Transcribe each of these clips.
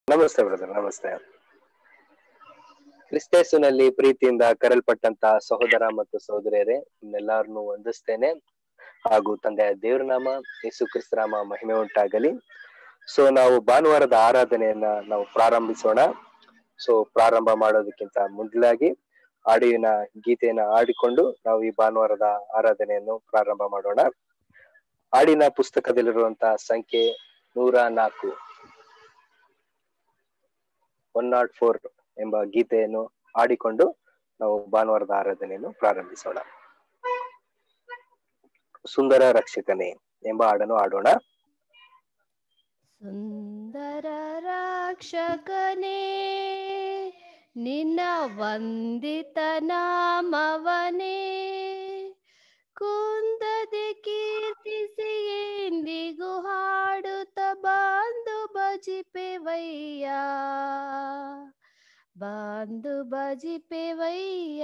ನಮಸ್ತೆ ಬ್ರದರ್ ನಮಸ್ತೆ ಕ್ರಿಸ್ತೇಸುನಲ್ಲಿ ಪ್ರೀತಿಯಿಂದ ಕರೆಯಲ್ಪಟ್ಟಂತ ಸಹೋದರ ಮತ್ತು ಸಹೋದರಿಯರೇ ನಿಮ್ಮೆಲ್ಲರನ್ನು ವಂದಿಸ್ತೇನೆ ಹಾಗೂ ತಂದೆಯ ದೇವ್ರ ನಾಮ ಯೇಸು ಕ್ರಿಸ್ತನಾಮ ಮಹಿಮೆ ಉಂಟಾಗಲಿ ಸೊ ನಾವು ಭಾನುವಾರದ ಆರಾಧನೆಯನ್ನ ನಾವು ಪ್ರಾರಂಭಿಸೋಣ ಸೊ ಪ್ರಾರಂಭ ಮಾಡೋದಕ್ಕಿಂತ ಮೊದಲಾಗಿ ಹಾಡಿನ ಗೀತೆಯನ್ನ ಆಡಿಕೊಂಡು ನಾವು ಈ ಭಾನುವಾರದ ಆರಾಧನೆಯನ್ನು ಪ್ರಾರಂಭ ಮಾಡೋಣ ಹಾಡಿನ ಪುಸ್ತಕದಲ್ಲಿರುವಂತಹ ಸಂಖ್ಯೆ ನೂರ ನಾಲ್ಕು ಒನ್ ನಾಟ್ ಫೋರ್ ಎಂಬ ಗೀತೆಯನ್ನು ಆಡಿಕೊಂಡು ನಾವು ಭಾನುವಾರದ ಆರಾಧನೆಯನ್ನು ಪ್ರಾರಂಭಿಸೋಣ ಸುಂದರ ರಕ್ಷಕನೇ ಎಂಬ ಹಾಡನ್ನು ಆಡೋಣ ಸುಂದರ ರಕ್ಷಕನೇ ನಿನ್ನ ವಂದಿತ ನಾಮವನೇ ಕುಂದದೆ ಕೀರ್ತಿಸಿ ಎಂದಿಗೂ ಹಾಡುತ್ತ ಬಾಂದು ಭಜಿಪೆವಯ್ಯ ಬಾಂದು ಭಜಿಪೆವಯ್ಯ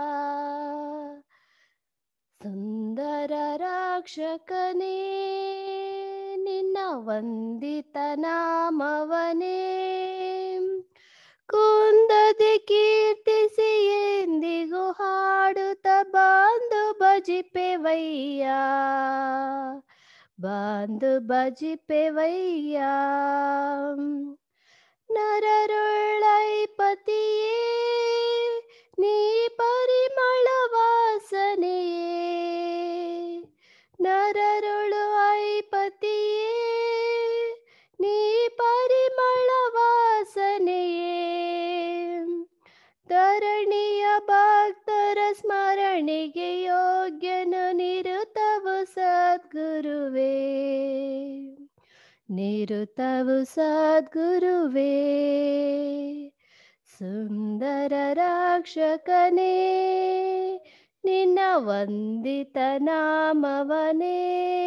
ಸುಂದರ ರಕ್ಷಕನೇ ನಿನ್ನ ವಂದಿತ ನಾಮವನೇ ಕುಂದದೆ ಕೀರ್ತಿಸಿ ಎಂದಿಗೂ ಹಾಡುತ್ತ ಬಾಂದು ಭಜಿಪೆವಯ್ಯ ಬಾಂದು ಭಜಿಪೆವಯ್ಯ ನರರುಳ್ಳೈಪತಿಯೇ ನೀ ಪರಿಮಳ ವಾಸನೆಯೇ ನರರುಳು ಐಪತಿಯೇ ನೀ ಪರಿಮಳ ವಾಸನೆಯೇ ಧರಣಿಯ ಭಕ್ತರ ಸ್ಮರಣೆಗೆ ಯೋಗ್ಯನು ನಿರುತವು ಸದ್ಗುರುವೇ ನಿರುತವು ಸದ್ಗುರುವೇ ಸುಂದರ ರಕ್ಷಕನೇ ನಿನ್ನ ವಂದಿತ ನಾಮವನೇ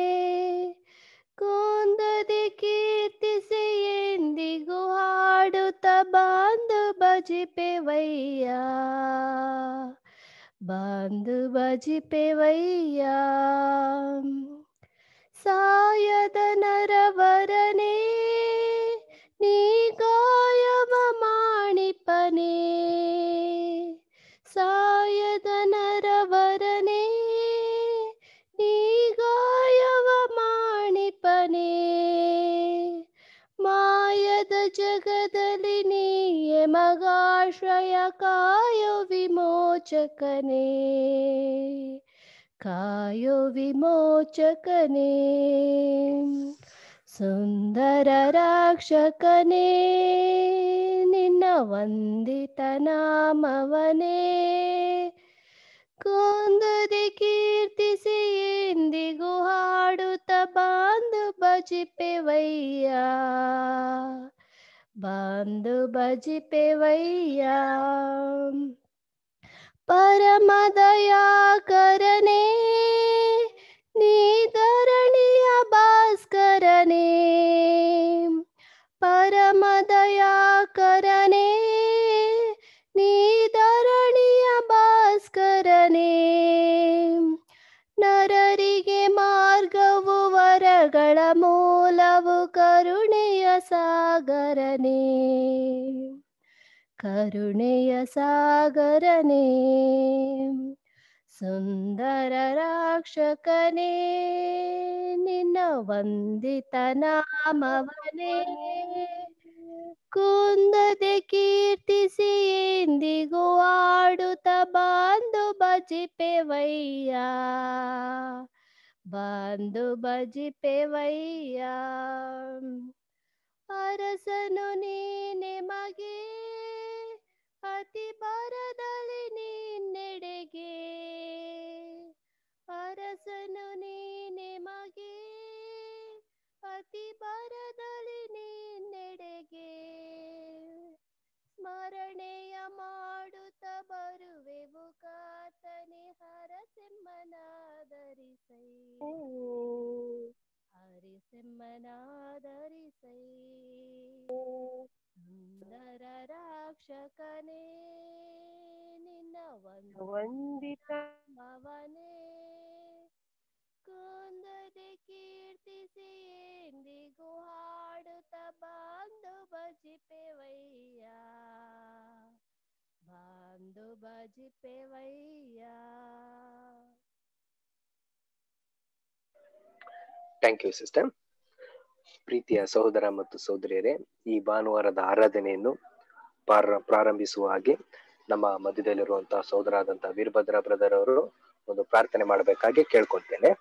ಕುಂದದೆ ಕೀರ್ತಿಸಿ ಎಂದಿಗೂ ಹಾಡುತ್ತ ಬಾಂದು ಭಜಿಪೆವಯ್ಯ ಬಾಂದು ಭಜಿಪೆವಯ್ಯ ಸಾಯದ ನರವರನೇ ನೀ ಗಾಯವ ಮಾಣಿಪನೇ ಸಾಯದ ನರವರನೇ ನೀ ಗಾಯವ ಮಾಣಿಪನೇ ಮಾಯದ ಜಗದಲ್ಲಿ ನೀಯೆ ಮಗಾಶ್ರಯ ಕಾಯೋ ವಿಮೋಚಕನೇ ಕಾಯೋ ವಿಮೋಚಕನೇ ಸುಂದರ ರಕ್ಷಕನೇ ನಿನ್ನ ವಂದಿತ ನಾಮವನೇ ಕುಂದದೆ ಕೀರ್ತಿಸಿ ಎಂದಿಗೂ ಹಾಡುತ್ತ ಬಾಂದು ಭಜಿಪೆವಯ್ಯ ಬಾಂದು ಭಜಿಪೆವಯ್ಯ ಪರಮದಯಾಕರನೇ ನೀ ಧರಣಿಯ ಭಾಸ್ಕರನೇ ಪರಮದಯಾಕರನೇ ನೀ ಧರಣಿಯ ಭಾಸ್ಕರನೇ ನರರಿಗೆ ಮಾರ್ಗವು ವರಗಳ ಮೂಲವು ಕರುಣೆಯ ಸಾಗರನೇ ಕರುಣೆಯ ಸಾಗರನೇ ಸುಂದರ ರಕ್ಷಕನೇ ನಿನ್ನ ವಂದಿತ ನಾಮವನೇ ಕುಂದದೆ ಕೀರ್ತಿಸಿ ಎಂದಿಗೂ ಆಡುತ್ತ ಬಾಂದು ಭಜಿಪೆವಯ್ಯ ಬಾಂದು ಭಜಿಪೆವಯ್ಯ ಅರಸನು ನೀನೆ ಮಗೆ ಅತಿ ಬರದಲ್ಲಿ ನಿನ್ನೆಡೆಗೆ ಅರಸನು ನೀನೆ ಮಗೆ ಅತಿ ಬರದಲ್ಲಿ ನಿನ್ನೆಡೆಗೆ ಸ್ಮರಣೆಯ ಮಾಡುತ್ತ ಬರುವೆವು ಕಾತನೆ ಹರಸೆಮ್ಮನಾದರಿಸೈ ಹರಿಸೆಮ್ಮನಾದರಿಸೈ ಸುಂದರ ರಕ್ಷಕನೇ ನಿನ್ನ ಒಂದು ವಂದಿತ ಮವನೇ ಕುಂದದೆ ಕೀರ್ತಿಸಿ ಎಂದಿಗೂ ಹಾಡುತ್ತ ಬಾಂದು ಭಜಿಪೆ ಬಂದು ಭಜಿಪೆವಯ್ಯ ಥ್ಯಾಂಕ್ ಯು ಸಿಸ್ಟರ್ ಪ್ರೀತಿಯ ಸಹೋದರ ಮತ್ತು ಸಹೋದರಿಯರೇ ಈ ಭಾನುವಾರದ ಆರಾಧನೆಯನ್ನು ಪ್ರಾರ ಪ್ರಾರಂಭಿಸುವ ಹಾಗೆ ನಮ್ಮ ಮಧ್ಯದಲ್ಲಿರುವಂತಹ ಸಹೋದರಾದಂತಹ ವೀರಭದ್ರ ಬ್ರದರ್ ಅವರು ಒಂದು ಪ್ರಾರ್ಥನೆ ಮಾಡಬೇಕಾಗಿ ಕೇಳ್ಕೊಳ್ತೇನೆ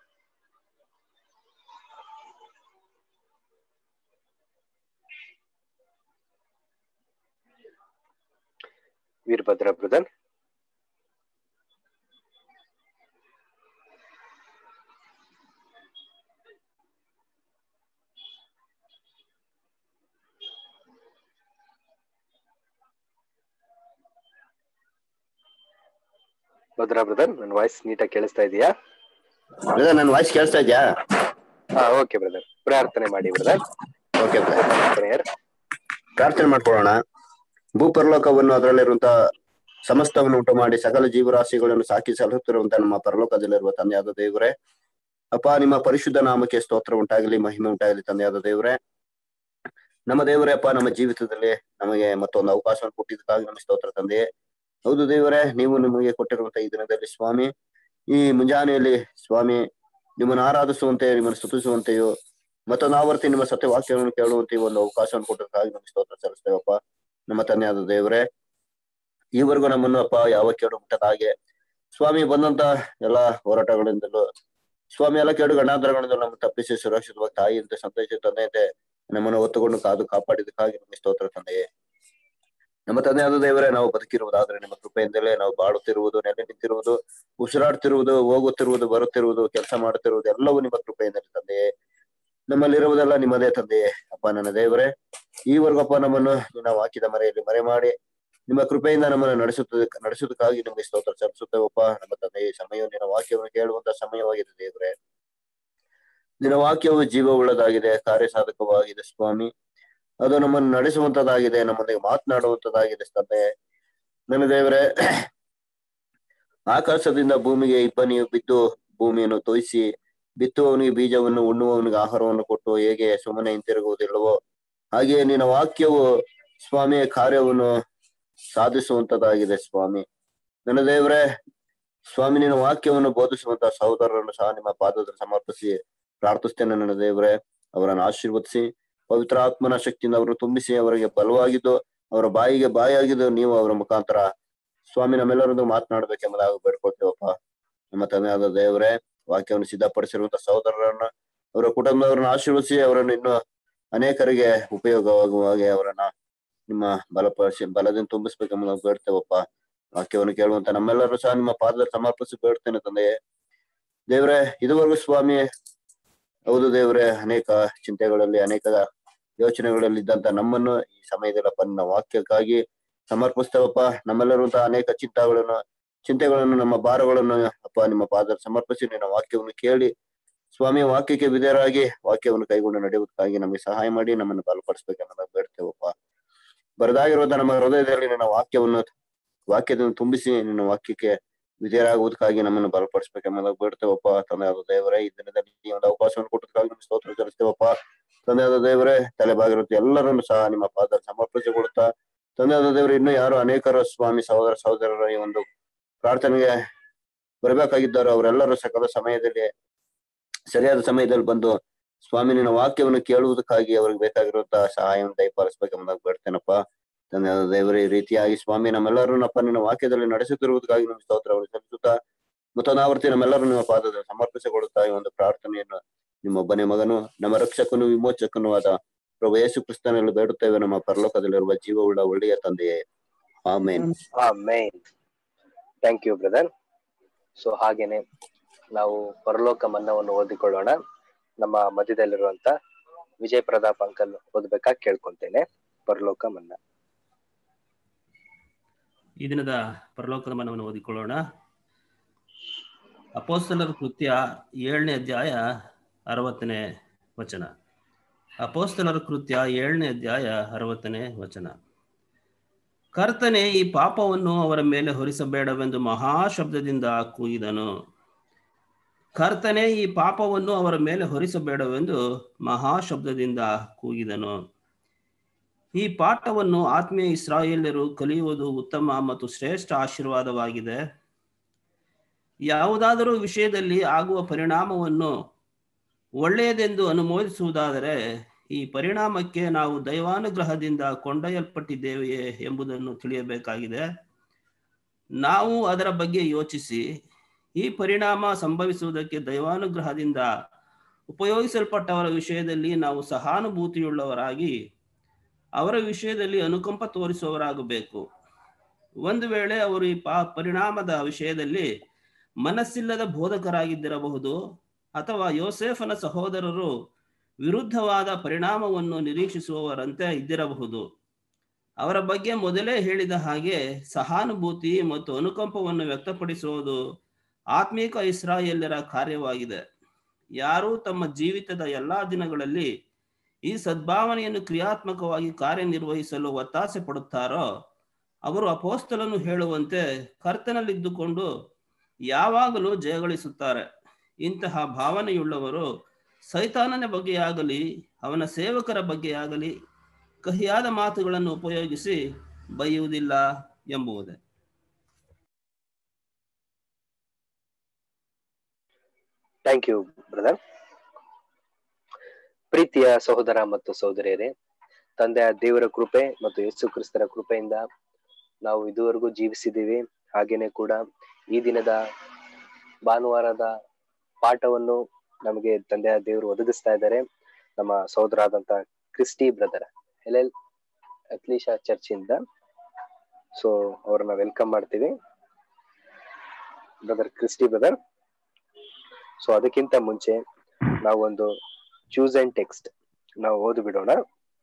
ವೀರಭದ್ರ ಬ್ರದರ್ ಭದ್ರಾ ಬ್ರದರ್ ನನ್ನ ವಾಯ್ಸ್ ನೀಟಾಗಿ ಕೇಳಿಸ್ತಾ ಇದೆಯಾ ಬ್ರದರ್ ನನ್ನ ವಾಯ್ಸ್ ಕೇಳಿಸ್ತಾ ಇದೆಯಾ ಹಾ ಓಕೆ ಬ್ರದರ್ ಪ್ರಾರ್ಥನೆ ಮಾಡಿ ಬ್ರದರ್ ಓಕೆ ಪ್ರೇಯರ್ ಪ್ರಾರ್ಥನೆ ಮಾಡ್ಕೊಳ್ಳೋಣ ಭೂಪರಲೋಕವನ್ನು ಅದರಲ್ಲಿರುವಂತಹ ಸಮಸ್ತವನ್ನು ಉಂಟು ಮಾಡಿ ಸಕಲ ಜೀವರಾಶಿಗಳನ್ನು ಸಾಕಿ ಸಲಹುತ್ತಿರುವಂತಹ ನಮ್ಮ ಪರಲೋಕದಲ್ಲಿರುವ ತಂದೆಯಾದ ದೇವರೇ ಅಪ್ಪ ನಿಮ್ಮ ಪರಿಶುದ್ಧ ನಾಮಕ್ಕೆ ಸ್ತೋತ್ರ ಉಂಟಾಗಲಿ ಮಹಿಮೆ ಉಂಟಾಗಲಿ ತಂದೆಯಾದ ದೇವರೇ ನಮ್ಮ ದೇವರೇ ಅಪ್ಪ ನಮ್ಮ ಜೀವಿತದಲ್ಲಿ ನಮಗೆ ಮತ್ತೊಂದು ಅವಕಾಶವನ್ನು ಕೊಟ್ಟಿದ್ದಕ್ಕಾಗಿ ನಮ್ಮ ಸ್ತೋತ್ರ ತಂದೆಯೇ ಹೌದು ದೇವರೇ ನೀವು ನಿಮಗೆ ಕೊಟ್ಟಿರುವಂತಹ ಈ ದಿನದಲ್ಲಿ ಸ್ವಾಮಿ ಈ ಮುಂಜಾನೆಯಲ್ಲಿ ಸ್ವಾಮಿ ನಿಮ್ಮನ್ನು ಆರಾಧಿಸುವಂತೆ ನಿಮ್ಮನ್ನು ಸ್ತುತಿಸುವಂತೆಯೋ ಮತ್ತೊಂದು ಆವರ್ತಿ ನಿಮ್ಮ ಸತ್ಯವಾಕ್ಯವನ್ನು ಕೇಳುವಂತೆ ಈ ಒಂದು ಅವಕಾಶವನ್ನು ಕೊಟ್ಟಕ್ಕಾಗಿ ನಮಗೆ ಸ್ತೋತ್ರ ಸಲ್ಲಿಸ್ತೇವಪ್ಪ ನಮ್ಮ ತಂದೆಯಾದ ದೇವರೇ ಈವರೆಗೂ ನಮ್ಮನ್ನು ಅಪ್ಪ ಯಾವ ಕೇಡು ಮುಟ್ಟದ ಹಾಗೆ ಸ್ವಾಮಿ ಬಂದಂತ ಎಲ್ಲಾ ಹೋರಾಟಗಳಿಂದಲೂ ಸ್ವಾಮಿ ಎಲ್ಲ ಕೇಡು ಗಣಾಂತರಗಳಿಂದ ನಮ್ಮ ತಪ್ಪಿಸಿ ಸುರಕ್ಷಿತವಾಗಿ ತಾಯಿಯಂತೆ ಸಂತೈಸಿ ತಂದೆಯಂತೆ ನಮ್ಮನ್ನು ಒತ್ತುಕೊಂಡು ಕಾದು ಕಾಪಾಡಿದಕ್ಕಾಗಿ ನಮಗೆ ಸ್ತೋತ್ರ ತಂದೆಯೇ ನಮ್ಮ ತಂದೆಯಾದ ದೇವರೇ ನಾವು ಬದುಕಿರುವುದಾದ್ರೆ ನಿಮ್ಮ ಕೃಪೆಯಿಂದಲೇ ನಾವು ಬಾಳುತ್ತಿರುವುದು ನೆಲೆ ನಿಂತಿರುವುದು ಉಸಿರಾಡ್ತಿರುವುದು ಹೋಗುತ್ತಿರುವುದು ಬರುತ್ತಿರುವುದು ಕೆಲಸ ಮಾಡುತ್ತಿರುವುದು ಎಲ್ಲವೂ ನಿಮ್ಮ ಕೃಪೆಯಿಂದಲೇ ತಂದೆಯೇ ನಮ್ಮಲ್ಲಿರುವುದೆಲ್ಲ ನಿಮ್ಮದೇ ತಂದೆಯೇ ಅಪ್ಪ ನನ್ನ ದೇವರೇ ಈವರೆಗೂ ಅಪ್ಪ ನಮ್ಮನ್ನು ನಿನ್ನ ವಾಕ್ಯದ ಮರೆಯಲ್ಲಿ ಮರೆ ಮಾಡಿ ನಿಮ್ಮ ಕೃಪೆಯಿಂದ ನಮ್ಮನ್ನು ನಡೆಸುತ್ತದೆ ನಡೆಸುವುದಕ್ಕಾಗಿ ನಿಮಗೆ ಸ್ತೋತ್ರ ಸಲ್ಲಿಸುತ್ತೇವಪ್ಪ ನಮ್ಮ ತಂದೆಯ ಸಮಯವು ನಿನ್ನ ವಾಕ್ಯವನ್ನು ಕೇಳುವಂತ ಸಮಯವಾಗಿದೆ ದೇವರೇ ನಿನ್ನ ವಾಕ್ಯವು ಜೀವವುಳ್ಳದಾಗಿದೆ ಕಾರ್ಯಸಾಧಕವಾಗಿದೆ ಸ್ವಾಮಿ ಅದು ನಮ್ಮನ್ನು ನಡೆಸುವಂತದಾಗಿದೆ ನಮ್ಮೊಂದಿಗೆ ಮಾತನಾಡುವಂತದಾಗಿದೆ ತಂದೆ ನನ್ನ ದೇವರೇ ಆಕಾಶದಿಂದ ಭೂಮಿಗೆ ಇಬ್ಬನಿಯು ಬಿದ್ದು ಭೂಮಿಯನ್ನು ತೋಯಿಸಿ ಬಿತ್ತುವವನಿಗೆ ಬೀಜವನ್ನು ಉಣ್ಣುವವನಿಗೆ ಆಹಾರವನ್ನು ಕೊಟ್ಟು ಹೇಗೆ ಸುಮ್ಮನೆ ಹಿಂತಿರುಗುವುದಿಲ್ಲವೋ ಹಾಗೆಯೇ ನಿನ್ನ ವಾಕ್ಯವು ಸ್ವಾಮಿಯ ಕಾರ್ಯವನ್ನು ಸಾಧಿಸುವಂತದಾಗಿದೆ ಸ್ವಾಮಿ ನನ್ನ ದೇವರೇ ಸ್ವಾಮಿ ನಿನ್ನ ವಾಕ್ಯವನ್ನು ಬೋಧಿಸುವಂತ ಸಹೋದರರನ್ನು ಸಹ ನಿಮ್ಮ ಪಾದದಲ್ಲಿ ಸಮರ್ಪಿಸಿ ಪ್ರಾರ್ಥಿಸ್ತೇನೆ ನನ್ನ ದೇವರೇ ಅವರನ್ನು ಆಶೀರ್ವದಿಸಿ ಪವಿತ್ರಾತ್ಮನ ಶಕ್ತಿಯಿಂದ ಅವರು ತುಂಬಿಸಿ ಅವರಿಗೆ ಬಲವಾಗಿದ್ದು ಅವರ ಬಾಯಿಗೆ ಬಾಯಿಯಾಗಿದ್ದು ನೀವು ಅವರ ಮುಖಾಂತರ ಸ್ವಾಮಿ ನಮ್ಮೆಲ್ಲರೊಂದು ಮಾತನಾಡ್ಬೇಕೆಂಬುದಾಗಿ ಬೇಡ್ಕೊಳ್ತೇವಪ್ಪ ನಮ್ಮ ತಂದೆಯಾದ ದೇವರೇ ವಾಕ್ಯವನ್ನು ಸಿದ್ಧಪಡಿಸಿರುವಂತ ಸಹೋದರರನ್ನ ಅವರ ಕುಟುಂಬದವರನ್ನ ಆಶೀರ್ವದಿಸಿ ಅವರನ್ನು ಇನ್ನು ಅನೇಕರಿಗೆ ಉಪಯೋಗವಾಗುವ ಹಾಗೆ ಅವರನ್ನ ನಿಮ್ಮ ಬಲಪಡಿಸಿ ಬಲದಿಂದ ತುಂಬಿಸ್ಬೇಕೆಂಬುದಾಗಿ ಬೇಡ್ತೇವಪ್ಪ ವಾಕ್ಯವನ್ನು ಕೇಳುವಂತ ನಮ್ಮೆಲ್ಲರೂ ಸಹ ನಿಮ್ಮ ಪಾದದಲ್ಲಿ ಸಮರ್ಪಿಸಿ ಬೇಡ್ತೇನೆ ತಂದೆಯೇ ದೇವರೇ ಇದುವರೆಗೂ ಸ್ವಾಮಿ ಹೌದು ದೇವರೇ ಅನೇಕ ಚಿಂತೆಗಳಲ್ಲಿ ಅನೇಕ ಯೋಚನೆಗಳಲ್ಲಿ ಇದ್ದಂತ ನಮ್ಮನ್ನು ಈ ಸಮಯದಲ್ಲಪ್ಪ ನಿನ್ನ ವಾಕ್ಯಕ್ಕಾಗಿ ಸಮರ್ಪಿಸ್ತೇವಪ್ಪ ನಮ್ಮೆಲ್ಲರಂತಹ ಅನೇಕ ಚಿಂತಗಳನ್ನು ಚಿಂತೆಗಳನ್ನು ನಮ್ಮ ಭಾರಗಳನ್ನು ಅಪ್ಪ ನಿಮ್ಮ ಪಾದದಲ್ಲಿ ಸಮರ್ಪಿಸಿ ನಿನ್ನ ವಾಕ್ಯವನ್ನು ಕೇಳಿ ಸ್ವಾಮಿಯ ವಾಕ್ಯಕ್ಕೆ ವಿಧೇಯರಾಗಿ ವಾಕ್ಯವನ್ನು ಕೈಗೊಂಡು ನಡೆಯುವುದಕ್ಕಾಗಿ ನಮಗೆ ಸಹಾಯ ಮಾಡಿ ನಮ್ಮನ್ನು ಬಲಪಡಿಸ್ಬೇಕೆನ್ನೋದಾಗ ಬೇಡ್ತೇವಪ್ಪ ಬರದಾಗಿರುವಂತ ನಮ್ಮ ಹೃದಯದಲ್ಲಿ ನಿನ್ನ ವಾಕ್ಯವನ್ನು ವಾಕ್ಯದಿಂದ ತುಂಬಿಸಿ ನಿನ್ನ ವಾಕ್ಯಕ್ಕೆ ವಿಧೇಯರಾಗುವುದಕ್ಕಾಗಿ ನಮ್ಮನ್ನು ಬಲಪಡಿಸ್ಬೇಕೆಂಬುದಾಗಿ ಬೇಡ್ತೇವಪ್ಪ ತಂದೆಯಾದ ದೇವರೇ ಈ ದಿನದಲ್ಲಿ ಈ ಒಂದು ಅವಕಾಶವನ್ನು ಕೊಟ್ಟದಕ್ಕಾಗಿ ನಿಮ್ಗೆ ಸ್ತೋತ್ರ ಸಲ್ಲಿಸ್ತೇವಪ್ಪ ತಂದೆಯಾದ ದೇವರೇ ತಲೆಬಾಗಿರುತ್ತೆ ಎಲ್ಲರನ್ನು ಸಹ ನಿಮ್ಮ ಪಾದ ಸಮರ್ಪಿಸಿಕೊಡುತ್ತಾ ತಂದೆಯಾದ ದೇವರು ಇನ್ನು ಯಾರು ಅನೇಕರು ಸ್ವಾಮಿ ಸಹೋದರ ಸಹೋದರರ ಈ ಒಂದು ಪ್ರಾರ್ಥನೆಗೆ ಬರಬೇಕಾಗಿದ್ದಾರೋ ಅವರೆಲ್ಲರೂ ಸಕಲ ಸಮಯದಲ್ಲಿ ಸರಿಯಾದ ಸಮಯದಲ್ಲಿ ಬಂದು ಸ್ವಾಮಿ ನಿನ್ನ ವಾಕ್ಯವನ್ನು ಕೇಳುವುದಕ್ಕಾಗಿ ಅವ್ರಿಗೆ ಬೇಕಾಗಿರುವಂತಹ ಸಹಾಯವನ್ನು ದಯಪಾಲಿಸ್ಬೇಕೆಂಬುದಾಗಿ ಬೇಡ್ತೇನಪ್ಪ ತಂದೆಯಾದ ದೇವರೇ ಈ ರೀತಿಯಾಗಿ ಸ್ವಾಮಿ ನಮ್ಮೆಲ್ಲರನ್ನಪ್ಪ ನಿನ್ನ ವಾಕ್ಯದಲ್ಲಿ ನಡೆಸುತ್ತಿರುವುದಕ್ಕಾಗಿ ನಿಮ್ಮ ಸ್ತೋತ್ರವನ್ನು ಸಲ್ಲಿಸುತ್ತಾ ಮತ್ತೊಂದಾವರ್ತಿ ನಮ್ಮೆಲ್ಲರೂ ನಿಮ್ಮ ಪಾದದಲ್ಲಿ ಸಮರ್ಪಿಸಿಕೊಡುತ್ತಾ ಈ ಒಂದು ಪ್ರಾರ್ಥನೆಯನ್ನು ನಿಮ್ಮ ಒಬ್ಬನೇ ಮಗನು ನಮ್ಮ ರಕ್ಷಕನು ವಿಮೋಚಕನೂ ಆದ ಪ್ರಭು ಯೇಸು ಕ್ರಿಸ್ತನಲ್ಲಿ ಬೇಡುತ್ತೇವೆ ನಮ್ಮ ಪರಲೋಕದಲ್ಲಿರುವ ಜೀವವುಳ್ಳ ಒಳ್ಳೆಯ ತಂದೆಯೇ ಆಮೇನ್ ಮೇನ್ ಥ್ಯಾಂಕ್ ಯು ಬ್ರದರ್ ಸೊ ಹಾಗೇನೆ ನಾವು ಪರಲೋಕ ಮನ್ನವನ್ನು ಓದಿಕೊಳ್ಳೋಣ ನಮ್ಮ ಮಧ್ಯದಲ್ಲಿರುವಂತ ವಿಜಯ್ ಪ್ರತಾಪ್ ಅಂಕಲ್ ಓದ್ಬೇಕಾ ಕೇಳ್ಕೊಂತೇನೆ ಪರಲೋಕ ಮನ್ನ ಈ ದಿನದ ಪರಲೋಕದ ಮನವನ್ನು ಓದಿಕೊಳ್ಳೋಣ ಅಪೋಸ್ತಲರ ಕೃತ್ಯ ಏಳನೇ ಅಧ್ಯಾಯ ಅರವತ್ತನೇ ವಚನ ಅಪೋಸ್ತಲರ ಕೃತ್ಯ ಏಳನೇ ಅಧ್ಯಾಯ ಅರವತ್ತನೇ ವಚನ ಕರ್ತನೆ ಈ ಪಾಪವನ್ನು ಅವರ ಮೇಲೆ ಹೊರಿಸಬೇಡವೆಂದು ಮಹಾಶಬ್ದದಿಂದ ಕೂಗಿದನು ಕರ್ತನೆ ಈ ಪಾಪವನ್ನು ಅವರ ಮೇಲೆ ಹೊರಿಸಬೇಡವೆಂದು ಮಹಾಶಬ್ದದಿಂದ ಕೂಗಿದನು ಈ ಪಾಠವನ್ನು ಆತ್ಮೀಯ ಇಸ್ರಾಯೇಲ್ಯರು ಕಲಿಯುವುದು ಉತ್ತಮ ಮತ್ತು ಶ್ರೇಷ್ಠ ಆಶೀರ್ವಾದವಾಗಿದೆ ಯಾವುದಾದರೂ ವಿಷಯದಲ್ಲಿ ಆಗುವ ಪರಿಣಾಮವನ್ನು ಒಳ್ಳೆಯದೆಂದು ಅನುಮೋದಿಸುವುದಾದರೆ ಈ ಪರಿಣಾಮಕ್ಕೆ ನಾವು ದೈವಾನುಗ್ರಹದಿಂದ ಕೊಂಡೊಯ್ಯಲ್ಪಟ್ಟಿದ್ದೇವೆಯೇ ಎಂಬುದನ್ನು ತಿಳಿಯಬೇಕಾಗಿದೆ ನಾವು ಅದರ ಬಗ್ಗೆ ಯೋಚಿಸಿ ಈ ಪರಿಣಾಮ ಸಂಭವಿಸುವುದಕ್ಕೆ ದೈವಾನುಗ್ರಹದಿಂದ ಉಪಯೋಗಿಸಲ್ಪಟ್ಟವರ ವಿಷಯದಲ್ಲಿ ನಾವು ಸಹಾನುಭೂತಿಯುಳ್ಳವರಾಗಿ ಅವರ ವಿಷಯದಲ್ಲಿ ಅನುಕಂಪ ತೋರಿಸುವವರಾಗಬೇಕು ಒಂದು ವೇಳೆ ಅವರು ಈ ಪಾ ಪರಿಣಾಮದ ವಿಷಯದಲ್ಲಿ ಮನಸ್ಸಿಲ್ಲದ ಬೋಧಕರಾಗಿದ್ದಿರಬಹುದು ಅಥವಾ ಯೋಸೇಫನ ಸಹೋದರರು ವಿರುದ್ಧವಾದ ಪರಿಣಾಮವನ್ನು ನಿರೀಕ್ಷಿಸುವವರಂತೆ ಇದ್ದಿರಬಹುದು ಅವರ ಬಗ್ಗೆ ಮೊದಲೇ ಹೇಳಿದ ಹಾಗೆ ಸಹಾನುಭೂತಿ ಮತ್ತು ಅನುಕಂಪವನ್ನು ವ್ಯಕ್ತಪಡಿಸುವುದು ಆತ್ಮೀಕ ಇಸ್ರಾಯೇಲ್ಯರ ಕಾರ್ಯವಾಗಿದೆ ಯಾರು ತಮ್ಮ ಜೀವಿತದ ಎಲ್ಲಾ ದಿನಗಳಲ್ಲಿ ಈ ಸದ್ಭಾವನೆಯನ್ನು ಕ್ರಿಯಾತ್ಮಕವಾಗಿ ಕಾರ್ಯನಿರ್ವಹಿಸಲು ಒತ್ತಾಸೆ ಪಡುತ್ತಾರೋ ಅವರು ಅಪೋಸ್ತಲನು ಹೇಳುವಂತೆ ಕರ್ತನಲ್ಲಿದ್ದುಕೊಂಡು ಯಾವಾಗಲೂ ಜಯಗಳಿಸುತ್ತಾರೆ ಇಂತಹ ಭಾವನೆಯುಳ್ಳವರು ಸೈತಾನನ ಬಗ್ಗೆಯಾಗಲಿ ಅವನ ಸೇವಕರ ಬಗ್ಗೆಯಾಗಲಿ ಕಹಿಯಾದ ಮಾತುಗಳನ್ನು ಉಪಯೋಗಿಸಿ ಬೈಯುವುದಿಲ್ಲ ಎಂಬುವುದೇ ಥ್ಯಾಂಕ್ ಯು ಬ್ರದರ್ ಪ್ರೀತಿಯ ಸಹೋದರ ಮತ್ತು ಸಹೋದರಿಯರೇ ತಂದೆಯ ದೇವರ ಕೃಪೆ ಮತ್ತು ಯೇಸು ಕ್ರಿಸ್ತರ ಕೃಪೆಯಿಂದ ನಾವು ಇದುವರೆಗೂ ಜೀವಿಸಿದ್ದೀವಿ ಹಾಗೇನೆ ಕೂಡ ಈ ದಿನದ ಭಾನುವಾರದ ಪಾಠವನ್ನು ನಮಗೆ ತಂದೆಯ ದೇವರು ಒದಗಿಸ್ತಾ ಇದ್ದಾರೆ ನಮ್ಮ ಸಹೋದರ ಆದಂತ ಕ್ರಿಸ್ಟಿ ಬ್ರದರ್ ಎಲ್ ಎಲ್ ಅತ್ಲೀಶಾ ಚರ್ಚ್ ಇಂದ ಸೊ ಅವ್ರನ್ನ ವೆಲ್ಕಮ್ ಮಾಡ್ತೀವಿ ಬ್ರದರ್ ಕ್ರಿಸ್ಟಿ ಬ್ರದರ್ ಸೊ ಅದಕ್ಕಿಂತ ಮುಂಚೆ ನಾವು ಒಂದು ಚೂಸ್ ಅಂಡ್ ಟೆಕ್ಸ್ಟ್ ನಾವು ಓದಿ ಬಿಡೋಣ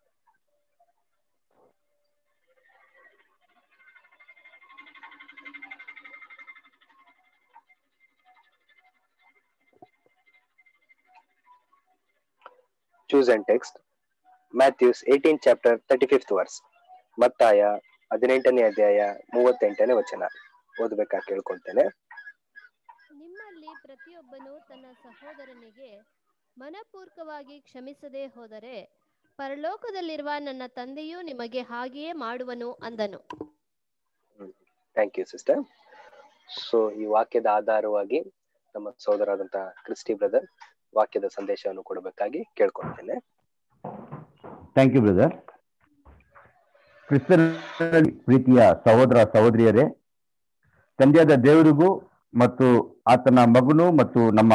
choose and text Matthews eighteen chapter thirty fifth verse ಮತ್ತಾಯ ಹದಿನೆಂಟನೇ ಅಧ್ಯಾಯ ಮೂವತ್ತೆಂಟನೇ ವಚನ ಓದ್ಬೇಕಾ ಕೇಳ್ಕೊಂತೇನೆ ನಿಮ್ಮಲ್ಲಿ ಪ್ರತಿಯೊಬ್ಬನು ತನ್ನ ಸಹೋದರನಿಗೆ ಮನಪೂರ್ವಕವಾಗಿ ಕ್ಷಮಿಸದೆ ಹೋದರೆ ಪರಲೋಕದಲ್ಲಿರುವ ನನ್ನ ತಂದೆಯೂ ನಿಮಗೆ ಹಾಗೆಯೇ ಮಾಡುವನು ಅಂದನು ಥ್ಯಾಂಕ್ ಯು ಸಿಸ್ಟರ್ ಸೊ ಈ ವಾಕ್ಯದ ಆಧಾರವಾಗಿ ನಮ್ಮ ಸೋದರಾದಂತಹ ಕ್ರಿಸ್ಟಿ ಬ್ರದರ್ ವಾಕ್ಯದ ಸಂದೇಶವನ್ನು ಕೊಡಬೇಕಾಗಿ ಕೇಳ್ಕೊಳ್ತೇನೆ ಥ್ಯಾಂಕ್ ಯು ಬ್ರದರ್ ಕ್ರಿಸ್ತನ ಪ್ರೀತಿಯ ಸಹೋದರ ಸಹೋದರಿಯರೇ ತಂದೆಯಾದ ದೇವರಿಗೂ ಮತ್ತು ಆತನ ಮಗನು ಮತ್ತು ನಮ್ಮ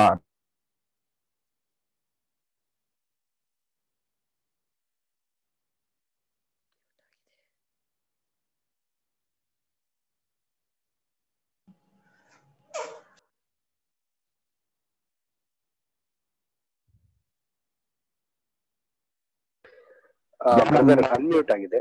ಬ್ರದರ್ ಅನ್ಮ್ಯೂಟ್ ಆಗಿದೆ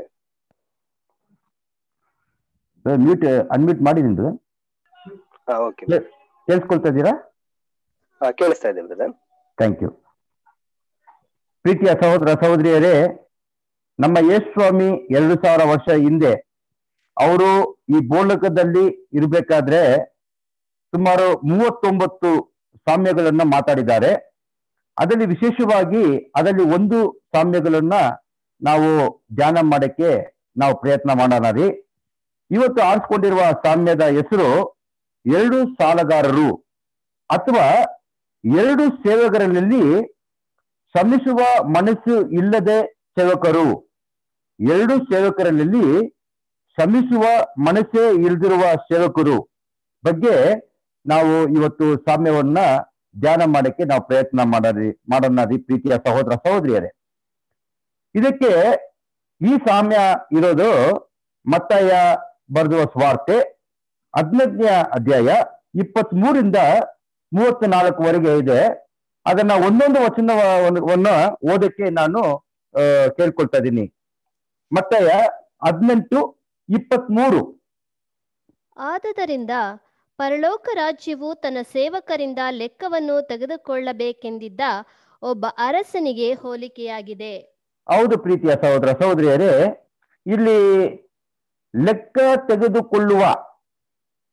ಮ್ಯೂಟ್ ಅನ್ಮ್ಯೂಟ್ ಮಾಡಿದ್ದೀನಿ ಹಾ ಓಕೆ ಕೇಳಿಸ್ಕೊಳ್ತಾ ಇದ್ದೀರಾ ಕೇಳಿಸ್ತಾ ಇದೆ ಬ್ರದರ್ ಥ್ಯಾಂಕ್ ಯು ಪ್ರೀತಿಯ ಸಹೋದರ ಸಹೋದರಿಯರೇ ನಮ್ಮ ಯೇಸು ಸ್ವಾಮಿ ಎರಡು ಸಾವಿರ ವರ್ಷ ಹಿಂದೆ ಅವರು ಈ ಬೋಲಕದಲ್ಲಿ ಇರಬೇಕಾದ್ರೆ ಸುಮಾರು ಮೂವತ್ತೊಂಬತ್ತು ಸಾಮ್ಯಗಳನ್ನ ಮಾತಾಡಿದ್ದಾರೆ ಅದರಲ್ಲಿ ವಿಶೇಷವಾಗಿ ಅದರಲ್ಲಿ ಒಂದು ಸಾಮ್ಯಗಳನ್ನ ನಾವು ಧ್ಯಾನ ಮಾಡಕ್ಕೆ ನಾವು ಪ್ರಯತ್ನ ಮಾಡೋಣ ರೀ ಇವತ್ತು ಆರಿಸ್ಕೊಂಡಿರುವ ಸಾಮ್ಯದ ಹೆಸರು ಎರಡು ಸಾಲಗಾರರು ಅಥವಾ ಎರಡು ಸೇವಕರಲ್ಲಿ ಶ್ರಮಿಸುವ ಮನಸ್ಸು ಇಲ್ಲದೆ ಸೇವಕರು ಎರಡು ಸೇವಕರಲ್ಲಿ ಶ್ರಮಿಸುವ ಮನಸ್ಸೇ ಇಲ್ದಿರುವ ಸೇವಕರು ಬಗ್ಗೆ ನಾವು ಇವತ್ತು ಸಾಮ್ಯವನ್ನ ಧ್ಯಾನ ಮಾಡಕ್ಕೆ ನಾವು ಪ್ರಯತ್ನ ಮಾಡೋರಿ ಮಾಡೋಣ ರೀ ಪ್ರೀತಿಯ ಸಹೋದರ ಸಹೋದರಿಯರೇ ಇದಕ್ಕೆ ಈ ಸಾಮ್ಯ ಇರೋದು ಮತ್ತಾಯ ಬರೆದುವ ಸ್ವಾರ್ತೆ ಹದಿನೈದನೇ ಅಧ್ಯಾಯ ಇಪ್ಪತ್ತ್ ಮೂರಿಂದ ಮೂವತ್ತ್ ನಾಲ್ಕುವರೆಗೆ ಇದೆ ಅದನ್ನ ಒಂದೊಂದು ವಚನವನ್ನ ಓದಕ್ಕೆ ನಾನು ಆ, ಕೇಳ್ಕೊಳ್ತಾ ಇದ್ದೀನಿ ಮತ್ತಾಯ ಹದಿನೆಂಟು ಇಪ್ಪತ್ಮೂರು ಆದದರಿಂದ ಪರಲೋಕ ರಾಜ್ಯವು ತನ್ನ ಸೇವಕರಿಂದ ಲೆಕ್ಕವನ್ನು ತೆಗೆದುಕೊಳ್ಳಬೇಕೆಂದಿದ್ದ ಒಬ್ಬ ಅರಸನಿಗೆ ಹೋಲಿಕೆಯಾಗಿದೆ ಹೌದು ಪ್ರೀತಿಯ ಸಹೋದರ ಸಹೋದರಿಯರೇ ಇಲ್ಲಿ ಲೆಕ್ಕ ತೆಗೆದುಕೊಳ್ಳುವ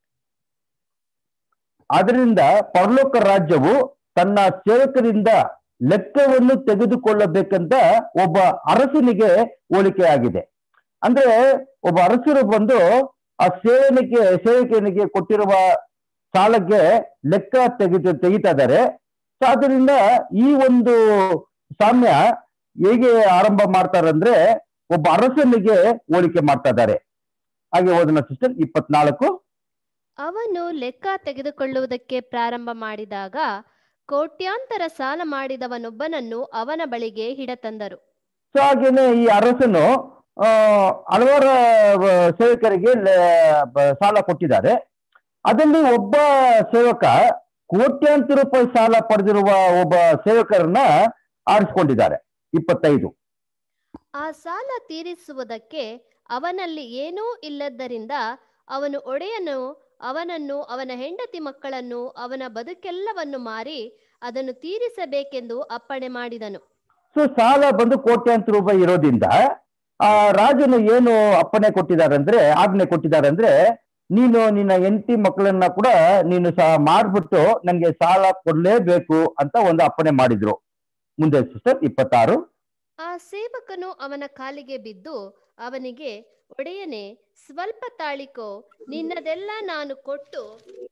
ಅದರಿಂದ ಪರಲೋಕ ರಾಜ್ಯವು ತನ್ನ ಸೇವಕರಿಂದ ಲೆಕ್ಕವನ್ನು ತೆಗೆದುಕೊಳ್ಳಬೇಕಂತ ಒಬ್ಬ ಅರಸನಿಗೆ ಹೋಲಿಕೆಯಾಗಿದೆ ಅಂದ್ರೆ ಒಬ್ಬ ಅರಸರು ಬಂದು ಆ ಸೇವನಿಗೆ ಸೇವಕನಿಗೆ ಕೊಟ್ಟಿರುವ ಸಾಲಕ್ಕೆ ಲೆಕ್ಕ ತೆಗೆದು ತೆಗಿತಾ ಇದ್ದಾರೆ ಸೊ ಅದರಿಂದ ಈ ಒಂದು ಸಾಮ್ಯ ಹೇಗೆ ಆರಂಭ ಮಾಡ್ತಾರಂದ್ರೆ ಒಬ್ಬ ಅರಸನಿಗೆ ಹೋಲಿಕೆ ಮಾಡ್ತಾ ಇದ್ದಾರೆ ಹಾಗೆ ಓದನ ಸಿಸ್ಟರ್ ಇಪ್ಪತ್ನಾಲ್ಕು ಅವನು ಲೆಕ್ಕ ತೆಗೆದುಕೊಳ್ಳುವುದಕ್ಕೆ ಪ್ರಾರಂಭ ಮಾಡಿದಾಗ ಕೋಟ್ಯಾಂತರ ಸಾಲ ಮಾಡಿದವನೊಬ್ಬನನ್ನು ಅವನ ಬಳಿಗೆ ಹಿಡತಂದರು ಸೊ ಹಾಗೇನೆ ಈ ಅರಸನು ಆ, ಹಲವಾರು ಆ, ಸೇವಕರಿಗೆ ಲೆ- ಬ- ಸಾಲ ಕೊಟ್ಟಿದ್ದಾರೆ ಅದರಲ್ಲಿ ಒಬ್ಬ ಸೇವಕ ಕೋಟ್ಯಾಂತರ ರೂಪಾಯಿ ಸಾಲ ಪಡೆದಿರುವ ಒಬ್ಬ ಸೇವಕರನ್ನ ಆರಿಸಿಕೊಂಡಿದ್ದಾರೆ ಇಪ್ಪತ್ತೈದು ಆ ಸಾಲ ತೀರಿಸುವುದಕ್ಕೆ ಅವನಲ್ಲಿ ಏನೂ ಇಲ್ಲದ್ದರಿಂದ ಅವನು ಒಡೆಯನು ಅವನನ್ನು ಅವನ ಹೆಂಡತಿ ಮಕ್ಕಳನ್ನು ಅವನ ಬದುಕೆಲ್ಲವನ್ನು ಮಾರಿ ಅದನ್ನು ತೀರಿಸಬೇಕೆಂದು ಅಪ್ಪಣೆ ಮಾಡಿದನು ಸೊ ಸಾಲ ಬಂದು ಕೋಟ್ಯಾಂತರ ರೂಪಾಯಿ ಇರೋದ್ರಿಂದ ಆ ರಾಜನು ಏನು ಅಪ್ಪಣೆ ಕೊಟ್ಟಿದ್ದಾರೆ ಅಂದ್ರೆ ಆಜ್ಞೆ ಕೊಟ್ಟಿದ್ದಾರೆ ಅಂದ್ರೆ ನೀನು ನಿನ್ನ ಹೆಂಡತಿ ಮಕ್ಕಳನ್ನ ಕೂಡ ನೀನು ಸಹ ಮಾರ್ಬಿಟ್ಟು ನನಗೆ ಸಾಲ ಕೊಡ್ಲೇಬೇಕು ಅಂತ ಒಂದು ಅಪ್ಪಣೆ ಮಾಡಿದ್ರು ಮುಂದೆ ಸಿಸ್ಟರ್ ಇಪ್ಪತ್ತಾರು ಆ ಸೇವಕನು ಅವನ ಕಾಲಿಗೆ ಬಿದ್ದು ಅವನಿಗೆ ಒಡೆಯನೇ ಸ್ವಲ್ಪ ತಾಳಿಕೋ ನಿನ್ನದೆಲ್ಲ ನಾನು ಕೊಟ್ಟು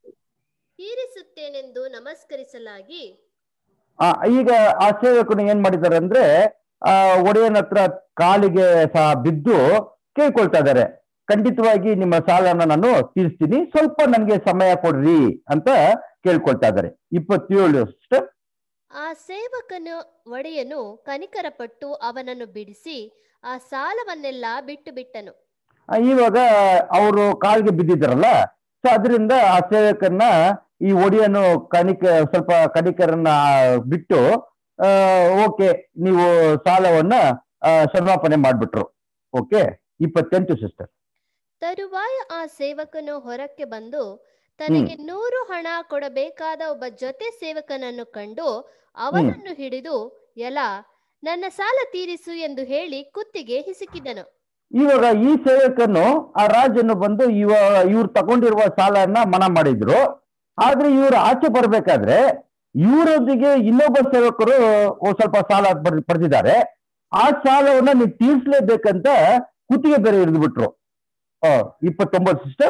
ತೀರಿಸುತ್ತೇನೆಂದು ನಮಸ್ಕರಿಸಲಾಗಿ ಆ, ಈಗ ಆ ಸೇವಕನು ಏನ್ ಮಾಡಿದ್ದಾರೆ ಅಂದ್ರೆ ಆ ಒಡೆಯನ ಹತ್ರ ಕಾಲಿಗೆ ಸಹ ಬಿದ್ದು ಕೇಳ್ಕೊಳ್ತಾ ಇದ್ದಾರೆ ಖಂಡಿತವಾಗಿ ನಿಮ್ಮ ಸಾಲನ ನಾನು ತೀರಿಸ್ತೀನಿ ಸ್ವಲ್ಪ ನನಗೆ ಸಮಯ ಕೊಡ್ರಿ ಅಂತ ಕೇಳ್ಕೊಳ್ತಾ ಇದ್ದಾರೆ ಇಪ್ಪತ್ತೇಳು sister. ಆ ಸೇವಕನು ಒಡೆಯನು ಕನಿಕರಪಟ್ಟು ಅವನನ್ನು ಬಿಡಿಸಿ ಆ ಸಾಲವನ್ನೆಲ್ಲ ಬಿಟ್ಟು ಬಿಟ್ಟನು ಆ, ಇವಾಗ ಅವರು ಕಾಲಿಗೆ ಬಿದ್ದಿದ್ದಾರಲ್ಲ ಸೊ ಅದರಿಂದ ಆ ಸೇವಕರನ್ನ ಈ ಒಡೆಯನು ಕಣಿಕ ಸ್ವಲ್ಪ ಕಣಿಕರನ್ನ ಬಿಟ್ಟು ಓಕೆ ನೀವು ಸಾಲವನ್ನ ಆ, ಕ್ಷಮಾಪಣೆ ಮಾಡ್ಬಿಟ್ರು ಓಕೆ ಇಪ್ಪತ್ತೆಂಟು ಸಿಸ್ಟರ್ ತರುವಾಯ ಆ ಸೇವಕನು ಹೊರಕ್ಕೆ ಬಂದು ತನಗೆ ನೂರು ಹಣ ಕೊಡಬೇಕಾದ ಒಬ್ಬ ಜೊತೆ ಸೇವಕನನ್ನು ಕಂಡು ಅವನನ್ನು ಹಿಡಿದು ಎಲ ನನ್ನ ಸಾಲ ತೀರಿಸು ಎಂದು ಹೇಳಿ ಕುತ್ತಿಗೆ ಹಿಸುಕಿದನು ಇವಾಗ ಈ ಸೇವಕನು ಆ ರಾಜನು ಬಂದು ಇವ ಇವ್ರು ತಗೊಂಡಿರುವ ಸಾಲನ ಮನಾ ಮಾಡಿದ್ರು ಆದ್ರೆ ಇವ್ರು ಆಚೆ ಬರ್ಬೇಕಾದ್ರೆ ಇವರೊಂದಿಗೆ ಇನ್ನೊಬ್ಬ ಸೇವಕರು ಒಂದ್ ಸ್ವಲ್ಪ ಸಾಲ ಪಡ್- ಪಡೆದಿದ್ದಾರೆ ಆ ಸಾಲವನ್ನ ನೀವು ತೀರ್ಸ್ಲೇಬೇಕಂತ ಕುತ್ತಿಗೆ ಬೇರೆ ಹಿಡಿದು ಬಿಟ್ರು ಆ, ಇಪ್ಪತ್ತೊಂಬತ್ತು ಸಿಸ್ಟರ್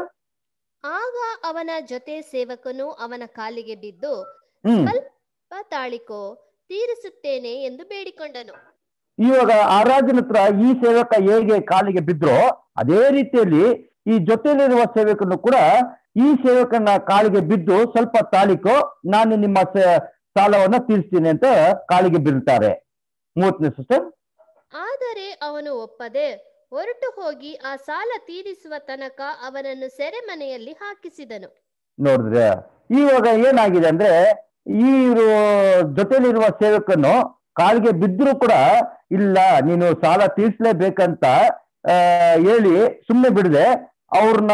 ಆಗ ಅವನ ಜೊತೆ ಸೇವಕನು ಅವನ ಕಾಲಿಗೆ ಬಿದ್ದು ಹ್ಮ್ ಸ್ವಲ್ಪ ತಾಳಿಕೋ ತೀರಿಸುತ್ತೇನೆ ಎಂದು ಬೇಡಿಕೊಂಡನು ಇವಾಗ ಆ ರಾಜನ ಹತ್ರ ಈ ಸೇವಕ ಹೇಗೆ ಕಾಲಿಗೆ ಬಿದ್ರೋ ಅದೇ ರೀತಿಯಲ್ಲಿ ಈ ಜೊತೆಲಿರುವ ಸೇವಕನು ಕೂಡ ಈ ಸೇವಕನ ಕಾಲಿಗೆ ಬಿದ್ದು ಸ್ವಲ್ಪ ತಾಳಿಕೋ ನಾನು ನಿಮ್ಮ ಸ- ಸಾಲವನ್ನ ತೀರಿಸ್ತೀನಿ ಅಂತ ಕಾಲಿಗೆ ಬೀಳ್ತಾರೆ ಮೂವತ್ತನೇ ಸಿಸ್ಟರ್ ಆದರೆ ಅವನು ಒಪ್ಪದೆ ಹೊರಟು ಹೋಗಿ ಆ ಸಾಲ ತೀರಿಸುವ ತನಕ ಅವನನ್ನು ಸೆರೆಮನೆಯಲ್ಲಿ ಹಾಕಿಸಿದನು ನೋಡಿದ್ರೆ ಇವಾಗ ಏನಾಗಿದೆ ಅಂದ್ರೆ ಈ ಜೊತೆಲಿರುವ ಸೇವಕನು ಕಾಲಿಗೆ ಬಿದ್ದರೂ ಕೂಡ ಇಲ್ಲ ನೀನು ಸಾಲ ತೀರ್ಸ್ಲೇಬೇಕಂತ ಆ, ಹೇಳಿ ಸುಮ್ಮನೆ ಬಿಡದೆ ಅವ್ರನ್ನ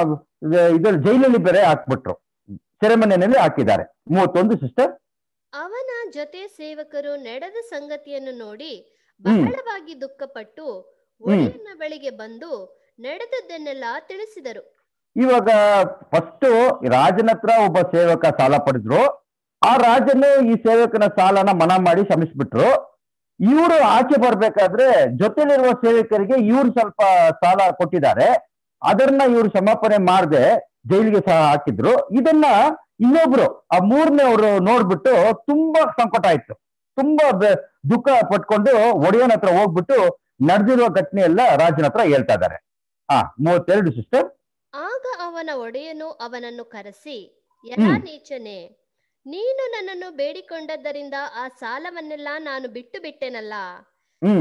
ಇದ್ರಲ್ಲಿ ಜೈಲಲ್ಲಿ ಬೇರೆ ಹಾಕ್ಬಿಟ್ರು ಸೆರೆಮನೆಯಲ್ಲಿ ಹಾಕಿದ್ದಾರೆ ಮೂವತ್ತೊಂದು ಸಿಸ್ಟರ್ ಅವನ ಜೊತೆ ಸೇವಕರು ನಡೆದ ಸಂಗತಿಯನ್ನು ನೋಡಿ ಹ್ಮ್. ಬಹಳವಾಗಿ ದುಃಖಪಟ್ಟು ಒಡೆಯನ ಬಳಿಗೆ ಬಂದು ನಡೆದದ್ದನ್ನೆಲ್ಲ ತಿಳಿಸಿದರು ಇವಾಗ ಫಸ್ಟ್ ರಾಜನ ಹತ್ರ ಒಬ್ಬ ಸೇವಕ ಸಾಲ ಪಡೆದ್ರು ಆ ರಾಜನೇ ಈ ಸೇವಕನ ಸಾಲನ ಮನಾ ಮಾಡಿ ಕ್ಷಮಿಸ್ಬಿಟ್ರು ಇವರು ಆಚೆ ಬರ್ಬೇಕಾದ್ರೆ ಜೊತೆಲಿರುವ ಸೇವಕರಿಗೆ ಇವ್ರು ಸ್ವಲ್ಪ ಸಾಲ ಕೊಟ್ಟಿದ್ದಾರೆ ಅದನ್ನ ಇವ್ರು ಕ್ಷಮಾಪಣೆ ಮಾಡದೆ ಜೈಲಿಗೆ ಸಹ ಹಾಕಿದ್ರು ಇದನ್ನ ಇನ್ನೊಬ್ರು ಆ ಮೂರನೇ ಅವರು ನೋಡ್ಬಿಟ್ಟು ತುಂಬಾ ಸಂಕಟ ಆಯ್ತು ತುಂಬಾ ಬೆ- ದುಃಖ ಪಟ್ಕೊಂಡು ಒಡೆಯನ ಹತ್ರ ಹೋಗ್ಬಿಟ್ಟು ನಡೆದಿರುವ ಘಟನೆ ಎಲ್ಲ ರಾಜನ ಹತ್ರ ಹೇಳ್ತಾ ಇದ್ದಾರೆ ಹಾ ಮೂವತ್ತೆರಡು ಸಿಸ್ಟರ್ ಆಗ ಅವನ ಒಡೆಯನು ಅವನನ್ನು ಕರೆಸಿ ಎಲ್ಲಾ ಹ್ಮ್. ನೀಚನೆ ನೀನು ನನ್ನನ್ನು ಬೇಡಿಕೊಂಡದ್ದರಿಂದ ಆ ಸಾಲವನ್ನೆಲ್ಲ ನಾನು ಬಿಟ್ಟು ಬಿಟ್ಟೆನಲ್ಲ ಹ್ಮ್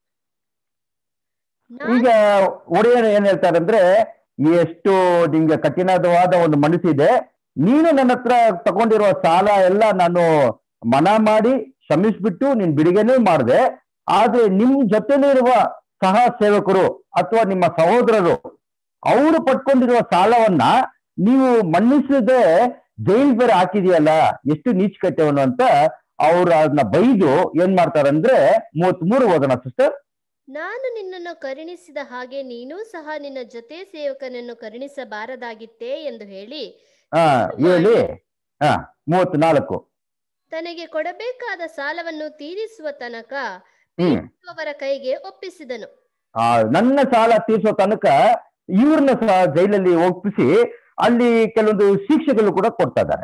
ನಾನು ಈಗ ಒಡೆಯರು ಏನ್ ಹೇಳ್ತಾರೆ ಅಂದ್ರೆ ಎಷ್ಟು ನಿಮ್ಗೆ ಕಠಿಣವಾದ ಒಂದು ಮನಸ್ಸಿದೆ ನೀನು ನನ್ನ ಹತ್ರ ತಗೊಂಡಿರುವ ಸಾಲ ಎಲ್ಲ ನಾನು ಮನಾ ಮಾಡಿ ಕ್ಷಮಿಸ್ಬಿಟ್ಟು ನೀನ್ ಬಿಡುಗಡೆ ಮಾಡಿದೆ ಆದ್ರೆ ನಿಮ್ ಜೊತೆಲಿರುವ ಸಹ ಸೇವಕರು ಅಥವಾ ನಿಮ್ಮ ಸಹೋದರರು ಅವರು ಪಟ್ಕೊಂಡಿರುವ ಸಾಲವನ್ನ ನೀವು ಮನ್ನಿಸದೆ ಜೈಲ್ ಬೇರೆ ಹಾಕಿದೆಯಲ್ಲ ಎಷ್ಟು ನೀಚಕಟ್ಟೆವನು ಅಂತ ಅವ್ರು ಅದನ್ನ ಬೈದು ಏನ್ ಮಾಡ್ತಾರಂದ್ರೆ ಮೂವತ್ತ್ ಮೂರು ಓದೋಣ ಸಿಸ್ಟರ್ ನಾನು ನಿನ್ನನ್ನು ಕರುಣಿಸಿದ ಹಾಗೆ ನೀನೂ ಸಹ ನಿನ್ನ ಜೊತೆ ಸೇವಕನನ್ನು ಕರುಣಿಸಬಾರದಾಗಿತ್ತೇ ಎಂದು ಹೇಳಿ ಹಾ ಹೇಳಿ ಹಾ ಮೂವತ್ನಾಲ್ಕು ತನಗೆ ಕೊಡಬೇಕಾದ ಸಾಲವನ್ನು ತೀರಿಸುವ ತನಕ ಹ್ಮ್ ಅವರ ಕೈಗೆ ಒಪ್ಪಿಸಿದನು ಆ ನನ್ನ ಸಾಲ ತೀರ್ಸೋ ತನಕ ಇವ್ರನ್ನ ಸಹ ಜೈಲಲ್ಲಿ ಒಪ್ಪಿಸಿ ಅಲ್ಲಿ ಕೆಲವೊಂದು ಶಿಕ್ಷೆಗಳು ಕೂಡ ಕೊಡ್ತಾ ಇದ್ದಾರೆ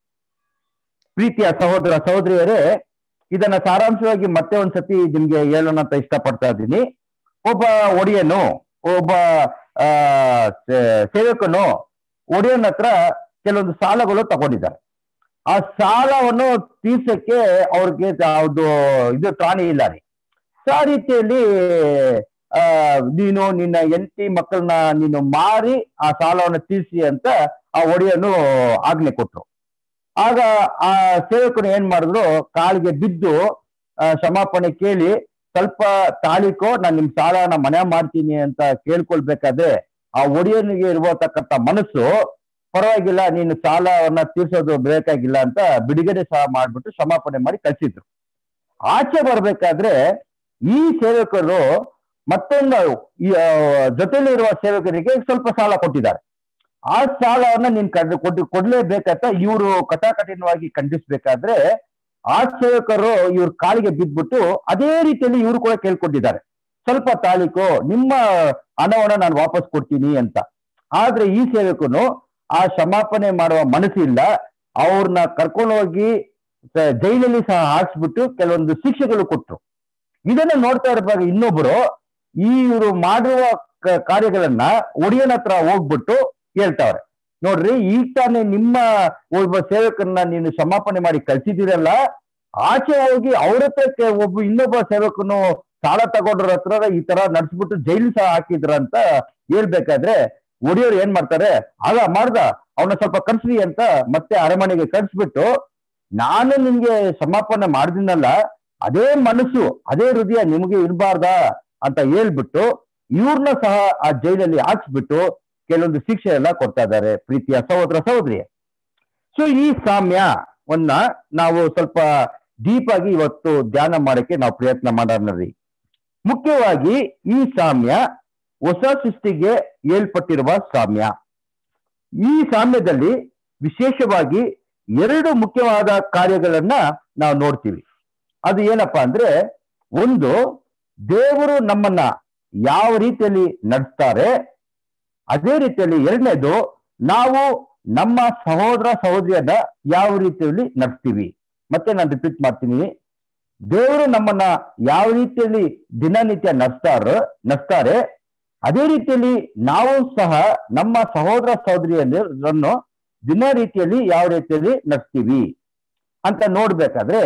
ಪ್ರೀತಿಯ ಸಹೋದರ ಸಹೋದರಿಯರೇ ಇದನ್ನ ಸಾರಾಂಶವಾಗಿ ಮತ್ತೆ ಒಂದ್ಸತಿ ನಿಮ್ಗೆ ಹೇಳೋಣ ಅಂತ ಇಷ್ಟಪಡ್ತಾ ಇದ್ದೀನಿ ಒಬ್ಬ ಒಡೆಯನು ಒಬ್ಬ ಆ ಸೇ- ಸೇವಕನು ಒಡೆಯನ ಹತ್ರ ಕೆಲವೊಂದು ಸಾಲಗಳು ತಗೊಂಡಿದ್ದಾರೆ ಆ ಸಾಲವನ್ನು ತೀರ್ಸಕ್ಕೆ ಅವ್ರಿಗೆ ಯಾವ್ದು ಇದು ತ್ರಾಣಿ ಇಲ್ಲ ರೀ ಸೊ ಆ ರೀತಿಯಲ್ಲಿ ಆ ನೀನು ನಿನ್ನ ಹೆಂಡತಿ ಮಕ್ಕಳನ್ನ ನೀನು ಮಾರಿ ಆ ಸಾಲವನ್ನು ತೀರಿಸಿ ಅಂತ ಆ ಒಡೆಯನು ಆಜ್ಞೆ ಕೊಟ್ರು ಆಗ ಆ ಸೇವಕರು ಏನ್ ಮಾಡಿದ್ರು ಕಾಲಿಗೆ ಬಿದ್ದು ಆ, ಕ್ಷಮಾಪಣೆ ಕೇಳಿ ಸ್ವಲ್ಪ ತಾಳಿಕೋ ನಾನು ನಿಮ್ ಸಾಲನ ಮನೆ ಮಾಡ್ತೀನಿ ಅಂತ ಕೇಳ್ಕೊಳ್ಬೇಕಾದ್ರೆ ಆ ಒಡೆಯನಿಗೆ ಇರತಕ್ಕಂತ ಮನಸ್ಸು ಪರವಾಗಿಲ್ಲ ನೀನು ಸಾಲವನ್ನ ತೀರ್ಸೋದು ಬೇಕಾಗಿಲ್ಲ ಅಂತ ಬಿಡುಗಡೆ ಸಹ ಮಾಡ್ಬಿಟ್ಟು ಕ್ಷಮಾಪಣೆ ಮಾಡಿ ಕಳ್ಸಿದ್ರು ಆಚೆ ಬರ್ಬೇಕಾದ್ರೆ ಈ ಸೇವಕರು ಮತ್ತೊಂದು ಈ ಆ, ಜೊತೆಲಿರುವ ಸೇವಕರಿಗೆ ಸ್ವಲ್ಪ ಸಾಲ ಕೊಟ್ಟಿದ್ದಾರೆ ಆ ಸಾಲವನ್ನ ನೀನ್ ಕಡ್ ಕೊಟ್ಟು ಕೊಡ್ಲೇಬೇಕಂತ ಇವರು ಕಟಾಕಠಿಣವಾಗಿ ಖಂಡಿಸ್ಬೇಕಾದ್ರೆ ಆ ಸೇವಕರು ಇವ್ರ ಕಾಲಿಗೆ ಬಿದ್ದ್ಬಿಟ್ಟು ಅದೇ ರೀತಿಯಲ್ಲಿ ಇವರು ಕೂಡ ಕೇಳ್ಕೊಂಡಿದ್ದಾರೆ ಸ್ವಲ್ಪ ತಾಳಿಕೋ ನಿಮ್ಮ ಹಣವನ್ನ ನಾನು ವಾಪಸ್ ಕೊಡ್ತೀನಿ ಅಂತ ಆದ್ರೆ ಈ ಸೇವಕನು ಆ ಕ್ಷಮಾಪಣೆ ಮಾಡುವ ಮನಸ್ಸಿಲ್ಲ ಅವ್ರನ್ನ ಕರ್ಕೊಂಡು ಹೋಗಿ ಸ- ಜೈಲಲ್ಲಿ ಸಹ ಹಾಕ್ಸ್ಬಿಟ್ಟು ಕೆಲವೊಂದು ಶಿಕ್ಷೆಗಳು ಕೊಟ್ರು ಇದನ್ನ ನೋಡ್ತಾ ಇರುವಾಗ ಇನ್ನೊಬ್ರು ಈ ಇವರು ಮಾಡುವ ಕ- ಕಾರ್ಯಗಳನ್ನ ಒಡೆಯನ ಹತ್ರ ಹೋಗ್ಬಿಟ್ಟು ಹೇಳ್ತಾವ್ರೆ ನೋಡ್ರಿ ಈಗ ತಾನೇ ನಿಮ್ಮ ಒಬ್ಬ ಸೇವಕರನ್ನ ನೀನು ಕ್ಷಮಾಪಣೆ ಮಾಡಿ ಕಳ್ಸಿದಿರಲ್ಲ ಆಚೆ ಹೋಗಿ ಅವ್ರ ಹತ್ರ ಕೆ- ಒಬ್ಬ ಇನ್ನೊಬ್ಬ ಸೇವಕನು ಸಾಲ ತಗೊಂಡ್ರ ಹತ್ರ ಈ ತರ ನಡ್ಸ್ಬಿಟ್ಟು ಜೈಲು ಸಹ ಹಾಕಿದ್ರ ಅಂತ ಹೇಳ್ಬೇಕಾದ್ರೆ ಒಡೆಯವ್ರು ಏನ್ ಮಾಡ್ತಾರೆ ಆಗ ಮಾಡ್ದ ಅವನ ಸ್ವಲ್ಪ ಕರ್ಸ್ರಿ ಅಂತ ಮತ್ತೆ ಅರಮನೆಗೆ ಕರ್ಸ್ಬಿಟ್ಟು ನಾನು ನಿಮ್ಗೆ ಕ್ಷಮಾಪಣೆ ಮಾಡ್ದಿನಲ್ಲ ಅದೇ ಮನಸ್ಸು ಅದೇ ಹೃದಯ ನಿಮಗೆ ಇರಬಾರ್ದಾ ಅಂತ ಹೇಳ್ಬಿಟ್ಟು ಇವ್ರನ್ನ ಸಹ ಆ ಜೈಲಲ್ಲಿ ಹಾಕ್ಸ್ಬಿಟ್ಟು ಕೆಲವೊಂದು ಶಿಕ್ಷೆ ಎಲ್ಲ ಕೊಡ್ತಾ ಇದ್ದಾರೆ ಪ್ರೀತಿಯ ಸಹೋದರ ಸಹೋದರಿ ಸೊ ಈ ಸಾಮ್ಯವನ್ನ ನಾವು ಸ್ವಲ್ಪ ಡೀಪ್ ಆಗಿ ಇವತ್ತು ಧ್ಯಾನ ಮಾಡಕ್ಕೆ ನಾವು ಪ್ರಯತ್ನ ಮಾಡೋಣ ರೀ ಮುಖ್ಯವಾಗಿ ಈ ಸಾಮ್ಯ ಹೊಸ ಸೃಷ್ಟಿಗೆ ಏಲ್ಪಟ್ಟಿರುವ ಸಾಮ್ಯ ಈ ಸಾಮ್ಯದಲ್ಲಿ ವಿಶೇಷವಾಗಿ ಎರಡು ಮುಖ್ಯವಾದ ಕಾರ್ಯಗಳನ್ನ ನಾವು ನೋಡ್ತೀವಿ ಅದು ಏನಪ್ಪಾ ಅಂದ್ರೆ ಒಂದು ದೇವರು ನಮ್ಮನ್ನ ಯಾವ ರೀತಿಯಲ್ಲಿ ನಡೆಸ್ತಾರೆ ಅದೇ ರೀತಿಯಲ್ಲಿ ಎರಡನೇದು ನಾವು ನಮ್ಮ ಸಹೋದರ ಸಹೋದರಿಯನ್ನ ಯಾವ ರೀತಿಯಲ್ಲಿ ನಡೆಸ್ತೀವಿ ಮತ್ತೆ ನಾನು ರಿಪೀಟ್ ಮಾಡ್ತೀನಿ ದೇವರು ನಮ್ಮನ್ನ ಯಾವ ರೀತಿಯಲ್ಲಿ ದಿನನಿತ್ಯ ನಡೆಸ್ತಾರ ನಡೆಸ್ತಾರೆ ಅದೇ ರೀತಿಯಲ್ಲಿ ನಾವು ಸಹ ನಮ್ಮ ಸಹೋದರ ಸಹೋದರಿಯರನ್ನು ದಿನ ರೀತಿಯಲ್ಲಿ ಯಾವ ರೀತಿಯಲ್ಲಿ ನಡೆಸ್ತೀವಿ ಅಂತ ನೋಡ್ಬೇಕಾದ್ರೆ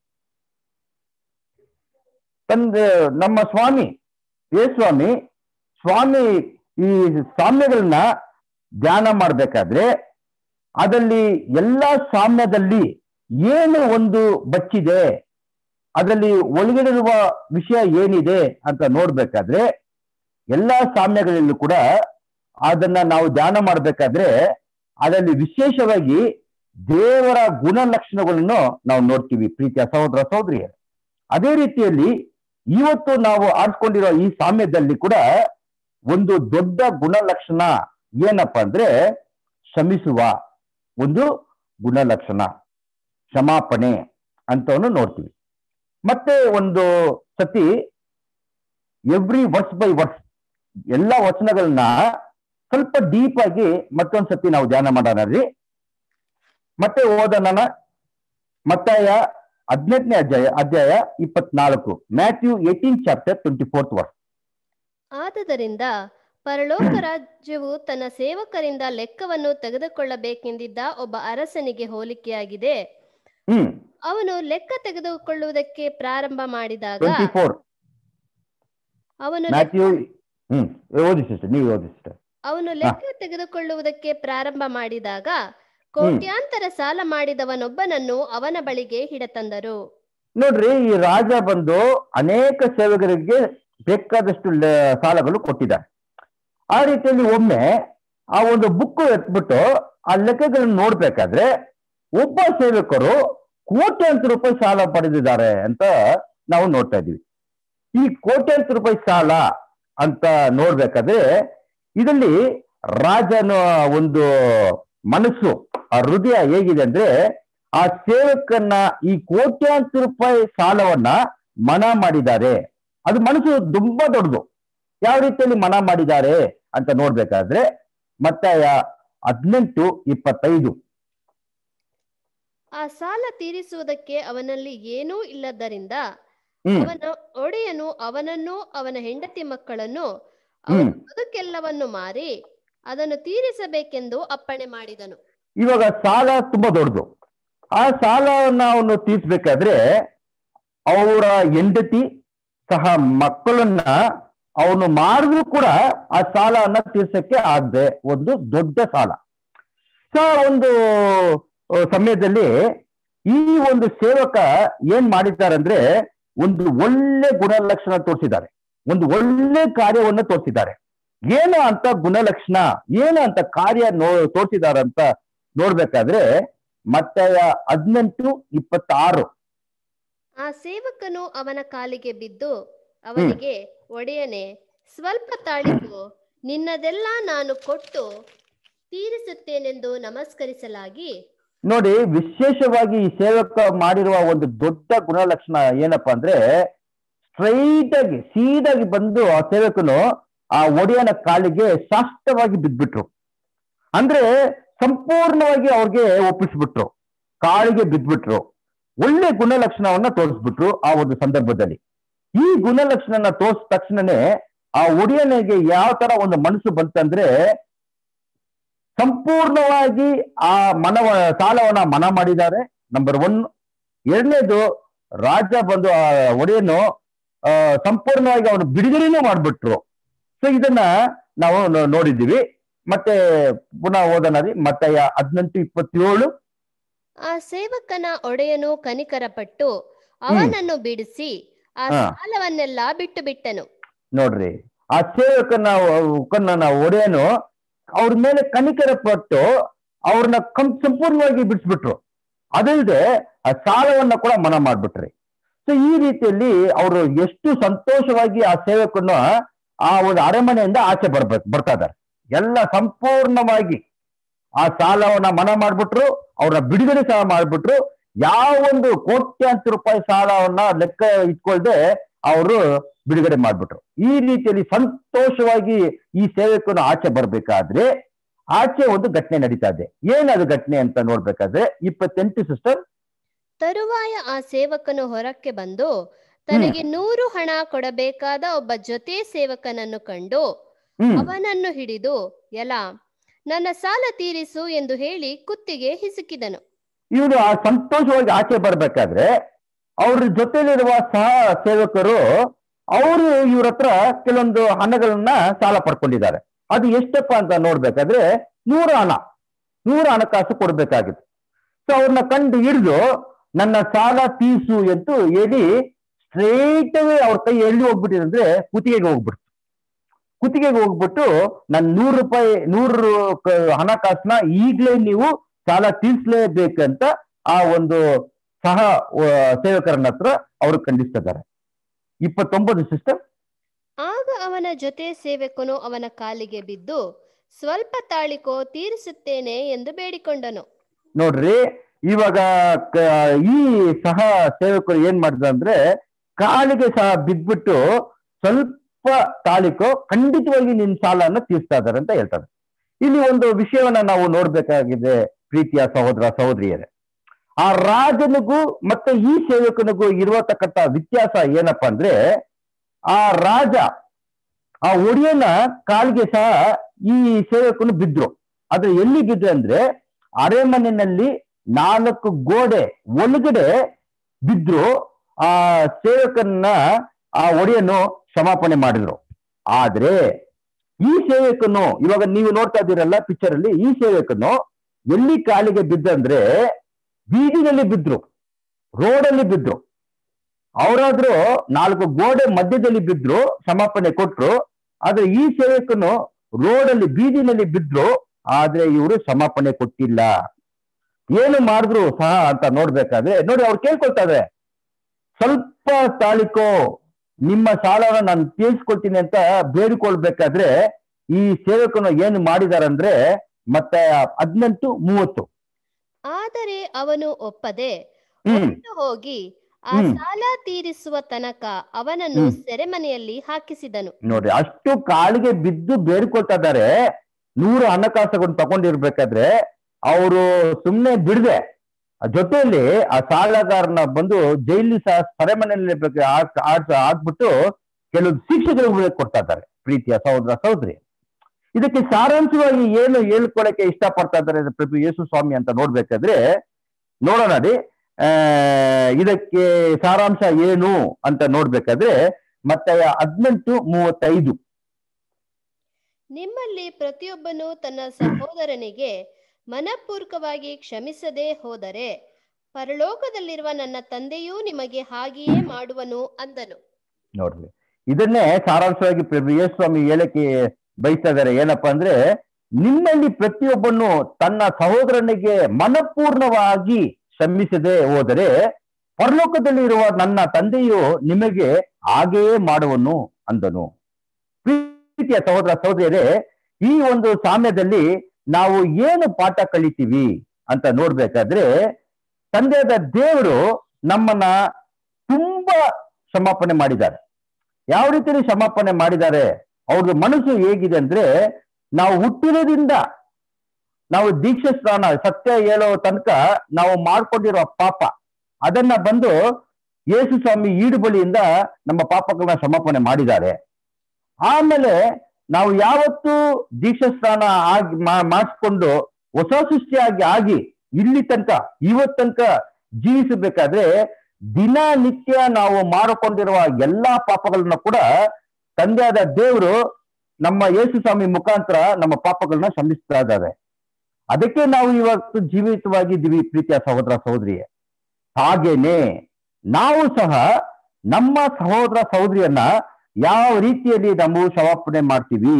ತಂದೆ ನಮ್ಮ ಸ್ವಾಮಿ ಏ ಸ್ವಾಮಿ ಸ್ವಾಮಿ ಈ ಸಾಮ್ಯಗಳನ್ನ ಧ್ಯಾನ ಮಾಡ್ಬೇಕಾದ್ರೆ ಅದರಲ್ಲಿ ಎಲ್ಲಾ ಸಾಮ್ಯದಲ್ಲಿ ಏನು ಒಂದು ಬಚ್ಚಿದೆ ಅದರಲ್ಲಿ ಒಳಗಡೆ ಇರುವ ವಿಷಯ ಏನಿದೆ ಅಂತ ನೋಡ್ಬೇಕಾದ್ರೆ ಎಲ್ಲಾ ಸಾಮ್ಯಗಳಲ್ಲೂ ಕೂಡ ಅದನ್ನ ನಾವು ಧ್ಯಾನ ಮಾಡ್ಬೇಕಾದ್ರೆ ಅದರಲ್ಲಿ ವಿಶೇಷವಾಗಿ ದೇವರ ಗುಣಲಕ್ಷಣಗಳನ್ನು ನಾವು ನೋಡ್ತೀವಿ ಪ್ರೀತಿಯ ಸಹೋದರ ಸಹೋದರಿಯರು ಅದೇ ರೀತಿಯಲ್ಲಿ ಇವತ್ತು ನಾವು ಆಡ್ಕೊಂಡಿರೋ ಈ ಸಾಮ್ಯದಲ್ಲಿ ಕೂಡ ಒಂದು ದೊಡ್ಡ ಗುಣಲಕ್ಷಣ ಏನಪ್ಪ ಅಂದ್ರೆ ಶ್ರಮಿಸುವ ಒಂದು ಗುಣಲಕ್ಷಣ ಕ್ಷಮಾಪಣೆ ಅಂತವನ್ನು ನೋಡ್ತೀವಿ ಮತ್ತೆ ಒಂದು ಸತಿ ಎವ್ರಿ ವರ್ಸ್ ಬೈ ವರ್ಸ್ ಎಲ್ಲ ವಚನಗಳನ್ನ ಸ್ವಲ್ಪ ಡೀಪ್ ಆಗಿ ಮತ್ತೊಂದ್ ಸತಿ ನಾವು ಧ್ಯಾನ ಮಾಡೋಣ ರೀ ಮತ್ತೆ ಓದೋಣ ಮತ್ತಾಯ ಹದಿನೆಂಟನೇ ಅಧ್ಯಾಯ ಅಧ್ಯಾಯ ಇಪ್ಪತ್ನಾಲ್ಕು Matthew eighteen chapter twenty fourth verse ಆದುದರಿಂದ ಪರಲೋಕ ರಾಜ್ಯವು ತನ್ನ ಸೇವಕರಿಂದ ಲೆಕ್ಕವನ್ನು ತೆಗೆದುಕೊಳ್ಳಬೇಕೆಂದಿದ್ದ ಒಬ್ಬ ಅರಸನಿಗೆ ಹೋಲಿಕೆಯಾಗಿದೆ ಹ್ಮ್ ಅವನು ಲೆಕ್ಕ ತೆಗೆದುಕೊಳ್ಳುವುದಕ್ಕೆ ಪ್ರಾರಂಭ ಮಾಡಿದಾಗ ಟ್ವೆಂಟಿ ಫೋರ್ ಅವನು ಲೆಕ್ಕ- ಮ್ಯಾಥ್ಯೂ ಹ್ಮ್ ಓದಿ ಸಿಸ್ಟರ್ ನೀವು ಓದಿ ಸಿಸ್ಟರ್ ಅವನು ಲೆಕ್ಕ ತೆಗೆದುಕೊಳ್ಳುವುದಕ್ಕೆ ಪ್ರಾರಂಭ ಮಾಡಿದಾಗ ಕೋಟ್ಯಾಂತರ ಸಾಲ ಮಾಡಿದವನೊಬ್ಬನನ್ನು ಅವನ ಬಳಿಗೆ ಹಿಡತಂದರು ನೋಡ್ರಿ ಈ ರಾಜ ಬಂದು ಅನೇಕ ಸೇವಕರಿಗೆ ಬೇಕಾದಷ್ಟು ಲೆ- ಸಾಲಗಳು ಕೊಟ್ಟಿದ್ದಾರೆ ಆ ರೀತಿಯಲ್ಲಿ ಒಮ್ಮೆ ಆ ಒಂದು ಬುಕ್ ಎತ್ಬಿಟ್ಟು ಆ ಲೆಕ್ಕಗಳನ್ನು ನೋಡ್ಬೇಕಾದ್ರೆ ಒಬ್ಬ ಸೇವಕರು ಕೋಟ್ಯಾಂತರ ರೂಪಾಯಿ ಸಾಲ ಪಡೆದಿದ್ದಾರೆ ಅಂತ ನಾವು ನೋಡ್ತಾ ಇದೀವಿ ಈ ಕೋಟ್ಯಾಂತರ ರೂಪಾಯಿ ಸಾಲ ಅಂತ ನೋಡ್ಬೇಕಾದ್ರೆ ಇದರಲ್ಲಿ ರಾಜನ ಒಂದು ಮನಸ್ಸು ಆ ಹೃದಯ ಹೇಗಿದೆ ಅಂದ್ರೆ ಆ ಸೇವಕನ್ನ ಈ ಕೋಟ್ಯಾಂತರ ರೂಪಾಯಿ ಸಾಲವನ್ನ ಮನಾ ಮಾಡಿದ್ದಾರೆ ಅದು ಮನಸ್ಸು ತುಂಬಾ ದೊಡ್ಡದು ಯಾವ ರೀತಿಯಲ್ಲಿ ಮನಾ ಮಾಡಿದ್ದಾರೆ ಅಂತ ನೋಡ್ಬೇಕಾದ್ರೆ ಮತ್ತೆ ಹದಿನೆಂಟು ಇಪ್ಪತ್ತೈದು ಆ ಸಾಲ ತೀರಿಸುವುದಕ್ಕೆ ಅವನಲ್ಲಿ ಏನೂ ಇಲ್ಲದ್ದರಿಂದ ಹ್ಮ್ ಅವನ ಒಡೆಯನು ಅವನನ್ನು ಅವನ ಹೆಂಡತಿ ಮಕ್ಕಳನ್ನು ಅವನ ಹ್ಮ್ ಬದುಕೆಲ್ಲವನ್ನು ಮಾರಿ ಅದನ್ನು ತೀರಿಸಬೇಕೆಂದು ಅಪ್ಪಣೆ ಮಾಡಿದನು ಇವಾಗ ಸಾಲ ತುಂಬಾ ದೊಡ್ಡದು ಆ ಸಾಲವನ್ನ ಅವನು ತೀರ್ಸ್ಬೇಕಾದ್ರೆ ಅವರ ಹೆಂಡತಿ ಸಹ ಮಕ್ಕಳನ್ನ ಅವನು ಮಾಡಿದ್ರು ಕೂಡ ಆ ಸಾಲವನ್ನ ತೀರ್ಸಕ್ಕೆ ಆಗದೆ ಒಂದು ದೊಡ್ಡ ಸಾಲ ಸೊ ಒಂದು ಆ, ಸಮಯದಲ್ಲಿ ಈ ಒಂದು ಸೇವಕ ಏನ್ ಮಾಡಿದ್ದಾರಂದ್ರೆ ಒಂದು ಒಳ್ಳೆ ಗುಣಲಕ್ಷಣ ತೋರಿಸಿದ್ದಾರೆ ಒಂದು ಒಳ್ಳೆ ಕಾರ್ಯವನ್ನು ತೋರಿಸಿದ್ದಾರೆ ಏನು ಅಂತ ಗುಣಲಕ್ಷಣ ಏನು ಅಂತ ಕಾರ್ಯ ನೋ ತೋರಿಸಿದ್ದಾರೆ ಅಂತ ನೋಡ್ಬೇಕಾದ್ರೆ ಮತ್ತೆ ಹದಿನೆಂಟು ಇಪ್ಪತ್ತಾರು ಆ ಸೇವಕನು ಅವನ ಕಾಲಿಗೆ ಬಿದ್ದು ಅವನಿಗೆ ಒಡೆಯನೆ ಸ್ವಲ್ಪ ತಾಳಿತು ನಿನ್ನದೆಲ್ಲ ನಾನು ಕೊಟ್ಟು ತೀರಿಸುತ್ತೇನೆಂದು ನಮಸ್ಕರಿಸಲಾಗಿ ನೋಡಿ ವಿಶೇಷವಾಗಿ ಈ ಸೇವಕ ಮಾಡಿರುವ ಒಂದು ದೊಡ್ಡ ಗುಣಲಕ್ಷಣ ಏನಪ್ಪಾ ಅಂದ್ರೆ ಸ್ಟ್ರೈಟ್ ಆಗಿ ಸೀದಾಗಿ ಬಂದು ಆ ಸೇವಕನು ಆ ಒಡೆಯನ ಕಾಲಿಗೆ ಸಾಷ್ಟವಾಗಿ ಬಿದ್ಬಿಟ್ರು ಅಂದ್ರೆ ಸಂಪೂರ್ಣವಾಗಿ ಅವ್ರಿಗೆ ಒಪ್ಪಿಸ್ಬಿಟ್ರು ಕಾಲಿಗೆ ಬಿದ್ಬಿಟ್ರು ಒಳ್ಳೆ ಗುಣಲಕ್ಷಣವನ್ನ ತೋರಿಸ್ಬಿಟ್ರು ಆ ಒಂದು ಸಂದರ್ಭದಲ್ಲಿ ಈ ಗುಣಲಕ್ಷಣನ ತೋರಿಸಿದ ತಕ್ಷಣನೇ ಆ ಒಡೆಯನಿಗೆ ಯಾವ ತರ ಒಂದು ಮನಸ್ಸು ಬಂತಂದ್ರೆ ಸಂಪೂರ್ಣವಾಗಿ ಆ ಮನವ ಸಾಲವನ್ನ ಮನ ಮಾಡಿದ್ದಾರೆ ನಂಬರ್ ಒನ್ ಎರಡನೇದು ರಾಜ ಬಂದು ಆ ಒಡೆಯನು ಆ, ಸಂಪೂರ್ಣವಾಗಿ ಅವನು ಬಿಡುಗಡೆನೂ ಮಾಡ್ಬಿಟ್ರು ಸೊ ಇದನ್ನ ನಾವು ನೋ- ನೋಡಿದ್ದೀವಿ ಮತ್ತೆ ಪುನಃ ಓದನರಿ ಮತ್ತೆ ಹದಿನೆಂಟು ಇಪ್ಪತ್ತೇಳು ಆ ಸೇವಕನ ಒಡೆಯನು ಕನಿಕರಪಟ್ಟು ಅವನನ್ನು ಬಿಡಿಸಿ ಆ ಹಾ. ಸಾಲವನ್ನೆಲ್ಲ ಬಿಟ್ಟು ಬಿಟ್ಟನು ನೋಡ್ರಿ ಆ ಸೇವಕನ ಕನ್ನ ಒಡೆಯನು ಅವ್ರ ಮೇಲೆ ಕನಿಕರ ಪಟ್ಟು ಅವ್ರನ್ನ ಕಂ ಸಂಪೂರ್ಣವಾಗಿ ಬಿಡಿಸ್ಬಿಟ್ರು ಅದಲ್ಲದೆ ಆ ಸಾಲವನ್ನ ಕೂಡ ಮನ ಮಾಡ್ಬಿಟ್ರಿ ಸೊ ಈ ರೀತಿಯಲ್ಲಿ ಅವರು ಎಷ್ಟು ಸಂತೋಷವಾಗಿ ಆ ಸೇವಕನ ಆ ಒಂದು ಅರಮನೆಯಿಂದ ಆಚೆ ಬರ್ಬೇಕು ಬರ್ತಾ ಇದ್ದಾರೆ ಎಲ್ಲ ಸಂಪೂರ್ಣವಾಗಿ ಆ ಸಾಲವನ್ನ ಮನ ಮಾಡ್ಬಿಟ್ರು ಅವ್ರನ್ನ ಬಿಡುಗಡೆ ಸಹ ಮಾಡ್ಬಿಟ್ರು ಯಾವ ಒಂದು ಕೋಟ್ಯಾಂತರ ರೂಪಾಯಿ ಸಾಲವನ್ನ ಲೆಕ್ಕ ಇಟ್ಕೊಳ್ದೆ ಅವರು ಬಿಡುಗಡೆ ಮಾಡ್ಬಿಟ್ರು ಈ ರೀತಿಯಲ್ಲಿ ಸಂತೋಷವಾಗಿ ಈ ಸೇವಕನು ಆಚೆ ಬರ್ಬೇಕಾದ್ರೆ ಆಚೆ ಒಂದು ಘಟನೆ ನಡೀತಾ ಇದೆ ಏನದು ಘಟನೆ ಅಂತ ನೋಡ್ಬೇಕಾದ್ರೆ ಇಪ್ಪತ್ತೆಂಟು ಸಿಸ್ಟರ್ ತರುವಾಯ ಆ ಸೇವಕನು ಹೊರಕ್ಕೆ ಬಂದು ತನಗೆ ನೂರು ಹಣ ಕೊಡಬೇಕಾದ ಒಬ್ಬ ಜೊತೆ ಸೇವಕನನ್ನು ಕಂಡು ಹ್ಮ್ ಅವನನ್ನು ಹಿಡಿದು ಎಲ ನನ್ನ ಸಾಲ ತೀರಿಸು ಎಂದು ಹೇಳಿ ಕುತ್ತಿಗೆ ಹಿಸುಕಿದನು ಇವರು ಆ ಸಂತೋಷವಾಗಿ ಆಚೆ ಬರ್ಬೇಕಾದ್ರೆ ಅವ್ರ ಜೊತೆಲಿರುವ ಸಹ ಸೇವಕರು ಅವರು ಇವ್ರ ಹತ್ರ ಕೆಲವೊಂದು ಹಣಗಳನ್ನ ಸಾಲ ಪಡ್ಕೊಂಡಿದ್ದಾರೆ ಅದು ಎಷ್ಟಪ್ಪ ಅಂತ ನೋಡ್ಬೇಕಾದ್ರೆ ನೂರು ಹಣ ನೂರು ಹಣಕಾಸು ಕೊಡ್ಬೇಕಾಗಿತ್ತು ಸೊ ಅವ್ರನ್ನ ಕಂಡು ಹಿಡಿದು ನನ್ನ ಸಾಲ ತೀಸು ಎಂದು ಹೇಳಿ ಸ್ಟ್ರೈಟ್ ಅವ್ರ ಕೈ ಎಲ್ಲಿ ಹೋಗ್ಬಿಟ್ಟಿದೆ ಅಂದ್ರೆ ಕುತ್ತಿಗೆಗೆ ಹೋಗ್ಬಿಡ್ತು ಕುತ್ತಿಗೆಗೆ ಹೋಗ್ಬಿಟ್ಟು ನನ್ ನೂರು ರೂಪಾಯಿ ನೂರು ಕ- ಹಣಕಾಸನ್ನ ಈಗ್ಲೇ ನೀವು ಸಾಲ ತೀರ್ಸ್ಲೇಬೇಕಂತ ಆ ಒಂದು ಸಹ ಆ, ಸೇವಕರನ್ನ ಹತ್ರ ಅವರು ಖಂಡಿಸ್ತಿದ್ದಾರೆ ಇಪ್ಪತ್ತೊಂಬತ್ತು ಸಿಸ್ಟರ್ ಆಗ ಅವನ ಜೊತೆ ಸೇವಕನು ಅವನ ಕಾಲಿಗೆ ಬಿದ್ದು ಸ್ವಲ್ಪ ತಾಳಿಕೋ ತೀರಿಸುತ್ತೇನೆ ಎಂದು ಬೇಡಿಕೊಂಡನು ನೋಡ್ರಿ ಇವಾಗ ಕ- ಈ ಸಹ ಸೇವಕರು ಏನ್ ಮಾಡಿದ್ರು ಅಂದ್ರೆ ಕಾಲಿಗೆ ಸಹ ಬಿದ್ಬಿಟ್ಟು ಸ್ವಲ್ಪ ತಾಳಿಕೋ ಖಂಡಿತವಾಗಿ ನಿನ್ ಸಾಲನ ತೀರ್ಸ್ತಾ ಇದಾರೆ ಅಂತ ಹೇಳ್ತಾರೆ ಇಲ್ಲಿ ಒಂದು ವಿಷಯವನ್ನ ನಾವು ನೋಡ್ಬೇಕಾಗಿದೆ ಪ್ರೀತಿಯ ಸಹೋದರ ಸಹೋದರಿಯರೇ ಆ ರಾಜನಿಗೂ ಮತ್ತೆ ಈ ಸೇವಕನಿಗೂ ಇರತಕ್ಕಂತ ವ್ಯತ್ಯಾಸ ಏನಪ್ಪಾ ಅಂದ್ರೆ ಆ ರಾಜ ಆ ಒಡೆಯನ ಕಾಲಿಗೆ ಸಹ ಈ ಸೇವಕನು ಬಿದ್ರು ಆದ್ರೆ ಎಲ್ಲಿ ಬಿದ್ರು ಅಂದ್ರೆ ಅರೆಮನೆಯಲ್ಲಿ ನಾಲ್ಕು ಗೋಡೆ ಒಳಗಡೆ ಬಿದ್ರು ಆ ಸೇವಕನ್ನ ಆ ಒಡೆಯನು ಕ್ಷಮಾಪಣೆ ಮಾಡಿದ್ರು ಆದ್ರೆ ಈ ಸೇವಕನು ಇವಾಗ ನೀವು ನೋಡ್ತಾ ಇದ್ದೀರಲ್ಲ ಪಿಕ್ಚರ್ ಅಲ್ಲಿ ಈ ಸೇವಕನು ಎಲ್ಲಿ ಕಾಲಿಗೆ ಬಿದ್ದಂದ್ರೆ ಬೀದಿನಲ್ಲಿ ಬಿದ್ರು ರೋಡಲ್ಲಿ ಬಿದ್ರು ಅವರಾದ್ರೂ ನಾಲ್ಕು ಗೋಡೆ ಮಧ್ಯದಲ್ಲಿ ಬಿದ್ರು ಕ್ಷಮಾಪಣೆ ಕೊಟ್ರು ಆದ್ರೆ ಈ ಸೇವಕನು ರೋಡಲ್ಲಿ ಬೀದಿನಲ್ಲಿ ಬಿದ್ರು ಆದ್ರೆ ಇವರು ಕ್ಷಮಾಪಣೆ ಕೊಟ್ಟಿಲ್ಲ ಏನು ಮಾಡಿದ್ರು ಸಹ ಅಂತ ನೋಡ್ಬೇಕಾದ್ರೆ ನೋಡಿ ಅವ್ರು ಕೇಳ್ಕೊಳ್ತಾ ಇದ್ದಾರೆ ಸ್ವಲ್ಪ ತಾಳಿಕೋ ನಿಮ್ಮ ಸಾಲನ ನಾನು ತೀರ್ಸ್ಕೊಳ್ತೀನಿ ಅಂತ ಬೇಡಿಕೊಳ್ಬೇಕಾದ್ರೆ ಈ ಸೇವಕನು ಏನು ಮಾಡಿದಾರಂದ್ರೆ ಮತ್ತೆ ಹದಿನೆಂಟು ಮೂವತ್ತು ಆದರೆ ಅವನು ಒಪ್ಪದೆ ಹ್ಮ್ ಹೊರಟು ಹೋಗಿ ಆ ಹ್ಮ್. ಸಾಲ ತೀರಿಸುವ ತನಕ ಅವನನ್ನು ಹ್ಮ್. ಸೆರೆಮನೆಯಲ್ಲಿ ಹಾಕಿಸಿದನು ನೋಡ್ರಿ ಅಷ್ಟು ಕಾಲಿಗೆ ಬಿದ್ದು ಬೇಡ್ಕೊಳ್ತಾ ಇದ್ದಾರೆ ನೂರು ಹಣಕಾಸುಗಳನ್ನು ತಗೊಂಡಿರ್ಬೇಕಾದ್ರೆ ಅವರು ಸುಮ್ನೆ ಬಿಡದೆ ಜೊತೆಯಲ್ಲಿ ಆ ಸಾಲಗಾರನ ಬಂದು ಜೈಲಿ ಸಹ ಸೆರೆಮನೆಯಲ್ಲಿ ಬೇಕು- ಹಾಕ್- ಹಾಕ್- ಹಾಕ್ಬಿಟ್ಟು ಕೆಲವು ಶಿಕ್ಷೆಗಳು ಕೊಡ್ತಾ ಇದ್ದಾರೆ ಪ್ರೀತಿಯ ಸಹೋದರ ಸಹೋದರಿ ಇದಕ್ಕೆ ಸಾರಾಂಶವಾಗಿ ಏನು ಹೇಳ್ಕೊಳಕ್ಕೆ ಇಷ್ಟಪಡ್ತಾ ಇದ್ದಾರೆ ಪ್ರಭು ಯೇಸು ಸ್ವಾಮಿ ಅಂತ ನೋಡ್ಬೇಕಾದ್ರೆ ನೋಡೋಣ ರೀ ಆ, ಇದಕ್ಕೆ ಸಾರಾಂಶ ಏನು ಅಂತ ನೋಡ್ಬೇಕಾದ್ರೆ ಮತ್ತೆ ಹದಿನೆಂಟು ಮೂವತ್ತೈದು ನಿಮ್ಮಲ್ಲಿ ಪ್ರತಿಯೊಬ್ಬನು ತನ್ನ ಸಹೋದರನಿಗೆ ಮನಪೂರ್ವಕವಾಗಿ ಕ್ಷಮಿಸದೆ ಹೋದರೆ ಪರಲೋಕದಲ್ಲಿರುವ ನನ್ನ ತಂದೆಯೂ ನಿಮಗೆ ಹಾಗೆಯೇ ಮಾಡುವನು ಅಂದನು ನೋಡ್ರಿ ಇದನ್ನೇ ಸಾರಾಂಶವಾಗಿ ಪ್ರಭು ಯೇಸು ಸ್ವಾಮಿ ಹೇಳಕ್ಕೆ ಬಯಸ್ತಾ ಇದ್ದಾರೆ ಏನಪ್ಪಾ ಅಂದ್ರೆ ನಿಮ್ಮಲ್ಲಿ ಪ್ರತಿಯೊಬ್ಬನು ತನ್ನ ಸಹೋದರನಿಗೆ ಮನಪೂರ್ಣವಾಗಿ ಶ್ರಮಿಸದೆ ಹೋದರೆ ಪರಲೋಕದಲ್ಲಿ ಇರುವ ನನ್ನ ತಂದೆಯು ನಿಮಗೆ ಹಾಗೆಯೇ ಮಾಡುವನು ಅಂದನು ಪ್ರೀತಿಯ ಸಹೋದರ ಸಹೋದರಿಯರೇ ಈ ಒಂದು ಸಾಮ್ಯದಲ್ಲಿ ನಾವು ಏನು ಪಾಠ ಕಲಿತೀವಿ ಅಂತ ನೋಡ್ಬೇಕಾದ್ರೆ ತಂದೆಯಾದ ದೇವರು ನಮ್ಮನ್ನ ತುಂಬಾ ಕ್ಷಮಾಪಣೆ ಮಾಡಿದ್ದಾರೆ ಯಾವ ರೀತಿಯಲ್ಲಿ ಕ್ಷಮಾಪಣೆ ಮಾಡಿದ್ದಾರೆ ಅವ್ರದ್ದು ಮನಸ್ಸು ಹೇಗಿದೆ ಅಂದ್ರೆ ನಾವು ಹುಟ್ಟಿರೋದ್ರಿಂದ ನಾವು ದೀಕ್ಷೆ ಸ್ನಾನ ಸತ್ಯ ಹೇಳೋ ತನಕ ನಾವು ಮಾಡ್ಕೊಂಡಿರೋ ಪಾಪ ಅದನ್ನ ಬಂದು ಯೇಸು ಸ್ವಾಮಿ ಈಡು ಬಳಿಯಿಂದ ನಮ್ಮ ಪಾಪಗಳನ್ನ ಕ್ಷಮಾಪಣೆ ಮಾಡಿದ್ದಾರೆ ಆಮೇಲೆ ನಾವು ಯಾವತ್ತು ದೀಕ್ಷಾ ಸ್ನಾನ ಆಗಿ ಮಾ- ಮಾಡಿಸ್ಕೊಂಡು ಹೊಸ ಸೃಷ್ಟಿಯಾಗಿ ಆಗಿ ಇಲ್ಲಿ ತನಕ ಇವತ್ ತನಕ ಜೀವಿಸಬೇಕಾದ್ರೆ ದಿನನಿತ್ಯ ನಾವು ಮಾಡಿಕೊಂಡಿರುವ ಎಲ್ಲಾ ಪಾಪಗಳನ್ನ ಕೂಡ ತಂದೆಯಾದ ದೇವರು ನಮ್ಮ ಯೇಸು ಸ್ವಾಮಿ ಮುಖಾಂತರ ನಮ್ಮ ಪಾಪಗಳನ್ನ ಕ್ಷಮಿಸ್ತಾ ಇದ್ದಾರೆ ಅದಕ್ಕೆ ನಾವು ಇವತ್ತು ಜೀವಿತವಾಗಿದ್ದೀವಿ ಪ್ರೀತಿಯ ಸಹೋದರ ಸಹೋದರಿಯೇ ಹಾಗೇನೆ ನಾವು ಸಹ ನಮ್ಮ ಸಹೋದರ ಸಹೋದರಿಯನ್ನ ಯಾವ ರೀತಿಯಲ್ಲಿ ನಾವು ಕ್ಷಮಾಪಣೆ ಮಾಡ್ತೀವಿ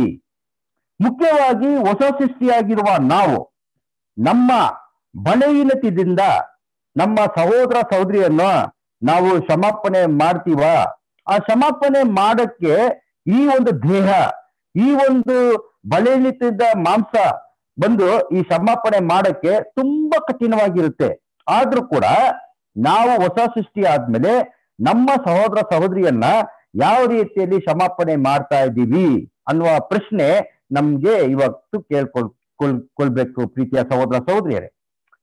ಮುಖ್ಯವಾಗಿ ಹೊಸ ಸೃಷ್ಟಿಯಾಗಿರುವ ನಾವು ನಮ್ಮ ಬಲಹೀನತೆಯಿಂದ ನಮ್ಮ ಸಹೋದರ ಸಹೋದರಿಯನ್ನ ನಾವು ಕ್ಷಮಾಪಣೆ ಮಾಡ್ತೀವ ಆ ಕ್ಷಮಾಪಣೆ ಮಾಡಕ್ಕೆ ಈ ಒಂದು ದೇಹ ಈ ಒಂದು ಬಲಹೀನತೆಯಿಂದ ಮಾಂಸ ಬಂದು ಈ ಕ್ಷಮಾಪಣೆ ಮಾಡಕ್ಕೆ ತುಂಬಾ ಕಠಿಣವಾಗಿರುತ್ತೆ ಆದ್ರೂ ಕೂಡ ನಾವು ಹೊಸ ಸೃಷ್ಟಿ ಆದ್ಮೇಲೆ ನಮ್ಮ ಸಹೋದರ ಸಹೋದರಿಯನ್ನ ಯಾವ ರೀತಿಯಲ್ಲಿ ಕ್ಷಮಾಪಣೆ ಮಾಡ್ತಾ ಇದ್ದೀವಿ ಅನ್ನುವ ಪ್ರಶ್ನೆ ನಮ್ಗೆ ಇವತ್ತು ಕೇಳ್ಕೊಳ್ ಕೊಳ್- ಕೊಳ್ಬೇಕು ಪ್ರೀತಿಯ ಸಹೋದರ ಸಹೋದರಿಯರೇ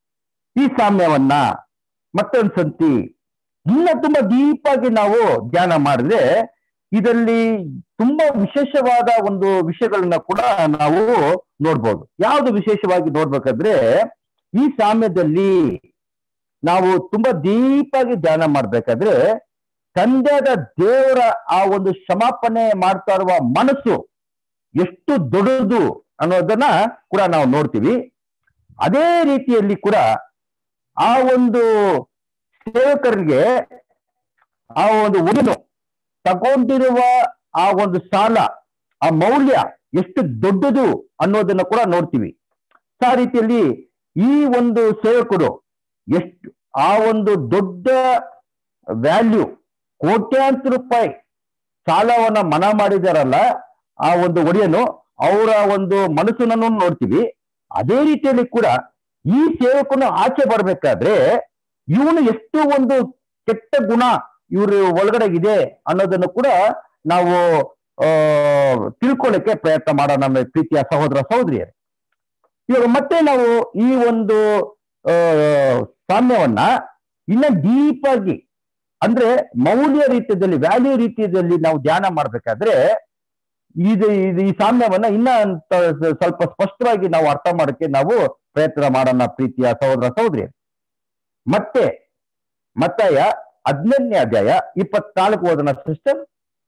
ಈ ಸಾಮ್ಯವನ್ನ ಮತ್ತೊಂದು ಸಂತಿ ಇನ್ನ ತುಂಬಾ ಡೀಪಾಗಿ ನಾವು ಧ್ಯಾನ ಮಾಡಿದ್ರೆ ಇದರಲ್ಲಿ ತುಂಬಾ ವಿಶೇಷವಾದ ಒಂದು ವಿಷಯಗಳನ್ನ ಕೂಡ ನಾವು ನೋಡ್ಬೋದು ಯಾವ್ದು ವಿಶೇಷವಾಗಿ ನೋಡ್ಬೇಕಾದ್ರೆ ಈ ಸಾಮ್ಯದಲ್ಲಿ ನಾವು ತುಂಬಾ ಡೀಪಾಗಿ ಧ್ಯಾನ ಮಾಡ್ಬೇಕಾದ್ರೆ ತಂದೆಯಾದ ದೇವರ ಆ ಒಂದು ಕ್ಷಮಾಪಣೆ ಮಾಡ್ತಾ ಇರುವ ಮನಸ್ಸು ಎಷ್ಟು ದೊಡ್ಡದು ಅನ್ನೋದನ್ನ ಕೂಡ ನಾವು ನೋಡ್ತೀವಿ ಅದೇ ರೀತಿಯಲ್ಲಿ ಕೂಡ ಆ ಒಂದು ಸೇವಕರಿಗೆ ಆ ಒಂದು ಒಡೆನು ತಗೊಂಡಿರುವ ಆ ಒಂದು ಸಾಲ ಆ ಮೌಲ್ಯ ಎಷ್ಟು ದೊಡ್ಡದು ಅನ್ನೋದನ್ನ ಕೂಡ ನೋಡ್ತೀವಿ ಆ ರೀತಿಯಲ್ಲಿ ಈ ಒಂದು ಸೇವಕರು ಎಷ್ಟು ಆ ಒಂದು ದೊಡ್ಡ ವ್ಯಾಲ್ಯೂ ಕೋಟ್ಯಾಂತರ ರೂಪಾಯಿ ಸಾಲವನ್ನ ಮನಾ ಮಾಡಿದಾರಲ್ಲ ಆ ಒಂದು ಒಡೆಯನು ಅವರ ಒಂದು ಮನಸ್ಸನ್ನು ನೋಡ್ತೀವಿ ಅದೇ ರೀತಿಯಲ್ಲಿ ಕೂಡ ಈ ಸೇವಕನು ಆಚೆ ಬರ್ಬೇಕಾದ್ರೆ ಇವನು ಎಷ್ಟು ಒಂದು ಕೆಟ್ಟ ಗುಣ ಇವರು ಒಳಗಡೆ ಇದೆ ಅನ್ನೋದನ್ನು ಕೂಡ ನಾವು ಆ ತಿಳ್ಕೊಳ್ಳಿಕ್ಕೆ ಪ್ರಯತ್ನ ಮಾಡೋಣ ನಮ್ಮ ಪ್ರೀತಿಯ ಸಹೋದರ ಸಹೋದರಿಯರು ಇವಾಗ ಮತ್ತೆ ನಾವು ಈ ಒಂದು ಆ ಸಾಮ್ಯವನ್ನ ಇನ್ನ ಡೀಪ್ ಆಗಿ ಅಂದ್ರೆ ಮೌಲ್ಯ ರೀತಿಯಲ್ಲಿ ವ್ಯಾಲ್ಯೂ ರೀತಿಯಲ್ಲಿ ನಾವು ಧ್ಯಾನ ಮಾಡ್ಬೇಕಾದ್ರೆ ಇದು ಇದು ಈ ಸಾಮ್ಯವನ್ನ ಇನ್ನ ಅಂತ ಸ್ವಲ್ಪ ಸ್ಪಷ್ಟವಾಗಿ ನಾವು ಅರ್ಥ ಮಾಡಕ್ಕೆ ನಾವು ಪ್ರಯತ್ನ ಮಾಡೋಣ ಪ್ರೀತಿಯ ಸಹೋದರ ಸಹೋದರಿ ಮತ್ತೆ ಮತ್ತಾಯ ಹದಿನೆಂಟನೇ ಅಧ್ಯಾಯ ಇಪ್ಪತ್ನಾಲ್ಕು ಓದನ ಸಿಸ್ಟರ್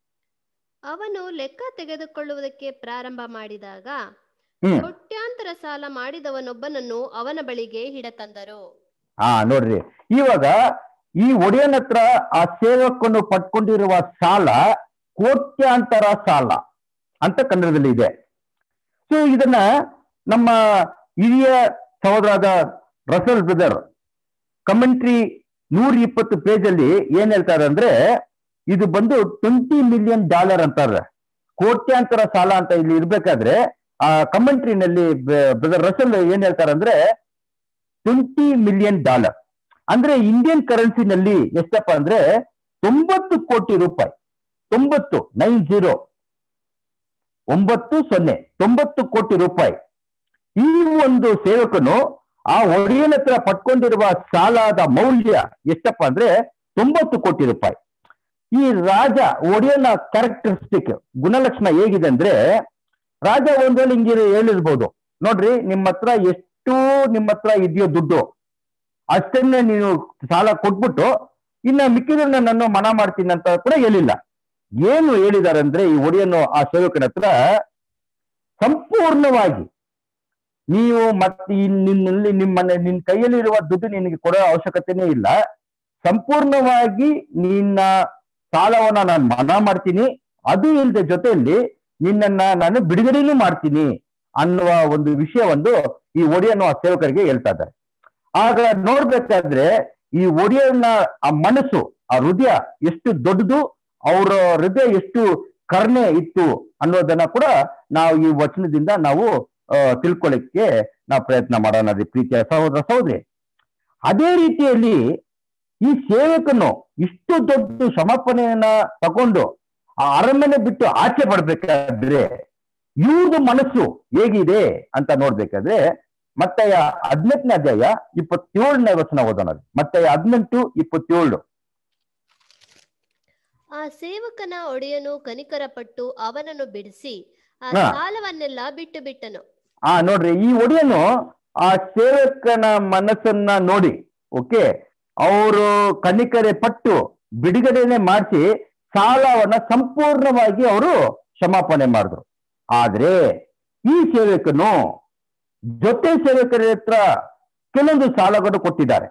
ಅವನು ಲೆಕ್ಕ ತೆಗೆದುಕೊಳ್ಳುವುದಕ್ಕೆ ಪ್ರಾರಂಭ ಮಾಡಿದಾಗ ಹ್ಮ್ ಕೋಟ್ಯಾಂತರ ಸಾಲ ಮಾಡಿದವನೊಬ್ಬನನ್ನು ಅವನ ಬಳಿಗೆ ಹಿಡತಂದರು ಹಾ ನೋಡ್ರಿ ಇವಾಗ ಈ ಒಡೆಯನ ಹತ್ರ ಆ ಸೇವಕನು ಪಡ್ಕೊಂಡಿರುವ ಸಾಲ ಕೋಟ್ಯಾಂತರ ಸಾಲ ಅಂತ ಕನ್ನಡದಲ್ಲಿ ಇದೆ ಸೊ ಇದನ್ನ ನಮ್ಮ ಹಿರಿಯ ಸಹೋದರಾದ ರಸಲ್ ಬ್ರದರ್ ಕಮೆಂಟ್ರಿ ನೂರ ಇಪ್ಪತ್ತು ಪೇಜ್ ಅಲ್ಲಿ ಏನ್ ಹೇಳ್ತಾರೆ ಅಂದ್ರೆ ಇದು ಬಂದು ಟ್ವೆಂಟಿ ಮಿಲಿಯನ್ ಡಾಲರ್ ಅಂತಾರೆ ಕೋಟ್ಯಾಂತರ ಸಾಲ ಅಂತ ಇಲ್ಲಿ ಇರ್ಬೇಕಾದ್ರೆ ಆ ಕಮೆಂಟ್ರಿನಲ್ಲಿ ಬ್ರದರ್ ರಸಲ್ ಏನ್ ಹೇಳ್ತಾರೆ ಅಂದ್ರೆ ಟ್ವೆಂಟಿ ಮಿಲಿಯನ್ ಡಾಲರ್ ಅಂದ್ರೆ ಇಂಡಿಯನ್ ಕರೆನ್ಸಿನಲ್ಲಿ ಎಷ್ಟಪ್ಪ ಅಂದ್ರೆ ತೊಂಬತ್ತು ಕೋಟಿ ರೂಪಾಯಿ ತೊಂಬತ್ತು ನೈನ್ ಜೀರೋ ಒಂಬತ್ತು ಸೊನ್ನೆ ತೊಂಬತ್ತು ಕೋಟಿ ರೂಪಾಯಿ ಈ ಒಂದು ಸೇವಕನು ಆ ಒಡೆಯನ ಹತ್ರ ಪಟ್ಕೊಂಡಿರುವ ಸಾಲದ ಮೌಲ್ಯ ಎಷ್ಟಪ್ಪ ಅಂದ್ರೆ ತೊಂಬತ್ತು ಕೋಟಿ ರೂಪಾಯಿ ಈ ರಾಜ ಒಡೆಯನ ಕ್ಯಾರೆಕ್ಟರಿಸ್ಟಿಕ್ ಗುಣಲಕ್ಷಣ ಹೇಗಿದೆ ಅಂದ್ರೆ ರಾಜ ಒಂದ್ರಲ್ಲಿ ಹಿಂಗೆ ಹೇಳಿರ್ಬೋದು ನೋಡ್ರಿ ನಿಮ್ಮ ಹತ್ರ ಎಷ್ಟು ನಿಮ್ಮ ಹತ್ರ ಇದೆಯೋ ದುಡ್ಡು ಅಷ್ಟನ್ನೇ ನೀವು ಸಾಲ ಕೊಟ್ಬಿಟ್ಟು ಇನ್ನ ಮಿಕ್ಕಿದನ್ನ ನಾನು ಮನ ಮಾಡ್ತೀನಿ ಅಂತ ಕೂಡ ಹೇಳಿಲ್ಲ ಏನು ಹೇಳಿದ್ದಾರೆ ಅಂದ್ರೆ ಈ ಒಡೆಯನು ಆ ಸೇವಕನ ಹತ್ರ ಸಂಪೂರ್ಣವಾಗಿ ನೀವು ಮತ್ತೆ ಈ ನಿನ್ನಲ್ಲಿ ನಿಮ್ಮ ನಿನ್ನ ಕೈಯಲ್ಲಿರುವ ದುಡ್ಡು ನಿನಗೆ ಕೊಡೋ ಅವಶ್ಯಕತೆನೇ ಇಲ್ಲ ಸಂಪೂರ್ಣವಾಗಿ ನಿನ್ನ ಸಾಲವನ್ನ ನಾನು ಮನಾ ಮಾಡ್ತೀನಿ ಅದು ಇಲ್ಲದೆ ಜೊತೆಯಲ್ಲಿ ನಿನ್ನನ್ನ ನಾನು ಬಿಡುಗಡೆನೂ ಮಾಡ್ತೀನಿ ಅನ್ನುವ ಒಂದು ವಿಷಯ ಒಂದು ಈ ಒಡೆಯನು ಆ ಸೇವಕರಿಗೆ ಹೇಳ್ತಾ ಇದ್ದಾರೆ ಆಗ ನೋಡ್ಬೇಕಾದ್ರೆ ಈ ಒಡೆಯನ ಆ ಮನಸ್ಸು ಆ ಹೃದಯ ಎಷ್ಟು ದೊಡ್ಡದು ಅವರ ಹೃದಯ ಎಷ್ಟು ಕರುಣೆ ಇತ್ತು ಅನ್ನೋದನ್ನ ಕೂಡ ನಾವು ಈ ವಚನದಿಂದ ನಾವು ಆ, ತಿಳ್ಕೊಳ್ಳಿಕ್ಕೆ ನಾವು ಪ್ರಯತ್ನ ಮಾಡೋಣ ರೀ ಪ್ರೀತಿಯ ಸಹೋದರ ಸಹೋದರಿ ಅದೇ ರೀತಿಯಲ್ಲಿ ಈ ಸೇವಕನು ಇಷ್ಟು ದೊಡ್ಡ ಸಮರ್ಪಣೆಯನ್ನ ತಗೊಂಡು ಆ ಅರಮನೆ ಬಿಟ್ಟು ಆಚೆ ಪಡ್ಬೇಕಾದ್ರೆ ಇವ್ರದ್ದು ಮನಸ್ಸು ಹೇಗಿದೆ ಅಂತ ನೋಡ್ಬೇಕಾದ್ರೆ ಮತ್ತೆ ಹದಿನೆಂಟನೇ ಅಧ್ಯಾಯ ಇಪ್ಪತ್ತೇಳನೇ ವಚನ ಓದೋಣ ರೀ. ಮತ್ತೆ ಹದಿನೆಂಟು ಇಪ್ಪತ್ತೇಳು ಆ ಸೇವಕನ ಒಡೆಯನು ಕನಿಕರಪಟ್ಟು ಅವನನ್ನು ಬಿಡಿಸಿ ಆ ಹಾ. ಸಾಲವನ್ನೆಲ್ಲ ಬಿಟ್ಟು ಬಿಟ್ಟನು ಆ ನೋಡ್ರಿ ಈ ಒಡೆಯನು ಆ ಸೇವಕನ ಮನಸ್ಸನ್ನ ನೋಡಿ ಓಕೆ ಅವರು ಕನಿಕರೆ ಪಟ್ಟು ಬಿಡುಗಡೆನೆ ಮಾಡಿಸಿ ಸಾಲವನ್ನ ಸಂಪೂರ್ಣವಾಗಿ ಅವರು ಕ್ಷಮಾಪಣೆ ಮಾಡಿದ್ರು ಆದ್ರೆ ಈ ಸೇವಕನು ಜೊತೆ ಸೇವಕರ ಹತ್ರ ಕೆಲವೊಂದು ಸಾಲಗಳನ್ನು ಕೊಟ್ಟಿದ್ದಾರೆ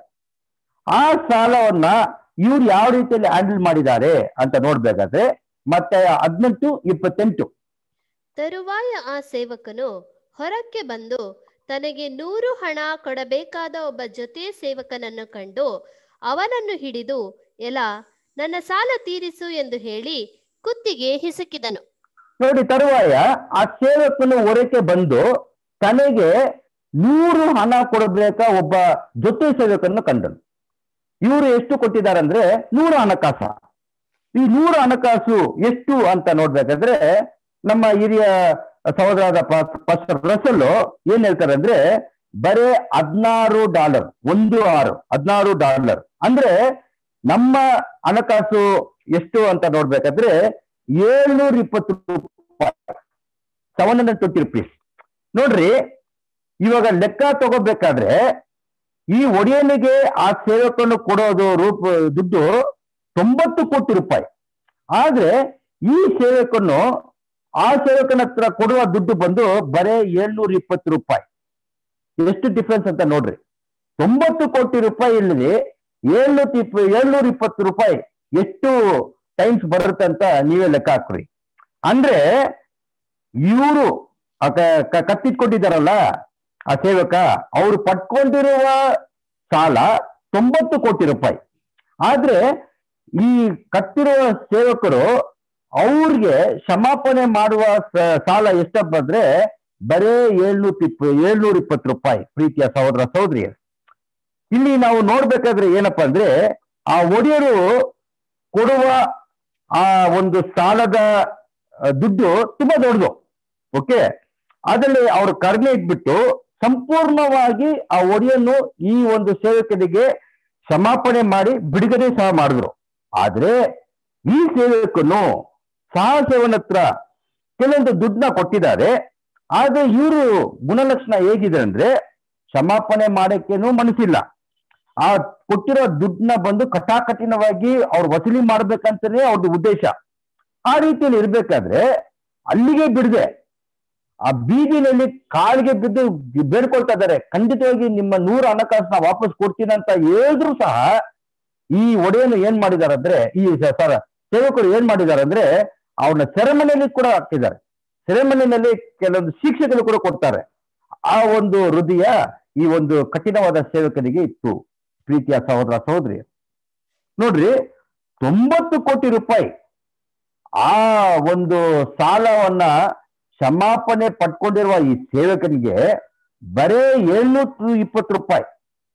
ಆ ಸಾಲವನ್ನ ಇವ್ರು ಯಾವ ರೀತಿಯಲ್ಲಿ ಹ್ಯಾಂಡಲ್ ಮಾಡಿದ್ದಾರೆ ಅಂತ ನೋಡ್ಬೇಕಾದ್ರೆ ಮತ್ತೆ ಹದಿನೆಂಟು ಇಪ್ಪತ್ತೆಂಟು ತರುವಾಯ ಆ ಸೇವಕನು ಹೊರಕ್ಕೆ ಬಂದು ತನಗೆ ನೂರು ಹಣ ಕೊಡಬೇಕಾದ ಒಬ್ಬ ಜೊತೆ ಸೇವಕನನ್ನು ಕಂಡು ಅವನನ್ನು ಹಿಡಿದು ಎಲ ನನ್ನ ಸಾಲ ತೀರಿಸು ಎಂದು ಹೇಳಿ ಕುತ್ತಿಗೆ ಹಿಸುಕಿದನು ನೋಡಿ ತರುವಾಯ ಆ ಸೇವಕನು ಹೊರಕ್ಕೆ ಬಂದು ತನಗೆ ನೂರು ಹಣ ಕೊಡಬೇಕಾ ಒಬ್ಬ ಜೊತೆ ಸೇವಕನ್ನು ಕಂಡನು ಇವರು ಎಷ್ಟು ಕೊಟ್ಟಿದ್ದಾರೆ ಅಂದ್ರೆ ನೂರು ಹಣಕಾಸ ಈ ನೂರು ಹಣಕಾಸು ಎಷ್ಟು ಅಂತ ನೋಡ್ಬೇಕಾದ್ರೆ ನಮ್ಮ ಹಿರಿಯ ಸಹೋದರಾದ ಪಾಸ್ಟರ್ ರಸಲ್ ಏನ್ ಹೇಳ್ತಾರೆ ಅಂದ್ರೆ ಬರೇ ಹದಿನಾರು ಡಾಲರ್ ಒಂದು ಆರು ಹದಿನಾರು ಡಾಲರ್ ಅಂದ್ರೆ ನಮ್ಮ ಹಣಕಾಸು ಎಷ್ಟು ಅಂತ ನೋಡ್ಬೇಕಾದ್ರೆ ಏಳ್ನೂರ ಇಪ್ಪತ್ತು ರೂಪಾಯಿ ಸೆವೆನ್ ಹಂಡ್ರೆಡ್ ಟ್ವೆಂಟಿ ರುಪೀಸ್ ನೋಡ್ರಿ ಇವಾಗ ಲೆಕ್ಕ ತಗೋಬೇಕಾದ್ರೆ ಈ ಒಡೆಯನಿಗೆ ಆ ಸೇವಕನು ಕೊಡೋದು ರೂಪ ದುಡ್ಡು ತೊಂಬತ್ತು ಕೋಟಿ ರೂಪಾಯಿ ಆದ್ರೆ ಈ ಸೇವಕನು ಆ ಸೇವಕನ ಹತ್ರ ಕೊಡುವ ದುಡ್ಡು ಬಂದು ಬರೇ ಏಳ್ನೂರ ಇಪ್ಪತ್ತು ರೂಪಾಯಿ ಎಷ್ಟು ಡಿಫ್ರೆನ್ಸ್ ಅಂತ ನೋಡ್ರಿ ತೊಂಬತ್ತು ಕೋಟಿ ರೂಪಾಯಿ ಇಲ್ಲದೆ ಏಳ್ನೂರ ಇಪ್ಪ ಏಳ್ನೂರ ಇಪ್ಪತ್ತು ರೂಪಾಯಿ ಎಷ್ಟು ಟೈಮ್ಸ್ ಬರುತ್ತೆ ಅಂತ ನೀವೇ ಲೆಕ್ಕ ಹಾಕ್ರಿ ಅಂದ್ರೆ ಇವರು ಕತ್ತಿಟ್ಕೊಂಡಿದ್ದಾರಲ್ಲ ಆ ಸೇವಕ ಅವರು ಪಟ್ಕೊಂಡಿರುವ ಸಾಲ ತೊಂಬತ್ತು ಕೋಟಿ ರೂಪಾಯಿ ಆದ್ರೆ ಈ ಕತ್ತಿರುವ ಸೇವಕರು ಅವ್ರಿಗೆ ಕ್ಷಮಾಪಣೆ ಮಾಡುವ ಸ- ಸಾಲ ಎಷ್ಟಪ್ಪ ಅಂದ್ರೆ ಬರೇ ಏಳ್ನೂರ ಇಪ್ಪ ಏಳ್ನೂರ ಇಪ್ಪತ್ತು ರೂಪಾಯಿ ಪ್ರೀತಿಯ ಸಹೋದರ ಸಹೋದರಿಯರು ಇಲ್ಲಿ ನಾವು ನೋಡ್ಬೇಕಾದ್ರೆ ಏನಪ್ಪಾ ಅಂದ್ರೆ ಆ ಒಡೆಯರು ಕೊಡುವ ಆ ಒಂದು ಸಾಲದ ಆ, ದುಡ್ಡು ತುಂಬಾ ದೊಡ್ಡದು ಓಕೆ ಅದರಲ್ಲಿ ಅವ್ರ ಕಡಿಮೆ ಇಟ್ಬಿಟ್ಟು ಸಂಪೂರ್ಣವಾಗಿ ಆ ಒಡೆಯನ್ನು ಈ ಒಂದು ಸೇವಕನಿಗೆ ಕ್ಷಮಾಪಣೆ ಮಾಡಿ ಬಿಡುಗಡೆ ಸಹ ಮಾಡಿದ್ರು ಆದ್ರೆ ಈ ಸೇವಕನು ಸಹಸೇವನ ಹತ್ರ ಕೆಲವೊಂದು ದುಡ್ಡನ್ನ ಕೊಟ್ಟಿದ್ದಾರೆ ಆದ್ರೆ ಇವರು ಗುಣಲಕ್ಷಣ ಹೇಗಿದೆ ಅಂದ್ರೆ ಕ್ಷಮಾಪಣೆ ಮಾಡಕ್ಕೇನು ಮನಸ್ಸಿಲ್ಲ ಆ ಕೊಟ್ಟಿರೋ ದುಡ್ಡನ್ನ ಬಂದು ಕಟಾಕಠಿಣವಾಗಿ ಅವ್ರು ವಸೂಲಿ ಮಾಡ್ಬೇಕಂತಾನೆ ಅವ್ರದ್ದು ಉದ್ದೇಶ ಆ ರೀತಿಯಲ್ಲಿ ಇರ್ಬೇಕಾದ್ರೆ ಅಲ್ಲಿಗೆ ಬಿಡದೆ ಆ ಬೀದಿನಲ್ಲಿ ಕಾಲಿಗೆ ಬಿದ್ದು ಬೇಡ್ಕೊಳ್ತಾ ಇದ್ದಾರೆ ಖಂಡಿತವಾಗಿ ನಿಮ್ಮ ನೂರು ಹಣಕಾಸನ್ನ ವಾಪಸ್ ಕೊಡ್ತೀನಿ ಅಂತ ಹೇಳಿದ್ರು ಸಹ ಈ ಒಡೆಯನು ಏನ್ ಮಾಡಿದಾರೆ ಅಂದ್ರೆ ಈ ಸ- ಸರ ಸೇವಕರು ಏನ್ ಮಾಡಿದ್ದಾರೆ ಅಂದ್ರೆ ಅವನ ಸೆರೆಮನೆಯಲ್ಲಿ ಕೂಡ ಹಾಕಿದ್ದಾರೆ ಸೆರೆಮನೆಯಲ್ಲಿ ಕೆಲವೊಂದು ಶಿಕ್ಷೆಗಳು ಕೂಡ ಕೊಡ್ತಾರೆ ಆ ಒಂದು ಹೃದಯ ಈ ಒಂದು ಕಠಿಣವಾದ ಸೇವಕನಿಗೆ ಇತ್ತು ಪ್ರೀತಿಯ ಸಹೋದರ ಸಹೋದರಿ ನೋಡ್ರಿ ತೊಂಬತ್ತು ಕೋಟಿ ರೂಪಾಯಿ ಆ ಒಂದು ಸಾಲವನ್ನ ಕ್ಷಮಾಪಣೆ ಪಡ್ಕೊಂಡಿರುವ ಈ ಸೇವಕನಿಗೆ ಬರೇ ಏಳ್ನೂರ ಇಪ್ಪತ್ತು ರೂಪಾಯಿ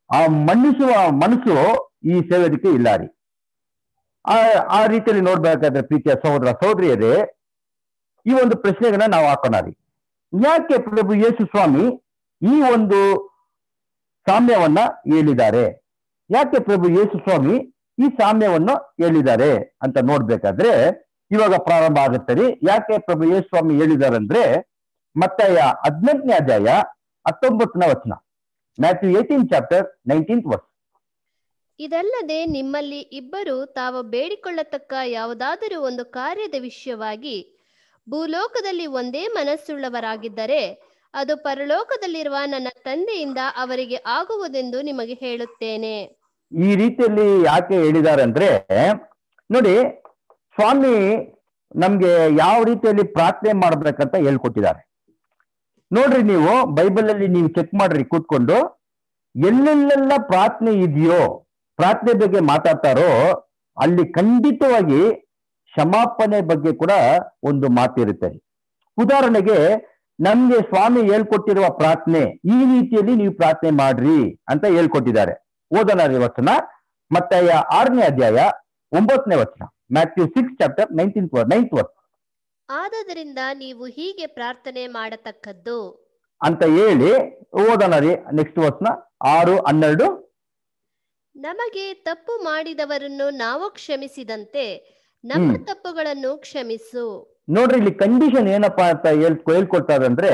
ಆ ಮನ್ನಿಸುವ ಮನಸ್ಸು ಈ ಸೇವೆದಕ್ಕೆ ಇಲ್ಲ ರೀ ಆ ಆ ರೀತಿಯಲ್ಲಿ ನೋಡ್ಬೇಕಾದ್ರೆ ಪ್ರೀತಿಯ ಸಹೋದರ ಸಹೋದರಿಯರೇ ಈ ಒಂದು ಪ್ರಶ್ನೆಗಳನ್ನ ನಾವು ಹಾಕೋಣ ರೀ ಯಾಕೆ ಪ್ರಭು ಯೇಸು ಸ್ವಾಮಿ ಈ ಒಂದು ಸಾಮ್ಯವನ್ನ ಹೇಳಿದ್ದಾರೆ ಯಾಕೆ ಪ್ರಭು ಯೇಸು ಸ್ವಾಮಿ ಈ ಸಾಮ್ಯವನ್ನು ಹೇಳಿದ್ದಾರೆ ಅಂತ ನೋಡ್ಬೇಕಾದ್ರೆ ಇವಾಗ ಪ್ರಾರಂಭ ಆಗುತ್ತೆ ರೀ ಯಾಕೆ ಪ್ರಭು ಯೇಸು ಸ್ವಾಮಿ ಹೇಳಿದ್ದಾರೆ ಅಂದ್ರೆ ಮತ್ತಾಯ ಹದಿನೆಂಟನೇ ಅಧ್ಯಾಯ ಹತ್ತೊಂಬತ್ತನೇ ವಚನ Matthew eighteen chapter nineteenth verse ಇದಲ್ಲದೆ ನಿಮ್ಮಲ್ಲಿ ಇಬ್ಬರು ತಾವು ಬೇಡಿಕೊಳ್ಳತಕ್ಕ ಯಾವುದಾದರೂ ಒಂದು ಕಾರ್ಯದ ವಿಷಯವಾಗಿ ಭೂಲೋಕದಲ್ಲಿ ಒಂದೇ ಮನಸ್ಸುಳ್ಳವರಾಗಿದ್ದರೆ ಅದು ಪರಲೋಕದಲ್ಲಿರುವ ನನ್ನ ತಂದೆಯಿಂದ ಅವರಿಗೆ ಆಗುವುದೆಂದು ನಿಮಗೆ ಹೇಳುತ್ತೇನೆ ಈ ರೀತಿಯಲ್ಲಿ ಯಾಕೆ ಹೇಳಿದ್ದಾರೆ ಅಂದ್ರೆ ನೋಡಿ ಸ್ವಾಮಿ ನಮ್ಗೆ ಯಾವ ರೀತಿಯಲ್ಲಿ ಪ್ರಾರ್ಥನೆ ಮಾಡ್ಬೇಕಂತ ಹೇಳ್ಕೊಟ್ಟಿದ್ದಾರೆ ನೋಡ್ರಿ ನೀವು ಬೈಬಲ್ ಅಲ್ಲಿ ನೀವು ಚೆಕ್ ಮಾಡ್ರಿ ಕೂತ್ಕೊಂಡು ಎಲ್ಲೆಲ್ಲೆಲ್ಲ ಪ್ರಾರ್ಥನೆ ಇದೆಯೋ ಪ್ರಾರ್ಥನೆ ಬಗ್ಗೆ ಮಾತಾಡ್ತಾರೋ ಅಲ್ಲಿ ಖಂಡಿತವಾಗಿ ಕ್ಷಮಾಪಣೆ ಬಗ್ಗೆ ಕೂಡ ಒಂದು ಮಾತಿರುತ್ತೆ ಉದಾಹರಣೆಗೆ ನಮ್ಗೆ ಸ್ವಾಮಿ ಹೇಳ್ಕೊಟ್ಟಿರುವ ಪ್ರಾರ್ಥನೆ ಈ ರೀತಿಯಲ್ಲಿ ನೀವು ಪ್ರಾರ್ಥನೆ ಮಾಡ್ರಿ ಅಂತ ಹೇಳ್ಕೊಟ್ಟಿದ್ದಾರೆ ಓದೋಣ ರೀ ವಚನ ಮತ್ತೆ ಆರನೇ ಅಧ್ಯಾಯ ಒಂಬತ್ತನೇ ವಚನ Matthew six chapter nineteenth ninth verse ಆದದರಿಂದ ನೀವು ಹೀಗೆ ಪ್ರಾರ್ಥನೆ ಮಾಡತಕ್ಕದ್ದು ಅಂತ ಹೇಳಿ ಓದೋಣ ರೀ ನೆಕ್ಸ್ಟ್ ವಚನ ಆರು ಹನ್ನೆರಡು ನಮಗೆ ತಪ್ಪು ಮಾಡಿದವರನ್ನು ನಾವು ಕ್ಷಮಿಸಿದಂತೆ ನಮ್ಮ ಹ್ಮ್. ತಪ್ಪುಗಳನ್ನು ಕ್ಷಮಿಸು ನೋಡ್ರಿ ಇಲ್ಲಿ ಕಂಡೀಷನ್ ಏನಪ್ಪಾ ಅಂತ ಹೇಳ್ ಹೇಳ್ಕೊಡ್ತಾರೆ ಅಂದ್ರೆ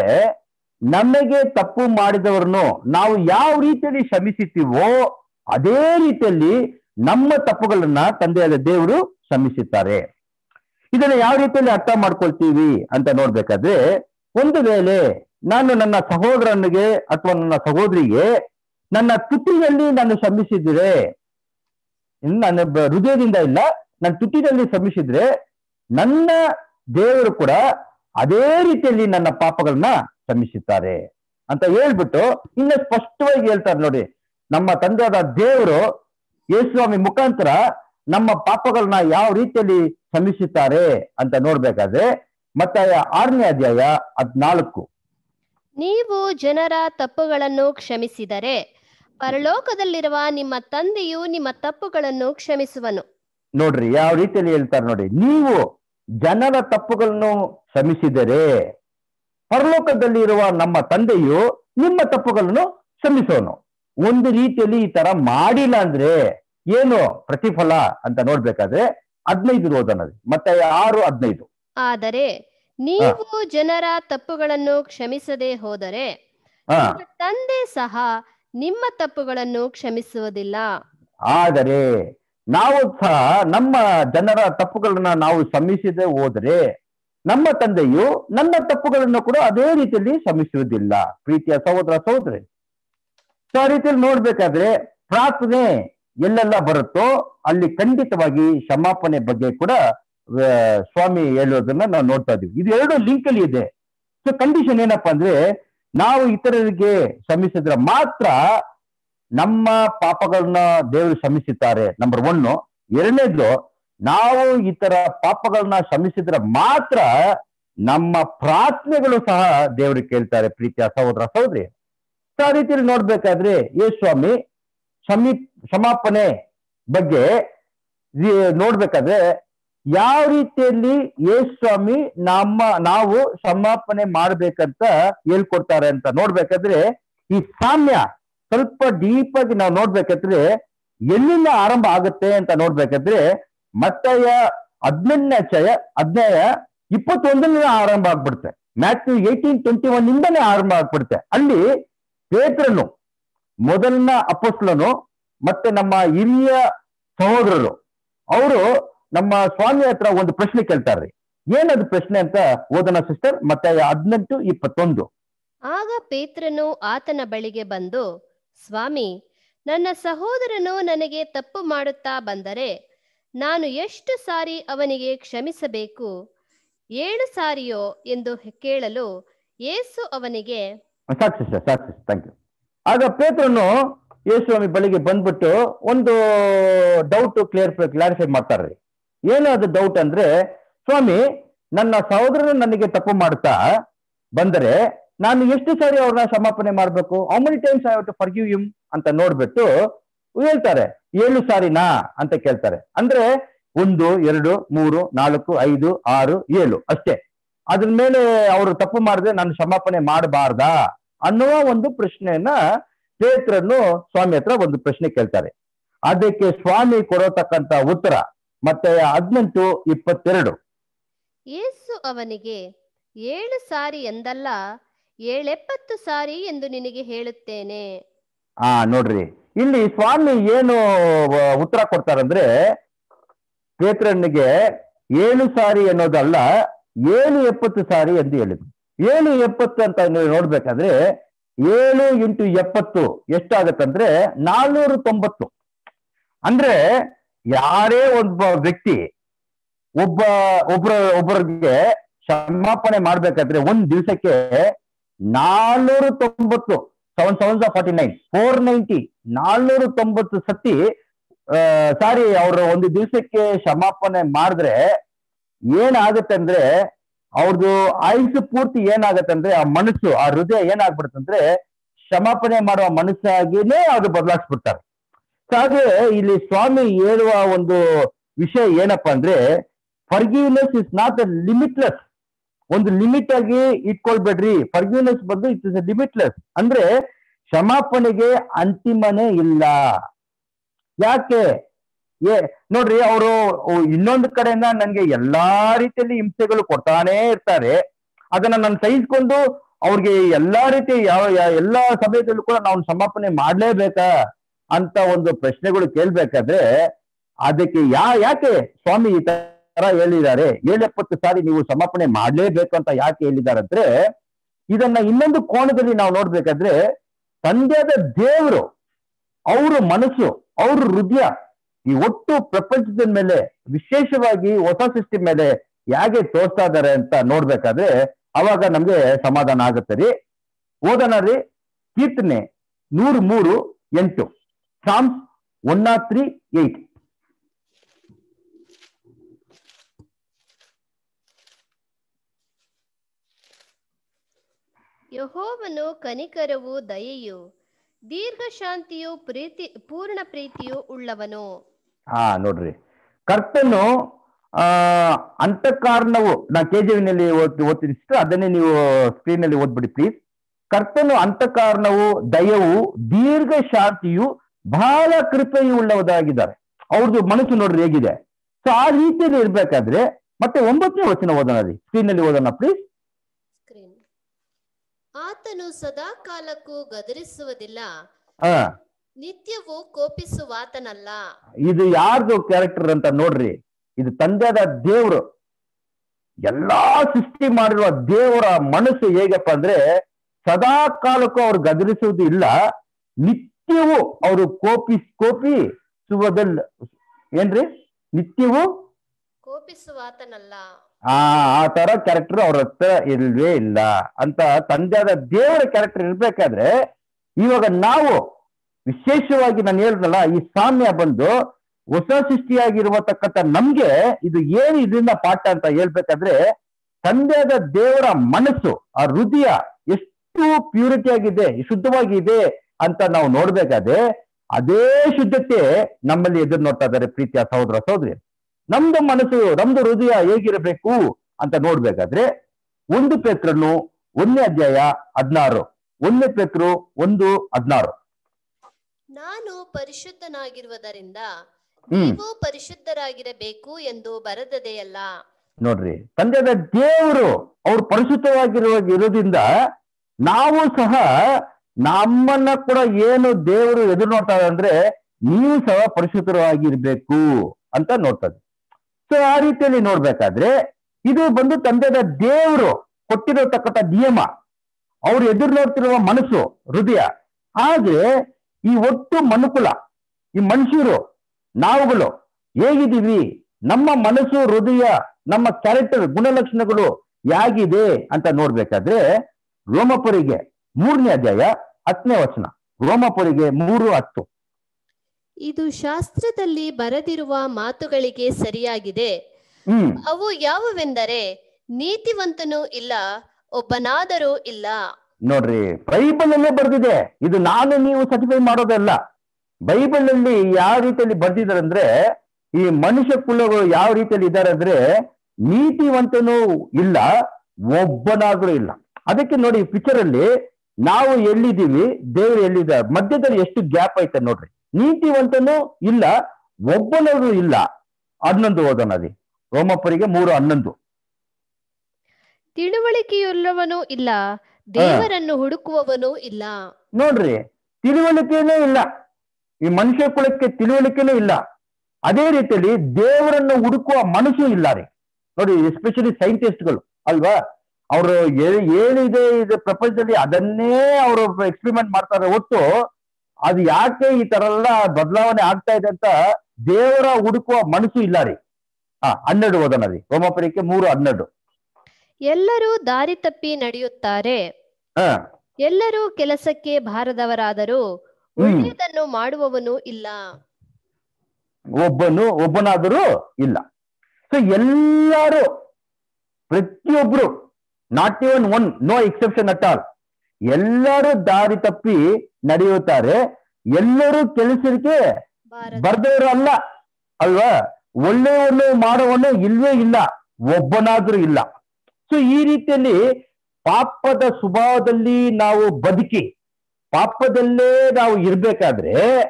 ನಮಗೆ ತಪ್ಪು ಮಾಡಿದವರನ್ನು ನಾವು ಯಾವ ರೀತಿಯಲ್ಲಿ ಕ್ಷಮಿಸುತ್ತೀವೋ ಅದೇ ರೀತಿಯಲ್ಲಿ ನಮ್ಮ ತಪ್ಪುಗಳನ್ನ ತಂದೆಯಾದ ದೇವರು ಕ್ಷಮಿಸುತ್ತಾರೆ ಇದನ್ನ ಯಾವ ರೀತಿಯಲ್ಲಿ ಅರ್ಥ ಮಾಡ್ಕೊಳ್ತೀವಿ ಅಂತ ನೋಡ್ಬೇಕಾದ್ರೆ ಒಂದು ವೇಳೆ ನಾನು ನನ್ನ ಸಹೋದರನಿಗೆ ಅಥವಾ ನನ್ನ ಸಹೋದರಿಗೆ ನನ್ನ ತುಟಿಯಲ್ಲಿ ನಾನು ಶ್ರಮಿಸಿದ್ರೆ ಇನ್ನು ನನ್ನ ಬ- ಹೃದಯದಿಂದ ಇಲ್ಲ ನನ್ನ ತುಟಿನಲ್ಲಿ ಶ್ರಮಿಸಿದ್ರೆ ನನ್ನ ದೇವರು ಕೂಡ ಅದೇ ರೀತಿಯಲ್ಲಿ ನನ್ನ ಪಾಪಗಳನ್ನ ಕ್ಷಮಿಸುತ್ತಾರೆ ಅಂತ ಹೇಳ್ಬಿಟ್ಟು ಇನ್ನ ಸ್ಪಷ್ಟವಾಗಿ ಹೇಳ್ತಾರೆ ನೋಡಿ ನಮ್ಮ ತಂದೆಯಾದ ದೇವರು ಯೇಸುಸ್ವಾಮಿ ಮುಖಾಂತರ ನಮ್ಮ ಪಾಪಗಳನ್ನ ಯಾವ ರೀತಿಯಲ್ಲಿ ಕ್ಷಮಿಸುತ್ತಾರೆ ಅಂತ ನೋಡ್ಬೇಕಾದ್ರೆ ಮತ್ತೆ ಆರನೇ ಅಧ್ಯಾಯ ಹದ್ನಾಲ್ಕು ನೀವು ಜನರ ತಪ್ಪುಗಳನ್ನು ಕ್ಷಮಿಸಿದರೆ ಪರಲೋಕದಲ್ಲಿರುವ ನಿಮ್ಮ ತಂದೆಯು ನಿಮ್ಮ ತಪ್ಪುಗಳನ್ನು ಕ್ಷಮಿಸುವನು ನೋಡ್ರಿ ಯಾವ ರೀತಿಯಲ್ಲಿ ಹೇಳ್ತಾರೆ ನೋಡಿ ನೀವು ಜನರ ತಪ್ಪುಗಳನ್ನು ಕ್ಷಮಿಸಿದರೆ ಪರಲೋಕದಲ್ಲಿ ಇರುವ ನಮ್ಮ ತಂದೆಯು ನಿಮ್ಮ ತಪ್ಪುಗಳನ್ನು ಕ್ಷಮಿಸೋನು ಒಂದು ರೀತಿಯಲ್ಲಿ ಈ ತರ ಮಾಡಿಲ್ಲ ಅಂದ್ರೆ ಏನು ಪ್ರತಿಫಲ ಅಂತ ನೋಡ್ಬೇಕಾದ್ರೆ ಹದಿನೈದು ಓದೋಣ ಮತ್ತೆ ಆರು ಹದಿನೈದು ಆದರೆ ನೀವು ಜನರ ತಪ್ಪುಗಳನ್ನು ಕ್ಷಮಿಸದೆ ಹೋದರೆ ಹಾ ನಿಮ್ಮ ತಂದೆ ಸಹ ನಿಮ್ಮ ತಪ್ಪುಗಳನ್ನು ಕ್ಷಮಿಸುವುದಿಲ್ಲ ಆದರೆ ನಾವು ಸಹ ನಮ್ಮ ಜನರ ತಪ್ಪುಗಳನ್ನ ನಾವು ಶ್ರಮಿಸದೆ ಹೋದರೆ ನಮ್ಮ ತಂದೆಯು ನನ್ನ ತಪ್ಪುಗಳನ್ನು ಕೂಡ ಅದೇ ರೀತಿಯಲ್ಲಿ ಶ್ರಮಿಸುವುದಿಲ್ಲ ಪ್ರೀತಿಯ ಸಹೋದರ ಸಹೋದರಿ ಸೊ ಆ ರೀತಿಯಲ್ಲಿ ನೋಡ್ಬೇಕಾದ್ರೆ ಪ್ರಾರ್ಥನೆ ಎಲ್ಲೆಲ್ಲ ಬರುತ್ತೋ ಅಲ್ಲಿ ಖಂಡಿತವಾಗಿ ಕ್ಷಮಾಪಣೆ ಬಗ್ಗೆ ಕೂಡ ಆ, ಸ್ವಾಮಿ ಹೇಳೋದನ್ನ ನಾವು ನೋಡ್ತಾ ಇದೀವಿ ಇದು ಎರಡು ಲಿಂಕ್ ಅಲ್ಲಿ ಇದೆ ಸೊ ಕಂಡೀಷನ್ ಏನಪ್ಪಾ ಅಂದ್ರೆ ನಾವು ಇತರರಿಗೆ ಶ್ರಮಿಸಿದ್ರೆ ಮಾತ್ರ ನಮ್ಮ ಪಾಪಗಳನ್ನ ದೇವರು ಕ್ಷಮಿಸುತ್ತಾರೆ ನಂಬರ್ ಒನ್ ಎರಡನೇದು ನಾವು ಈ ತರ ಪಾಪಗಳನ್ನ ಕ್ಷಮಿಸಿದ್ರೆ ಮಾತ್ರ ನಮ್ಮ ಪ್ರಾರ್ಥನೆಗಳು ಸಹ ದೇವರಿಗೆ ಕೇಳ್ತಾರೆ ಪ್ರೀತಿಯ ಸಹೋದರ ಸಹೋದರಿ ಸೊ ಆ ರೀತಿಯಲ್ಲಿ ನೋಡ್ಬೇಕಾದ್ರೆ ಯೇಸು ಸ್ವಾಮಿ ಕ್ಷಮಿ ಕ್ಷಮಾಪಣೆ ಬಗ್ಗೆ ಈ- ನೋಡ್ಬೇಕಾದ್ರೆ ಯಾವ ರೀತಿಯಲ್ಲಿ ಯೇಸು ಸ್ವಾಮಿ ನಮ್ಮ ನಾವು ಕ್ಷಮಾಪಣೆ ಮಾಡ್ಬೇಕಂತ ಹೇಳ್ಕೊಡ್ತಾರೆ ಅಂತ ನೋಡ್ಬೇಕಾದ್ರೆ ಈ ಸಾಮ್ಯ ಸ್ವಲ್ಪ ಡೀಪ್ ಆಗಿ ನಾವು ನೋಡ್ಬೇಕಾದ್ರೆ ಎಲ್ಲಿಂದ ಆರಂಭ ಆಗುತ್ತೆ ಅಂತ ನೋಡ್ಬೇಕಾದ್ರೆ ಮತ್ತಾಯ ಹದಿನೆಂಟನೇ ಅಧ್ಯಾಯ ಅಧ್ಯಾಯ ಇಪ್ಪತ್ತೊಂದನೇ ಆರಂಭ ಆಗ್ಬಿಡುತ್ತೆ ಮ್ಯಾಥ್ಯೂ ಏಯ್ಟೀನ್ ಟ್ವೆಂಟಿ ಒನ್ ಇಂದನೇ ಆರಂಭ ಆಗ್ಬಿಡುತ್ತೆ ಅಲ್ಲಿ ಪೇತ್ರನು ಮೊದಲನ ಅಪೋಸ್ಲನು ಮತ್ತೆ ನಮ್ಮ ಹಿರಿಯ ಸಹೋದರರು ಅವರು ನಮ್ಮ ಸ್ವಾಮಿ ಹತ್ರ ಒಂದು ಪ್ರಶ್ನೆ ಕೇಳ್ತಾರ್ರಿ ಏನದು ಪ್ರಶ್ನೆ ಅಂತ ಓದನ ಸಿಸ್ಟರ್ ಮತ್ತೆ ಹದಿನೆಂಟು ಇಪ್ಪತ್ತೊಂದು ಆಗ ಪೇತ್ರನು ಆತನ ಬಳಿಗೆ ಬಂದು ಸ್ವಾಮಿ ನನ್ನ ಸಹೋದರನು ನನಗೆ ತಪ್ಪು ಮಾಡುತ್ತಾ ಬಂದರೆ ನಾನು ಎಷ್ಟು ಸಾರಿ ಅವನಿಗೆ ಕ್ಷಮಿಸಬೇಕು ಏಳು ಸಾರಿಯೋ ಎಂದು ಕೇಳಲು ಯೇಸು ಅವನಿಗೆ ಸಾಕು ಸಿಸ್ಟರ್ ಸಾಕು ಸಿಸ್ಟರ್ ಥ್ಯಾಂಕ್ ಯು ಆಗ ಪೇತ್ರನು ಯೇಸುಸ್ವಾಮಿ ಬಳಿಗೆ ಬಂದ್ಬಿಟ್ಟು ಒಂದು ಡೌಟ್ ಕ್ಲಿಯರ್ ಕ್ಲಾರಿಫೈ ಮಾಡ್ತಾರ್ರಿ ಏನು ಅದು ಡೌಟ್ ಅಂದ್ರೆ ಸ್ವಾಮಿ ನನ್ನ ಸಹೋದರನು ನನಗೆ ತಪ್ಪು ಮಾಡ್ತಾ ಬಂದರೆ ನಾನು ಎಷ್ಟು ಸಾರಿ ಅವ್ರನ್ನ ಕ್ಷಮಾಪಣೆ ಮಾಡ್ಬೇಕು how many times I to forgive him ಅಂತ ನೋಡ್ಬಿಟ್ಟು ಹೇಳ್ತಾರೆ ಏಳು ಸಾರಿನಾ ಅಂತ ಕೇಳ್ತಾರೆ ಅಂದ್ರೆ ಒಂದು ಎರಡು ಮೂರು ನಾಲ್ಕು ಐದು ಆರು ಏಳು ಅಷ್ಟೇ ಅದ್ರ ಮೇಲೆ ಅವರು ತಪ್ಪು ಮಾಡಿದ್ರೆ ನಾನು ಕ್ಷಮಾಪಣೆ ಮಾಡಬಾರ್ದಾ ಅನ್ನುವ ಒಂದು ಪ್ರಶ್ನೆಯನ್ನ ಪೇತ್ರನ್ನು ಸ್ವಾಮಿ ಹತ್ರ ಒಂದು ಪ್ರಶ್ನೆ ಕೇಳ್ತಾರೆ ಅದಕ್ಕೆ ಸ್ವಾಮಿ ಕೊಡತಕ್ಕಂತ ಉತ್ತರ ಮತ್ತೆ ಹದಿನೆಂಟು ಇಪ್ಪತ್ತೆರಡು ಯೇಸು ಅವನಿಗೆ ಏಳು ಸಾರಿ ಎಂದಲ್ಲ ಏಳೆಪ್ಪತ್ತು ಸಾರಿ ಎಂದು ನಿನಗೆ ಹೇಳುತ್ತೇನೆ ಆ ನೋಡ್ರಿ ಇಲ್ಲಿ ಸ್ವಾಮಿ ಏನು ಆ, ಉತ್ತರ ಕೊಡ್ತಾರಂದ್ರೆ ಪೇತ್ರನಿಗೆ ಏಳು ಸಾರಿ ಅನ್ನೋದಲ್ಲ ಏಳು ಎಪ್ಪತ್ತು ಸಾರಿ ಎಂದು ಹೇಳಿದ್ರು ಏಳು ಎಪ್ಪತ್ತು ಅಂತ ನೀವು ನೋಡ್ಬೇಕಾದ್ರೆ ಏಳು ಇಂಟು ಎಪ್ಪತ್ತು ಎಷ್ಟಾಗತ್ತಂದ್ರೆ ನಾಲ್ನೂರು ತೊಂಬತ್ತು ಅಂದ್ರೆ ಯಾರೇ ಒಬ್ಬ ವ್ಯಕ್ತಿ ಒಬ್ಬ ಒಬ್ರ ಒಬ್ಬರಿಗೆ ಕ್ಷಮಾಪಣೆ ಮಾಡ್ಬೇಕಾದ್ರೆ ಒಂದ್ ದಿವಸಕ್ಕೆ ನಾಲ್ನೂರು ತೊಂಬತ್ತು seven seven forty nine four ninety ನಾಲ್ನೂರು ತೊಂಬತ್ತು ಸತಿ ಸಾರಿ ಅವ್ರ ಒಂದು ದಿವಸಕ್ಕೆ ಕ್ಷಮಾಪಣೆ ಮಾಡಿದ್ರೆ ಏನಾಗುತ್ತೆ ಅಂದ್ರೆ ಅವ್ರದ್ದು ಆಯುಷು ಪೂರ್ತಿ ಏನಾಗತ್ತೆ ಅಂದ್ರೆ ಆ ಮನಸ್ಸು ಆ ಹೃದಯ ಏನಾಗ್ಬಿಡುತ್ತಂದ್ರೆ ಕ್ಷಮಾಪಣೆ ಮಾಡುವ ಮನಸ್ಸಾಗಿನೇ ಅದು ಬದಲಾಯಿಸ್ಬಿಡ್ತಾರೆ ಸೊ ಹಾಗೆ ಇಲ್ಲಿ ಸ್ವಾಮಿ ಹೇಳುವ ಒಂದು ವಿಷಯ ಏನಪ್ಪಾ ಅಂದ್ರೆ forgiveness is not a limitless ಒಂದು ಲಿಮಿಟ್ ಆಗಿ ಇಟ್ಕೊಳ್ಬೇಡ್ರಿ ಫರ್ಗಿವ್ನೆಸ್ ಬಂದು ಇಟ್ ಇಸ್ ಲಿಮಿಟ್ಲೆಸ್ ಅಂದ್ರೆ ಕ್ಷಮಾಪಣೆಗೆ ಅಂತಿಮನೇ ಇಲ್ಲ ಯಾಕೆ ಏ ನೋಡ್ರಿ ಅವರು ಇನ್ನೊಂದು ಕಡೆಯಿಂದ ನನ್ಗೆ ಎಲ್ಲಾ ರೀತಿಯಲ್ಲಿ ಹಿಂಸೆಗಳು ಕೊಡ್ತಾನೆ ಇರ್ತಾರೆ ಅದನ್ನ ನಾನು ಸಹಿಸ್ಕೊಂಡು ಅವ್ರಿಗೆ ಎಲ್ಲಾ ರೀತಿ ಯಾವ ಯಾ- ಎಲ್ಲಾ ಸಮಯದಲ್ಲೂ ಕೂಡ ನಾವು ಕ್ಷಮಾಪಣೆ ಮಾಡ್ಲೇಬೇಕಾ ಅಂತ ಒಂದು ಪ್ರಶ್ನೆಗಳು ಕೇಳ್ಬೇಕಾದ್ರೆ ಅದಕ್ಕೆ ಯಾ ಯಾಕೆ ಸ್ವಾಮಿ ಈ ತರ ಹೇಳಿದ್ದಾರೆ ಏಳೆಪ್ಪತ್ತು ಸಾರಿ ನೀವು ಸಮರ್ಪಣೆ ಮಾಡ್ಲೇಬೇಕು ಅಂತ ಯಾಕೆ ಹೇಳಿದ್ದಾರೆ ಅಂದ್ರೆ ಇದನ್ನ ಇನ್ನೊಂದು ಕೋಣದಲ್ಲಿ ನಾವು ನೋಡ್ಬೇಕಾದ್ರೆ ತಂದೆಯಾದ ದೇವರು ಅವ್ರ ಮನಸ್ಸು ಅವ್ರ ಹೃದಯ ಈ ಒಟ್ಟು ಪ್ರಪಂಚದ ಮೇಲೆ ವಿಶೇಷವಾಗಿ ಹೊಸ ಸೃಷ್ಟಿ ಮೇಲೆ ಹೇಗೆ ತೋರಿಸ್ತಾ ಇದ್ದಾರೆ ಅಂತ ನೋಡ್ಬೇಕಾದ್ರೆ ಅವಾಗ ನಮ್ಗೆ ಸಮಾಧಾನ ಆಗುತ್ತೆ ರೀ ಓದೋಣ ರೀ ಕೀರ್ತನೆ ನೂರು ಮೂರು ಎಂಟು psalms one naught three eight ಯಹೋವನು ಕನಿಕರವು ದಯೆಯು ದೀರ್ಘ ಶಾಂತಿಯು ಪ್ರೀತಿ ಪೂರ್ಣ ಪ್ರೀತಿಯು ಉಳ್ಳವನು ಹಾ ನೋಡ್ರಿ ಕರ್ತನು ಆ ಅಂತಃಕಾರಣವು ನಾ ಕೆ ನಲ್ಲಿ ಓದ್ತೀನಿ sister, ಅದನ್ನೇ ನೀವು ಸ್ಕ್ರೀನ್ ನಲ್ಲಿ ಓದ್ಬಿಡಿ ಪ್ಲೀಸ್ ಕರ್ತನು ಅಂತಃಕಾರಣವು ದಯವು ದೀರ್ಘ ಶಾಂತಿಯು ಬಹಳ ಕೃಪೆಯು ಉಳ್ಳವದಾಗಿದ್ದಾರೆ ಅವ್ರದ್ದು ಮನಸ್ಸು ನೋಡ್ರಿ ಹೇಗಿದೆ ಸೊ ಆ ರೀತಿಯಲ್ಲಿ ಇರ್ಬೇಕಾದ್ರೆ ಮತ್ತೆ ಒಂಬತ್ತನೇ ವಚನ ಓದೋಣ ರೀ ಸ್ಕ್ರೀನ್ ನಲ್ಲಿ ಓದೋಣ ಪ್ಲೀಸ್ ಸ್ಕ್ರೀನ್ ಆತನು ಸದಾ ಕಾಲಕ್ಕೂ ಗದರಿಸುವುದಿಲ್ಲ ಹಾ ನಿತ್ಯವೂ ಕೋಪಿಸುವಾತನಲ್ಲ ಇದು ಯಾರ್ದು ಕ್ಯಾರೆಕ್ಟರ್ ಅಂತ ನೋಡ್ರಿ ಇದು ತಂದೆಯಾದ ದೇವರು ಎಲ್ಲಾ ಸೃಷ್ಟಿ ಮಾಡಿರುವ ದೇವರ ಮನಸ್ಸು ಹೇಗಪ್ಪ ಅಂದ್ರೆ ಸದಾ ಕಾಲಕ್ಕೂ ಅವ್ರು ಗದರಿಸುವುದು ಇಲ್ಲ ನಿತ್ಯವೂ ಅವರು ಕೋಪಿ ಕೋಪಿಸುವುದಲ್ಲ ಏನ್ರಿ ನಿತ್ಯವೂ ಕೋಪಿಸುವಾತನಲ್ಲ ಆ ಆ ತರ ಕ್ಯಾರೆಕ್ಟರ್ ಅವ್ರ ಹತ್ರ ಇಲ್ವೇ ಇಲ್ಲ ಅಂತ ತಂದೆಯಾದ ದೇವರ ಕ್ಯಾರೆಕ್ಟರ್ ಇರ್ಬೇಕಾದ್ರೆ ಇವಾಗ ನಾವು ವಿಶೇಷವಾಗಿ ನಾನು ಹೇಳಿದ್ನಲ್ಲ ಈ ಸಾಮ್ಯ ಬಂದು ಹೊಸ ಸೃಷ್ಟಿಯಾಗಿರುವತಕ್ಕಂಥ ನಮ್ಗೆ ಇದು ಏನು ಇದರಿಂದ ಪಾಠ ಅಂತ ಹೇಳ್ಬೇಕಾದ್ರೆ ತಂದೆಯಾದ ದೇವರ ಮನಸ್ಸು ಆ ಹೃದಯ ಎಷ್ಟು ಪ್ಯೂರಿಟಿ ಆಗಿದೆ ಶುದ್ಧವಾಗಿದೆ ಅಂತ ನಾವು ನೋಡ್ಬೇಕಾದ್ರೆ ಅದೇ ಶುದ್ಧತೆ ನಮ್ಮಲ್ಲಿ ಎದುರು ನೋಡ್ತಾ ಇದ್ದಾರೆ ಪ್ರೀತಿಯ ಸಹೋದರ ಸಹೋದರಿ ನಮ್ದು ಮನಸ್ಸು ನಮ್ದು ಹೃದಯ ಹೇಗಿರಬೇಕು ಅಂತ ನೋಡ್ಬೇಕಾದ್ರೆ ಒಂದು ಪೇತ್ರನು ಒಂದನೇ ಅಧ್ಯಾಯ ಹದಿನಾರು ಒಂದನೇ ಪೇತ್ರು ಒಂದು ಹದಿನಾರು ನಾನು ಪರಿಶುದ್ಧನಾಗಿರುವುದರಿಂದ ಹ್ಮ್ ನೀವು ಪರಿಶುದ್ಧರಾಗಿರಬೇಕು ಎಂದು ಬರೆದದೆಯಲ್ಲ ನೋಡ್ರಿ ತಂದೆದ ದೇವರು ಅವ್ರು ಪರಿಶುದ್ಧವಾಗಿರುವ ಇರೋದ್ರಿಂದ ನಾವು ಸಹ ನಮ್ಮನ್ನ ಕೂಡ ಏನು ದೇವರು ಎದುರು ನೋಡ್ತಾ ಇದ್ದಾರೆ ಅಂದ್ರೆ ನೀವು ಸಹ ಪರಿಶುದ್ಧರಾಗಿರ್ಬೇಕು ಅಂತ ನೋಡ್ತದೆ ಸೊ ಆ ರೀತಿಯಲ್ಲಿ ನೋಡ್ಬೇಕಾದ್ರೆ ಇದು ಬಂದು ತಂದೆದ ದೇವರು ಕೊಟ್ಟಿರತಕ್ಕಂಥ ನಿಯಮ ಅವ್ರು ಎದುರು ನೋಡ್ತಿರುವ ಮನಸ್ಸು ಹೃದಯ ಹಾಗೆ ಈ ಒಟ್ಟು ಮನುಕುಲ ಈ ಮನುಷ್ಯರು ನಾವುಗಳು ಹೇಗಿದ್ದೀವಿ ನಮ್ಮ ಮನಸ್ಸು ಹೃದಯ ನಮ್ಮ ಕ್ಯಾರೆಕ್ಟರ್ ಗುಣಲಕ್ಷಣಗಳು ಹೇಗಿದೆ ಅಂತ ನೋಡ್ಬೇಕಾದ್ರೆ ರೋಮಪುರಿಗೆ ಮೂರನೇ ಅಧ್ಯಾಯ ಹತ್ತನೇ ವಚನ ರೋಮಪುರಿಗೆ ಮೂರು ಹತ್ತು ಇದು ಶಾಸ್ತ್ರದಲ್ಲಿ ಬರೆದಿರುವ ಮಾತುಗಳಿಗೆ ಸರಿಯಾಗಿದೆ ಹ್ಮ್ ಅವು ಯಾವುವೆಂದರೆ ನೀತಿವಂತನೂ ಇಲ್ಲ ಒಬ್ಬನಾದರೂ ಇಲ್ಲ ನೋಡ್ರಿ ಬೈಬಲ್ ಅಲ್ಲೇ ಬರ್ದಿದೆ ಇದು ನಾನು ನೀವು ಸರ್ಟಿಫೈ ಮಾಡೋದಲ್ಲ ಬೈಬಲ್ ಅಲ್ಲಿ ಯಾವ ರೀತಿಯಲ್ಲಿ ಬರ್ದಿದ್ದಾರೆ ಅಂದ್ರೆ ಈ ಮನುಷ್ಯ ಕುಲಗಳು ಯಾವ ರೀತಿಯಲ್ಲಿ ಇದ್ದಾರೆ ಅಂದ್ರೆ ನೀತಿವಂತನೂ ಇಲ್ಲ ಒಬ್ಬನಾದ್ರೂ ಇಲ್ಲ ಅದಕ್ಕೆ ನೋಡಿ ಪಿಕ್ಚರ್ ಅಲ್ಲಿ ನಾವು ಎಲ್ಲಿದ್ದೀವಿ ದೇವರು ಎಲ್ಲಿದ್ದಾರೆ ಮಧ್ಯದಲ್ಲಿ ಎಷ್ಟು ಗ್ಯಾಪ್ ಐತೆ ನೋಡ್ರಿ ನೀತಿವಂತನೂ ಇಲ್ಲ ಒಬ್ಬನಾದ್ರೂ ಇಲ್ಲ ಹನ್ನೊಂದು ಓದೋಣ ಅದಿ ರೋಮಪ್ಪರಿಗೆ ಮೂರು ಹನ್ನೊಂದು ತಿಳುವಳಿಕೆಯುಳ್ಳವನೂ ಇಲ್ಲ ದೇವರನ್ನು ಹುಡುಕುವವನೂ ಇಲ್ಲ ನೋಡ್ರಿ ತಿಳುವಳಿಕೆನೇ ಇಲ್ಲ ಈ ಮನುಷ್ಯ ಕುಲಕ್ಕೆ ತಿಳುವಳಿಕೆನೇ ಇಲ್ಲ ಅದೇ ರೀತಿಯಲ್ಲಿ ದೇವರನ್ನು ಹುಡುಕುವ ಮನಸ್ಸು ಇಲ್ಲ ರೀ ನೋಡಿ ಎಸ್ಪೆಷಲಿ ಸೈಂಟಿಸ್ಟ್ಗಳು ಅಲ್ವಾ ಅವರು ಏನಿದೆ ಇದು ಪ್ರಪಂಚದಲ್ಲಿ ಅದನ್ನೇ ಅವರು ಎಕ್ಸ್ಪೆರಿಮೆಂಟ್ ಮಾಡ್ತಾರೆ ಹೊತ್ತು ಅದು ಯಾಕೆ ಈ ತರ ಎಲ್ಲ ಬದಲಾವಣೆ ಆಗ್ತಾ ಇದೆ ಅಂತ ದೇವರ ಹುಡುಕುವ ಮನಸ್ಸು ಇಲ್ಲ ರೀ ಹಾ ಹನ್ನೆರಡು ಓದೋಣ ರೀ ರೋಮಪುರಕ್ಕೆ ಮೂರು ಹನ್ನೆರಡು ಎಲ್ಲರೂ ದಾರಿ ತಪ್ಪಿ ನಡೆಯುತ್ತಾರೆ ಹಾ ಎಲ್ಲರೂ ಕೆಲಸಕ್ಕೆ ಬಾರದವರಾದರೂ ಹ್ಮ್. ಒಳ್ಳೆಯದನ್ನು ಮಾಡುವವನು ಇಲ್ಲ ಒಬ್ಬನು ಒಬ್ಬನಾದರೂ ಇಲ್ಲ ಸೊ ಎಲ್ಲರೂ ಪ್ರತಿಯೊಬ್ರು not even one no exception at all ಎಲ್ಲರೂ ದಾರಿ ತಪ್ಪಿ ನಡೆಯುತ್ತಾರೆ ಎಲ್ಲರೂ ಕೆಲಸಕ್ಕೆ ಬಾರದ ಬರ್ದವರು ಅಲ್ಲ ಅಲ್ವಾ ಒಳ್ಳೆ ಒಳ್ಳೆ ಮಾಡುವನು ಇಲ್ವೇ ಇಲ್ಲ ಒಬ್ಬನಾದ್ರೂ ಇಲ್ಲ ಸೊ ಈ ರೀತಿಯಲ್ಲಿ ಪಾಪದ ಸ್ವಭಾವದಲ್ಲಿ ನಾವು ಬದುಕಿ ಪಾಪದಲ್ಲೇ ನಾವು ಇರ್ಬೇಕಾದ್ರೆ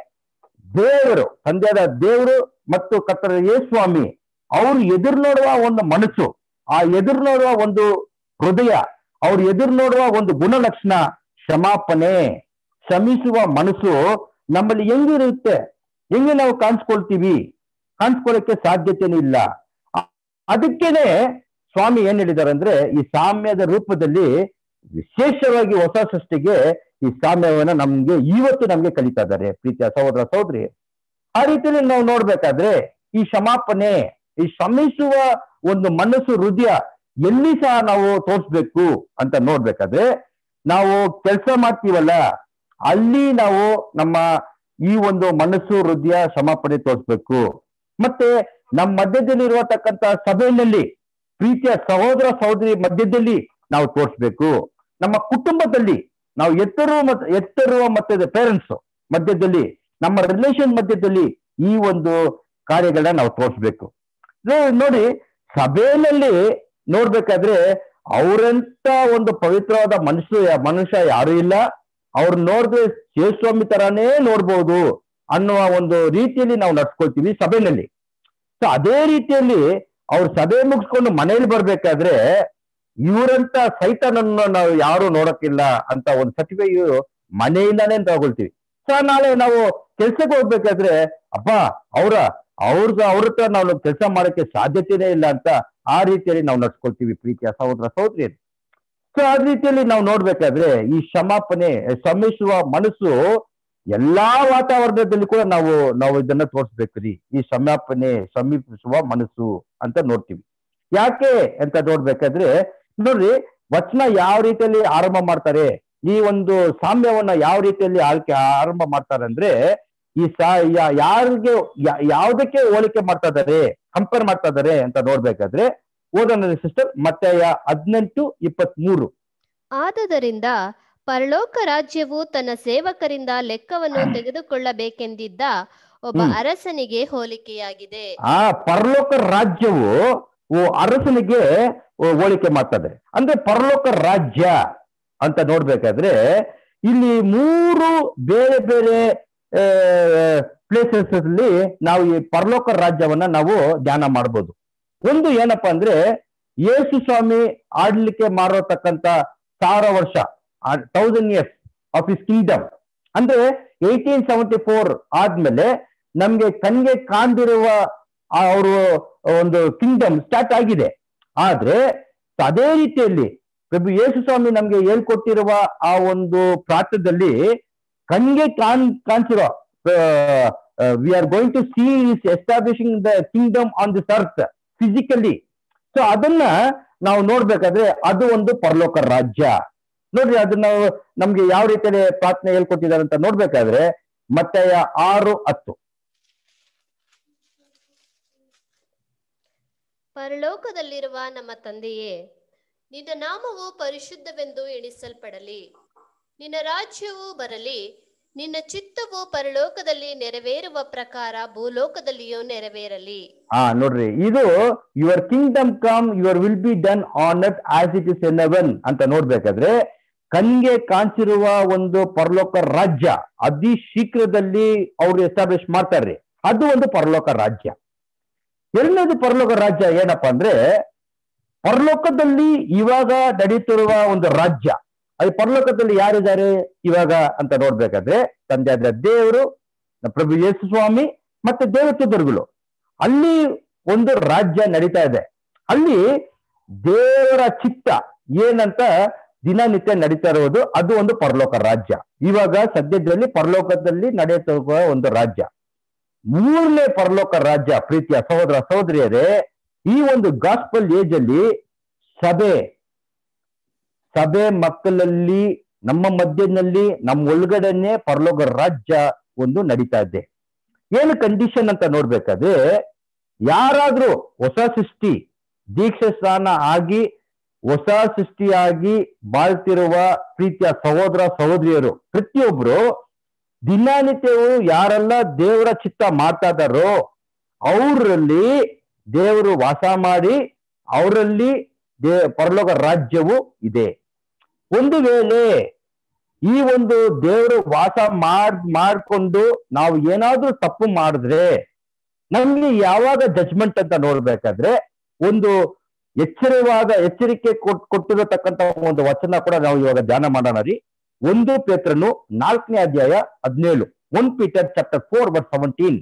ದೇವರು ತಂದೆಯಾದ ದೇವರು ಮತ್ತು ಕತ್ತರ ಸ್ವಾಮಿ ಅವ್ರು ಎದುರು ನೋಡುವ ಒಂದು ಮನಸ್ಸು ಆ ಎದುರು ನೋಡುವ ಒಂದು ಹೃದಯ ಅವ್ರು ಎದುರು ನೋಡುವ ಒಂದು ಗುಣಲಕ್ಷಣ ಕ್ಷಮಾಪಣೆ ಕ್ಷಮಿಸುವ ಮನಸ್ಸು ನಮ್ಮಲ್ಲಿ ಹೆಂಗಿರುತ್ತೆ ಹೆಂಗೆ ನಾವು ಕಾಣಿಸ್ಕೊಳ್ತೀವಿ ಕಾಣಿಸ್ಕೊಳ್ಳಕ್ಕೆ ಸಾಧ್ಯತೆನೇ ಇಲ್ಲ ಅ- ಅದಕ್ಕೇನೆ ಸ್ವಾಮಿ ಏನ್ ಹೇಳಿದ್ದಾರೆ ಅಂದ್ರೆ ಈ ಸಾಮ್ಯದ ರೂಪದಲ್ಲಿ ವಿಶೇಷವಾಗಿ ಹೊಸ ಸೃಷ್ಟಿಗೆ ಈ ಸಾಮ್ಯವನ್ನ ನಮ್ಗೆ ಇವತ್ತು ನಮ್ಗೆ ಕಲಿತಾ ಇದ್ದಾರೆ ಪ್ರೀತಿಯ ಸಹೋದರ ಸಹೋದರಿ ಆ ರೀತಿಯಲ್ಲಿ ನಾವು ನೋಡ್ಬೇಕಾದ್ರೆ ಈ ಕ್ಷಮಾಪಣೆ ಈ ಶ್ರಮಿಸುವ ಒಂದು ಮನಸ್ಸು ಹೃದಯ ಎಲ್ಲಿ ಸಹ ನಾವು ತೋರಿಸ್ಬೇಕು ಅಂತ ನೋಡ್ಬೇಕಾದ್ರೆ ನಾವು ಕೆಲಸ ಮಾಡ್ತೀವಲ್ಲ ಅಲ್ಲಿ ನಾವು ನಮ್ಮ ಈ ಒಂದು ಮನಸ್ಸು ಹೃದಯ ಕ್ಷಮಾಪಣೆ ತೋರಿಸ್ಬೇಕು ಮತ್ತೆ ನಮ್ಮ ಮಧ್ಯದಲ್ಲಿ ಇರತಕ್ಕಂತ ಸಭೆಯಲ್ಲಿ ಪ್ರೀತಿಯ ಸಹೋದರ ಸಹೋದರಿ ಮಧ್ಯದಲ್ಲಿ ನಾವು ತೋರಿಸ್ಬೇಕು ನಮ್ಮ ಕುಟುಂಬದಲ್ಲಿ ನಾವು ಎತ್ತರುವ ಮತ್ತು ಎತ್ತರುವ ಮತ್ತೆ ಪೇರೆಂಟ್ಸ್ ಮಧ್ಯದಲ್ಲಿ ನಮ್ಮ ರಿಲೇಷನ್ ಮಧ್ಯದಲ್ಲಿ ಈ ಒಂದು ಕಾರ್ಯಗಳನ್ನ ನಾವು ತೋರಿಸ್ಬೇಕು ನೋ- ನೋಡಿ ಸಭೆಯಲ್ಲಿ ನೋಡ್ಬೇಕಾದ್ರೆ ಅವರಂತ ಒಂದು ಪವಿತ್ರವಾದ ಮನುಷ್ಯ ಮನುಷ್ಯ ಯಾರು ಇಲ್ಲ ಅವ್ರು ನೋಡಿದ್ರೆ ಶಿವಸ್ವಾಮಿ ತರಾನೇ ನೋಡ್ಬೋದು ಅನ್ನುವ ಒಂದು ರೀತಿಯಲ್ಲಿ ನಾವು ನಡ್ಸ್ಕೊಳ್ತೀವಿ ಸಭೆಯಲ್ಲಿ ಸೊ ಅದೇ ರೀತಿಯಲ್ಲಿ ಅವ್ರು ಸಭೆ ಮುಗಿಸ್ಕೊಂಡು ಮನೇಲಿ ಬರ್ಬೇಕಾದ್ರೆ ಇವರಂತ ಸೈತಾನನ್ನು ನಾವು ಯಾರು ನೋಡಕ್ಕಿಲ್ಲ ಅಂತ ಒಂದು ಸರ್ಟಿಫೈ ಮನೆಯಿಂದಾನೇ ತಗೊಳ್ತೀವಿ ಸೊ ನಾಳೆ ನಾವು ಕೆಲ್ಸಕ್ಕೆ ಹೋಗ್ಬೇಕಾದ್ರೆ ಅಪ್ಪ ಅವ್ರ ಅವ್ರದ್ದು ಅವ್ರ ಹತ್ರ ನಾವು ಕೆಲಸ ಮಾಡಕ್ಕೆ ಸಾಧ್ಯತೆನೇ ಇಲ್ಲ ಅಂತ ಆ ರೀತಿಯಲ್ಲಿ ನಾವು ನಡ್ಸ್ಕೊಳ್ತೀವಿ ಪ್ರೀತಿಯ ಸಹೋದರ ಸಹೋದರಿ ಸೊ ಆ ರೀತಿಯಲ್ಲಿ ನಾವು ನೋಡ್ಬೇಕಾದ್ರೆ ಈ ಕ್ಷಮಾಪಣೆ ಶ್ರಮಿಸುವ ಮನಸ್ಸು ಎಲ್ಲಾ ವಾತಾವರಣದಲ್ಲಿ ಕೂಡ ನಾವು ನಾವು ಇದನ್ನ ತೋರಿಸ್ಬೇಕ್ರಿ ಈ ಕ್ಷಮಾಪಣೆ ಶ್ರಮಿಸುವ ಮನಸ್ಸು ಅಂತ ನೋಡ್ತೀವಿ ಯಾಕೆ ಅಂತ ನೋಡ್ಬೇಕಾದ್ರೆ ನೋಡ್ರಿ ವಚನ ಯಾವ ರೀತಿಯಲ್ಲಿ ಆರಂಭ ಮಾಡ್ತಾರೆ ಈ ಒಂದು ಸಾಮ್ಯವನ್ನ ಯಾವ ರೀತಿಯಲ್ಲಿ ಆಳ್ಕೆ ಆರಂಭ ಮಾಡ್ತಾರೆ ಅಂದ್ರೆ ಈ ಸಾ ಯಾ- ಯಾರಿಗೆ ಯಾ- ಯಾವ್ದಕ್ಕೆ ಹೋಲಿಕೆ ಮಾಡ್ತಾ ಇದಾರೆ ಕಂಪೇರ್ ಮಾಡ್ತಾ ಇದಾರೆ ಅಂತ ನೋಡ್ಬೇಕಾದ್ರೆ ಓದೋಣ ಸಿಸ್ಟರ್ ಮತ್ತೆ ಹದಿನೆಂಟು ಇಪ್ಪತ್ತ್ ಮೂರು ಆದುದರಿಂದ ಪರಲೋಕ ರಾಜ್ಯವು ತನ್ನ ಸೇವಕರಿಂದ ಲೆಕ್ಕವನ್ನು ತೆಗೆದುಕೊಳ್ಳಬೇಕೆಂದಿದ್ದ ಒಬ್ಬ ಹ್ಮ್. ಅರಸನಿಗೆ ಹೋಲಿಕೆಯಾಗಿದೆ ಆ ಪರಲೋಕ ರಾಜ್ಯವು ಓ ಅರಸನಿಗೆ ಓ ಹೋಲಿಕೆ ಮಾಡ್ತದೆ ಅಂದ್ರೆ ಪರಲೋಕ ರಾಜ್ಯ ಅಂತ ನೋಡ್ಬೇಕಾದ್ರೆ ಇಲ್ಲಿ ಮೂರು ಬೇರೆ ಬೇರೆ ಪ್ಲೇಸಸ್ ಅಲ್ಲಿ ನಾವು ಈ ಪರಲೋಕ ರಾಜ್ಯವನ್ನ ನಾವು ಧ್ಯಾನ ಮಾಡ್ಬೋದು ಒಂದು ಏನಪ್ಪಾ ಅಂದ್ರೆ ಯೇಸು ಸ್ವಾಮಿ ಆಡ್ಲಿಕ್ಕೆ ಮಾರತಕ್ಕಂತ ಸಾವಿರ ವರ್ಷ thousand years of is kingdom ಅಂದ್ರೆ ಏಯ್ಟೀನ್ ಸೆವೆಂಟಿ ಫೋರ್ ಆದ್ಮೇಲೆ ನಮ್ಗೆ ಕಣ್ಗೆ ಕಾಣ್ದಿರುವ ಅವರು ಒಂದು ಕಿಂಗ್ಡಮ್ ಸ್ಟಾರ್ಟ್ ಆಗಿದೆ ಆದ್ರೆ ಅದೇ ರೀತಿಯಲ್ಲಿ ಪ್ರಭು ಯೇಸು ಸ್ವಾಮಿ ನಮ್ಗೆ ಹೇಳ್ಕೊಟ್ಟಿರುವ ಆ ಒಂದು ಪ್ರಾರ್ಥದಲ್ಲಿ ಕಣ್ಗೆ ಕಾಣ್ ಕಾಣಿಸಿರೋ we are going to see is establishing the kingdom on this earth physically so ಅದನ್ನ ನಾವು ನೋಡ್ಬೇಕಾದ್ರೆ ಅದು ಒಂದು ಪರಲೋಕ ರಾಜ್ಯ ನೋಡ್ರಿ ಅದನ್ನ ನಮ್ಗೆ ಯಾವ ರೀತಿಯಲ್ಲಿ ಪ್ರಾರ್ಥನೆ ಹೇಳ್ಕೊಟ್ಟಿದ್ದಾರೆ ಅಂತ ನೋಡ್ಬೇಕಾದ್ರೆ ಮತ್ತೆ ಆರು ಹತ್ತು ಪರಲೋಕದಲ್ಲಿರುವ ನಮ್ಮ ತಂದೆಯೇ ನಿನ್ನ ನಾಮವು ಪರಿಶುದ್ಧವೆಂದು ಎಣಿಸಲ್ಪಡಲಿ ನಿನ್ನ ರಾಜ್ಯವು ಬರಲಿ ನಿನ್ನ ಚಿತ್ತವು ಪರಲೋಕದಲ್ಲಿ ನೆರವೇರುವ ಪ್ರಕಾರ ಭೂಲೋಕದಲ್ಲಿಯೂ ನೆರವೇರಲಿ ಹಾ ನೋಡ್ರಿ ಇದು your kingdom come your will be done on at as it is in heaven ಅಂತ ನೋಡ್ಬೇಕಾದ್ರೆ ಕಣ್ಗೆ ಕಾಣಿಸಿರುವ ಒಂದು ಪರಲೋಕ ರಾಜ್ಯ ಅತಿ ಶೀಘ್ರದಲ್ಲಿ ಅವ್ರು ಎಸ್ಟಾಬ್ಲಿಷ್ ಮಾಡ್ತಾರ್ರಿ ಅದು ಒಂದು ಪರಲೋಕ ರಾಜ್ಯ ಎರಡನೇದು ಪರಲೋಕ ರಾಜ್ಯ ಏನಪ್ಪಾ ಅಂದ್ರೆ ಪರಲೋಕದಲ್ಲಿ ಇವಾಗ ನಡೀತಿರುವ ಒಂದು ರಾಜ್ಯ ಅದು ಪರಲೋಕದಲ್ಲಿ ಯಾರಿದ್ದಾರೆ ಇವಾಗ ಅಂತ ನೋಡ್ಬೇಕಾದ್ರೆ ತಂದೆಯಾದ ದೇವರು ನಮ್ಮ ಪ್ರಭು ಯೇಸು ಸ್ವಾಮಿ ಮತ್ತೆ ದೇವತೆದರುಗಳು ಅಲ್ಲಿ ಒಂದು ರಾಜ್ಯ ನಡೀತಾ ಇದೆ ಅಲ್ಲಿ ದೇವರ ಚಿತ್ತ ಏನಂತ ದಿನನಿತ್ಯ ನಡೀತಾ ಇರುವುದು ಅದು ಒಂದು ಪರಲೋಕ ರಾಜ್ಯ ಇವಾಗ ಸದ್ಯದಲ್ಲಿ ಪರಲೋಕದಲ್ಲಿ ನಡೆಯುತ್ತಿರುವ ಒಂದು ರಾಜ್ಯ ಮೂರನೇ ಪರಲೋಕ ರಾಜ್ಯ ಪ್ರೀತಿಯ ಸಹೋದರ ಸಹೋದರಿಯರೇ ಈ ಒಂದು ಗಾಸ್ಪಲ್ ಏಜ್ ಅಲ್ಲಿ ಸಭೆ ಸಭೆ ಮಕ್ಕಳಲ್ಲಿ ನಮ್ಮ ಮಧ್ಯದಲ್ಲಿ ನಮ್ಮ ಒಳಗಡೆನೆ ಪರಲೋಕ ರಾಜ್ಯ ಒಂದು ನಡೀತಾ ಇದೆ ಏನು ಕಂಡೀಷನ್ ಅಂತ ನೋಡ್ಬೇಕಾದ್ರೆ ಯಾರಾದ್ರೂ ಹೊಸ ಸೃಷ್ಟಿ ದೀಕ್ಷೆ ಸ್ನಾನ ಆಗಿ ಹೊಸ ಸೃಷ್ಟಿಯಾಗಿ ಬಾಳ್ತಿರುವ ಪ್ರೀತಿಯ ಸಹೋದರ ಸಹೋದರಿಯರು ಪ್ರತಿಯೊಬ್ರು ದಿನನಿತ್ಯವೂ ಯಾರೆಲ್ಲ ದೇವರ ಚಿತ್ತ ಮಾಡ್ತಾ ಇದ್ದಾರೋ ಅವರಲ್ಲಿ ದೇವರು ವಾಸ ಮಾಡಿ ಅವರಲ್ಲಿ ದೇ ಪರಲೋಕ ರಾಜ್ಯವು ಇದೆ ಒಂದು ವೇಳೆ ಈ ಒಂದು ದೇವರು ವಾಸ ಮಾಡ್ ಮಾಡ್ಕೊಂಡು ನಾವು ಏನಾದ್ರೂ ತಪ್ಪು ಮಾಡಿದ್ರೆ ನಮ್ಗೆ ಯಾವಾಗ ಜಜ್ಮೆಂಟ್ ಅಂತ ನೋಡ್ಬೇಕಾದ್ರೆ ಒಂದು ಎಚ್ಚರವಾದ ಎಚ್ಚರಿಕೆ ಕೊಟ್ ಕೊಟ್ಟಿರತಕ್ಕಂತ ಒಂದು ವಚನ ಕೂಡ ನಾವು ಇವಾಗ ಧ್ಯಾನ ಮಾಡೋಣ ರೀ ಒಂದು ಪೇತ್ರನು ನಾಲ್ಕನೇ ಅಧ್ಯಾಯ ಹದಿನೇಳು one Peter chapter four but seventeen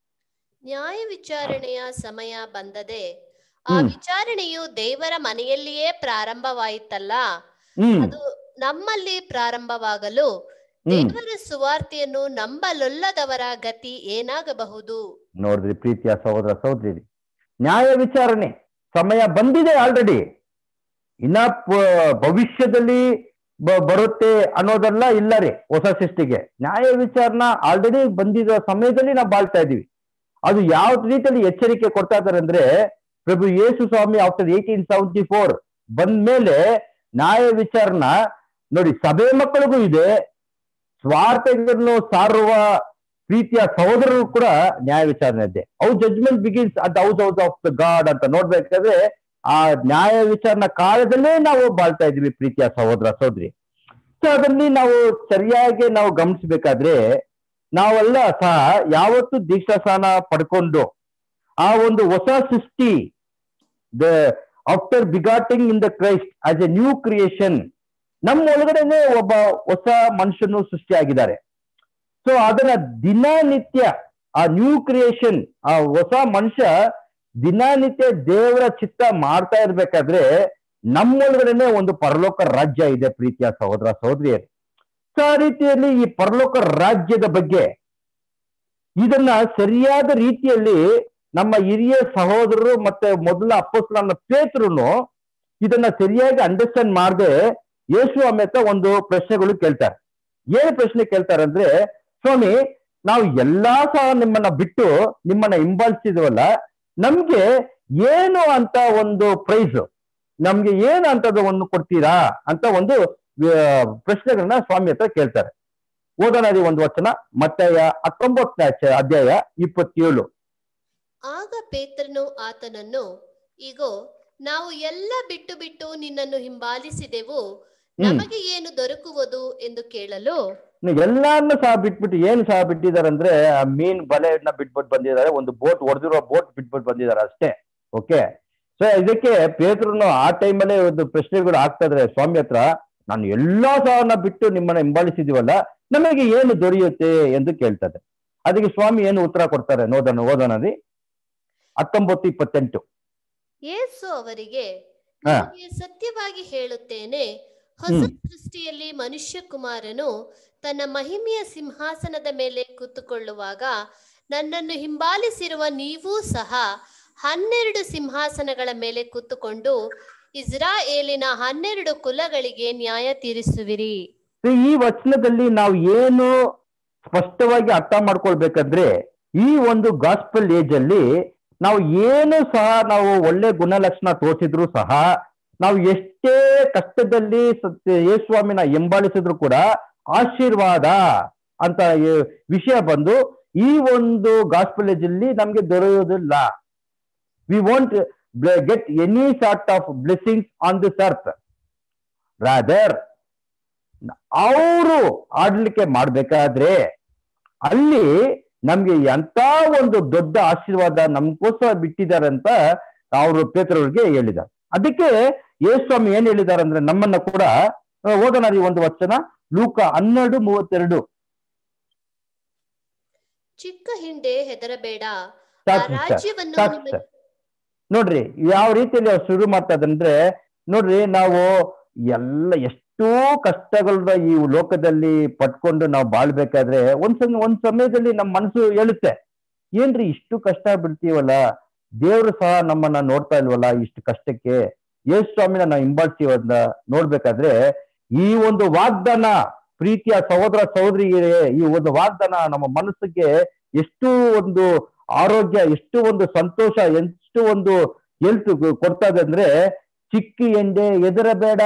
ನ್ಯಾಯ ವಿಚಾರಣೆಯ ಸಮಯ ಬಂದದೆ ಆ ಹ್ಮ್. ವಿಚಾರಣೆಯು ದೇವರ ಮನೆಯಲ್ಲಿಯೇ ಪ್ರಾರಂಭವಾಯಿತಲ್ಲ ಹ್ಮ್ ಅದು ನಮ್ಮಲ್ಲಿ ಪ್ರಾರಂಭವಾಗಲು ಹ್ಮ್ ದೇವರ ಸುವಾರ್ತೆಯನ್ನು ನಂಬಲೊಲ್ಲದವರ ಗತಿ ಏನಾಗಬಹುದು ನೋಡಿದ್ರಿ ಪ್ರೀತಿಯ ಸಹೋದರ ಸಹೋದರಿ ನ್ಯಾಯ ವಿಚಾರಣೆ ಸಮಯ ಬಂದಿದೆ ಆಲ್ರೆಡಿ ಇನ್ನ ಪ- ಭವಿಷ್ಯದಲ್ಲಿ ಬ- ಬರುತ್ತೆ ಅನ್ನೋದೆಲ್ಲ ಇಲ್ಲ ರೀ ಹೊಸ ಸೃಷ್ಟಿಗೆ ನ್ಯಾಯ ವಿಚಾರಣ ಆಲ್ರೆಡಿ ಬಂದಿರೋ ಸಮಯದಲ್ಲಿ ನಾವು ಬಾಳ್ತಾ ಇದೀವಿ ಅದು ಯಾವ ರೀತಿಯಲ್ಲಿ ಎಚ್ಚರಿಕೆ ಕೊಡ್ತಾ ಇದಾರೆ ಅಂದ್ರೆ ಪ್ರಭು ಯೇಸು ಸ್ವಾಮಿ ಆಫ್ಟರ್ ಏಟೀನ್ ಸೆವೆಂಟಿ ಫೋರ್ ಬಂದ್ಮೇಲೆ ನ್ಯಾಯ ವಿಚಾರಣ ನೋಡಿ ಸಭೆ ಮಕ್ಕಳಿಗೂ ಇದೆ ಸ್ವಾರ್ಥಗಳನ್ನು ಸಾರುವ ಪ್ರೀತಿಯ ಸಹೋದರರು ಕೂಡ ನ್ಯಾಯ ವಿಚಾರಣೆ ಇದೆ ಅವು judgment begins at house house of the God ಅಂತ ನೋಡ್ಬೇಕಾದ್ರೆ ಆ ನ್ಯಾಯ ವಿಚಾರಣಾ ಕಾಲದಲ್ಲೇ ನಾವು ಬಾಳ್ತಾ ಇದೀವಿ ಪ್ರೀತಿಯ ಸಹೋದರ ಸಹೋದರಿ ಸೊ ಅದರಲ್ಲಿ ನಾವು ಸರಿಯಾಗಿ ನಾವು ಗಮನಿಸಬೇಕಾದ್ರೆ ನಾವೆಲ್ಲ ಸಹ ಯಾವತ್ತು ದೀಕ್ಷಾಸ್ಥಾನ ಪಡ್ಕೊಂಡು ಆ ಒಂದು ಹೊಸ ಸೃಷ್ಟಿ the after begetting in the Christ as a new creation ನಮ್ಮ ಒಳಗಡೆನೆ ಒಬ್ಬ ಹೊಸ ಮನುಷ್ಯನು ಸೃಷ್ಟಿಯಾಗಿದ್ದಾರೆ ಸೊ ಅದನ್ನ ದಿನನಿತ್ಯ ಆ ನ್ಯೂ ಕ್ರಿಯೇಷನ್ ಆ ಹೊಸ ಮನುಷ್ಯ ದಿನನಿತ್ಯ ದೇವರ ಚಿತ್ತ ಮಾಡ್ತಾ ಇರ್ಬೇಕಾದ್ರೆ ನಮ್ಮೊಳಗಡೆನೆ ಒಂದು ಪರಲೋಕ ರಾಜ್ಯ ಇದೆ ಪ್ರೀತಿಯ ಸಹೋದರ ಸಹೋದರಿಯರು ಸೊ ಆ ರೀತಿಯಲ್ಲಿ ಈ ಪರಲೋಕ ರಾಜ್ಯದ ಬಗ್ಗೆ ಇದನ್ನ ಸರಿಯಾದ ರೀತಿಯಲ್ಲಿ ನಮ್ಮ ಹಿರಿಯ ಸಹೋದರರು ಮತ್ತೆ ಮೊದಲ ಅಪ್ಪಸ್ಲನ್ನ ಪೇತ್ರನು ಇದನ್ನ ಸರಿಯಾಗಿ ಅಂಡರ್ಸ್ಟ್ಯಾಂಡ್ ಮಾಡದೆ ಯೇಸು ಅಮೇತ ಒಂದು ಪ್ರಶ್ನೆಗಳು ಕೇಳ್ತಾರೆ ಏನು ಪ್ರಶ್ನೆ ಕೇಳ್ತಾರೆ ಅಂದ್ರೆ ಸ್ವಾಮಿ ನಾವು ಎಲ್ಲಾ ಸಹ ನಿಮ್ಮನ್ನ ಬಿಟ್ಟು ನಿಮ್ಮನ್ನ ಹಿಂಬಾಲಿಸಿದ್ವಲ್ಲ ನಮ್ಗೆ ಏನು ಅಂತ ಒಂದು ಪ್ರೈಸ್ ನಮ್ಗೆ ಏನು ಅಂತದ ಒಂದು ಕೊಡ್ತೀರಾ ಅಂತ ಒಂದು ಆ, ಪ್ರಶ್ನೆಗಳನ್ನ ಸ್ವಾಮಿ ಹತ್ರ ಕೇಳ್ತಾರೆ ಓದೋಣ ರೀ ಒಂದು ವಚನ ಮತ್ತೆ ಹತ್ತೊಂಬತ್ತನೇ ಅಧ್ಯಾಯ- ಅಧ್ಯಾಯ ಇಪ್ಪತ್ತೇಳು ಆಗ ಪೇತ್ರನು ಆತನನ್ನು ಇಗೋ ನಾವು ಎಲ್ಲ ಬಿಟ್ಟು ಬಿಟ್ಟು ನಿನ್ನನ್ನು ಹಿಂಬಾಲಿಸಿದೆವು ಹ್ಮ್ ನಮಗೆ ಏನು ದೊರಕುವುದು ಎಂದು ಕೇಳಲು ಇನ್ನು ಎಲ್ಲಾರನ್ನು ಸಹ ಬಿಟ್ಬಿಟ್ಟು ಏನು ಸಹ ಬಿಟ್ಟಿದ್ದಾರೆ ಅಂದ್ರೆ ಆ ಮೀನ್ ಬಲೆಯನ್ನ ಬಿಟ್ಬಿಟ್ಟು ಬಂದಿದ್ದಾರೆ ಒಂದು ಬೋಟ್ ಹೊಡೆದಿರೋ ಬೋಟ್ ಬಿಟ್ಬಿಟ್ಟು ಬಂದಿದ್ದಾರೆ ಅಷ್ಟೇ ಓಕೆ ಸೊ ಇದಕ್ಕೆ ಪೇತ್ರನು ಆ ಟೈಮಲ್ಲೇ ಒಂದು ಪ್ರಶ್ನೆಗಳು ಆಗ್ತಾ ಇದ್ರೆ ಸ್ವಾಮಿ ಹತ್ರ ನಾನು ಎಲ್ಲಾ ಸಹನ ಬಿಟ್ಟು ನಿಮ್ಮನ್ನ ಹಿಂಬಾಲಿಸಿದೀವಲ್ಲ ನಮಗೆ ಏನು ದೊರೆಯುತ್ತೆ ಎಂದು ಕೇಳ್ತಾರೆ ಅದಕ್ಕೆ ಸ್ವಾಮಿ ಏನು ಉತ್ತರ ಕೊಡ್ತಾರೆ ನೋಡೋಣ ಓದೋಣ ರೀ ಹತ್ತೊಂಬತ್ತು ಇಪ್ಪತ್ತೆಂಟು ಯೇಸು ಅವರಿಗೆ ಹಾ. ನಿಮಗೆ ಸತ್ಯವಾಗಿ ಹೇಳುತ್ತೇನೆ ಹೊಸ ಹ್ಮ್. ಸೃಷ್ಟಿಯಲ್ಲಿ ಮನುಷ್ಯ ಕುಮಾರನು ತನ್ನ ಮಹಿಮೆಯ ಸಿಂಹಾಸನದ ಮೇಲೆ ಕೂತುಕೊಳ್ಳುವಾಗ ನನ್ನನ್ನು ಹಿಂಬಾಲಿಸಿರುವ ನೀವೂ ಸಹ ಹನ್ನೆರಡು ಸಿಂಹಾಸನಗಳ ಮೇಲೆ ಕೂತುಕೊಂಡು ಇಸ್ರಾಯೇಲಿನ ಹನ್ನೆರಡು ಕುಲಗಳಿಗೆ ನ್ಯಾಯ ತೀರಿಸುವಿರಿ ಸೊ ಈ ವಚನದಲ್ಲಿ ನಾವು ಏನು ಸ್ಪಷ್ಟವಾಗಿ ಅರ್ಥ ಮಾಡ್ಕೊಳ್ಬೇಕಂದ್ರೆ ಈ ಒಂದು ಗಾಸ್ಪಲ್ ಏಜ್ ಅಲ್ಲಿ ನಾವು ಏನು ಸಹ ನಾವು ಒಳ್ಳೆ ಗುಣಲಕ್ಷಣ ತೋರಿಸಿದ್ರು ಸಹ ನಾವು ಎಷ್ಟೇ ಕಷ್ಟದಲ್ಲಿ ಸತ್ಯ ಯೇಸ್ವಾಮಿನ ಎಂಬಾಲಿಸಿದ್ರು ಕೂಡ ಆಶೀರ್ವಾದ ಅಂತ ಈ- ವಿಷಯ ಬಂದು ಈ ಒಂದು ಗಾಸ್ಪಲೇಜ್ ಅಲ್ಲಿ ನಮ್ಗೆ ದೊರೆಯೋದಿಲ್ಲ we want get any sort of blessings on this earth rather ಅವರು ಆಡ್ಲಿಕ್ಕೆ ಮಾಡ್ಬೇಕಾದ್ರೆ ಅಲ್ಲಿ ನಮ್ಗೆ ಎಂತ ಒಂದು ದೊಡ್ಡ ಆಶೀರ್ವಾದ ನಮ್ಗೋಸ್ಕರ ಬಿಟ್ಟಿದ್ದಾರೆ ಅಂತ ಅವರು ಪೇತ್ರವ್ರಿಗೆ ಹೇಳಿದ್ದಾರೆ ಅದಕ್ಕೆ ಯೇಸ್ವಾಮಿ ಏನ್ ಹೇಳಿದ್ದಾರೆ ಅಂದ್ರೆ ನಮ್ಮನ್ನ ಕೂಡ ಆ, ಓದೋಣ ಈ ಒಂದು ವಚನ ಲೂಕ ಹನ್ನೆರಡು ಮೂವತ್ತೆರಡು ಚಿಕ್ಕ ಹಿಂಡೆ ಹೆದರಬೇಡ ಆ ಸಾಕು ಸರ್, ರಾಜ್ಯವನ್ನು ಸಾಕು ನಿಮಗೆ ಸರ್. ನೋಡ್ರಿ ಯಾವ ರೀತಿಯಲ್ಲಿ ಅವ್ರು ಶುರು ಮಾಡ್ತಾ ಇದಂದ್ರೆ ನೋಡ್ರಿ ನಾವು ಎಲ್ಲ ಎಷ್ಟೋ ಕಷ್ಟಗಳನ್ನ ಈ ಲೋಕದಲ್ಲಿ ಪಟ್ಕೊಂಡು ನಾವು ಬಾಳ್ಬೇಕಾದ್ರೆ ಒಂದ್ ಸಮ ಒಂದ್ ಸಮಯದಲ್ಲಿ ನಮ್ಮ ಮನಸ್ಸು ಹೇಳುತ್ತೆ ಏನ್ರಿ ಇಷ್ಟು ಕಷ್ಟ ಬಿಡ್ತೀವಲ್ಲ ದೇವ್ರು ಸಹ ನಮ್ಮನ್ನ ನೋಡ್ತಾ ಇಲ್ವಲ್ಲ ಇಷ್ಟು ಕಷ್ಟಕ್ಕೆ ಯೇಸು ಸ್ವಾಮಿನ ನಾವು ಹಿಂಬಾಲಿಸ್ತೀವನ್ನ ನೋಡ್ಬೇಕಾದ್ರೆ ಈ ಒಂದು ವಾಗ್ದಾನ ಪ್ರೀತಿಯ ಸಹೋದರ ಸಹೋದರಿಯರೇ ಈ ಒಂದು ವಾಗ್ದಾನ ನಮ್ಮ ಮನಸ್ಸಿಗೆ ಎಷ್ಟು ಒಂದು ಆರೋಗ್ಯ ಎಷ್ಟು ಒಂದು ಸಂತೋಷ ಎಷ್ಟು ಒಂದು ಹೆಲ್ತ್ ಕೊಡ್ತಾ ಇದೆ ಅಂದ್ರೆ ಚಿಕ್ಕಿ ಎಂಡೆ ಎದರಬೇಡ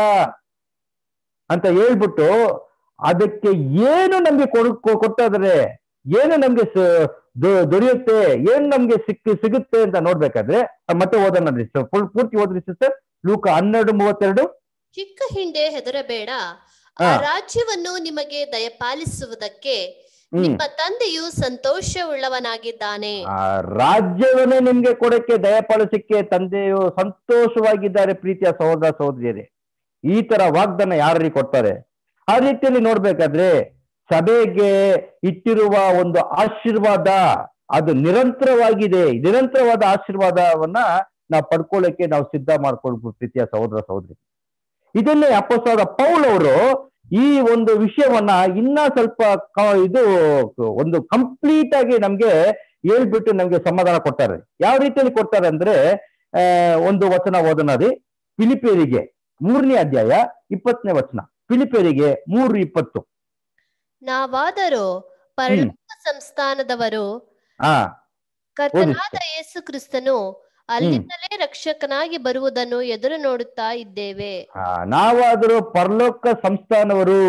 ಅಂತ ಹೇಳ್ಬಿಟ್ಟು ಅದಕ್ಕೆ ಏನು ನಮ್ಗೆ ಕೊಡ್ ಕೊ- ಕೊಡ್ತಾ ಇದಾರೆ ಏನು ನಮ್ಗೆ ಸ- ದೊ- ದೊರೆಯುತ್ತೆ ಏನ್ ನಮ್ಗೆ ಸಿಕ್ಕಿ ಸಿಗುತ್ತೆ ಅಂತ ನೋಡ್ಬೇಕಾದ್ರೆ ಆ, ಮತ್ತೆ ಓದೋಣ ಫುಲ್ ಪೂರ್ತಿ ಓದ್ರಿ ಸಿಸ್ಟರ್ ಲೂಕ ಹನ್ನೆರಡು ಮೂವತ್ತೆರಡು ಚಿಕ್ಕ ಹಿಂಡೆ ಹೆದರಬೇಡ ಆ ಹಾ. ರಾಜ್ಯವನ್ನು ನಿಮಗೆ ದಯಪಾಲಿಸುವುದಕ್ಕೆ ಹ್ಮ್ ನಿಮ್ಮ ತಂದೆಯು ಸಂತೋಷವುಳ್ಳವನಾಗಿದ್ದಾನೆ ಆ ರಾಜ್ಯವನ್ನೇ ನಿಮ್ಗೆ ಕೊಡಕ್ಕೆ ದಯಪಾಲಿಸಕ್ಕೆ ತಂದೆಯು ಸಂತೋಷವಾಗಿದ್ದಾರೆ ಪ್ರೀತಿಯ ಸಹೋದರ ಸಹೋದರಿಯರೇ ಈ ತರ ವಾಗ್ದಾನ ಯಾರಿಗೆ ಕೊಡ್ತಾರೆ ಆ ರೀತಿಯಲ್ಲಿ ನೋಡ್ಬೇಕಾದ್ರೆ ಸಭೆಗೆ ಇಟ್ಟಿರುವ ಒಂದು ಆಶೀರ್ವಾದ ಅದು ನಿರಂತರವಾಗಿದೆ ನಿರಂತರವಾದ ಆಶೀರ್ವಾದವನ್ನ ನಾವು ಪಡ್ಕೊಳ್ಳಕ್ಕೆ ನಾವು ಸಿದ್ಧ ಮಾಡ್ಕೊಳ್ಬೇಕು ಪ್ರೀತಿಯ ಸಹೋದರ ಸಹೋದರಿ ಇದನ್ನೇ ಅಪ್ಪಸಾದ ಪೌಲ್ ಅವರು ಈ ಒಂದು ವಿಷಯವನ್ನ ಇನ್ನ ಸ್ವಲ್ಪ ಕ- ಇದು ಒಂದು ಕಂಪ್ಲೀಟ್ ಆಗಿ ನಮ್ಗೆ ಹೇಳ್ಬಿಟ್ಟು ನಮ್ಗೆ ಸಮಾಧಾನ ಕೊಡ್ತಾರೆ ಯಾವ ರೀತಿಯಲ್ಲಿ ಕೊಡ್ತಾರೆ ಅಂದ್ರೆ ಆ, ಒಂದು ವಚನ ಓದೋಣ ರೀ ಫಿಲಿಪಿಯರಿಗೆ ಮೂರನೇ ಅಧ್ಯಾಯ ಇಪ್ಪತ್ತನೇ ವಚನ ಫಿಲಿಪಿಯರಿಗೆ ಮೂರು ಇಪ್ಪತ್ತು ನಾವಾದರೂ ಪರಲೋಕ ಸಂಸ್ಥಾನದವರು ಹಾ ಕರ್ತನಾದ ಯೇಸು ಕ್ರಿಸ್ತನು ಅಲ್ಲಿಂದಲೇ ರಕ್ಷಕನಾಗಿ ಬರುವುದನ್ನು ಎದುರು ನೋಡುತ್ತಾ ಇದ್ದೇವೆ ಆ, ನಾವಾದರೂ ಪರಲೋಕ ಸಂಸ್ಥಾನವರು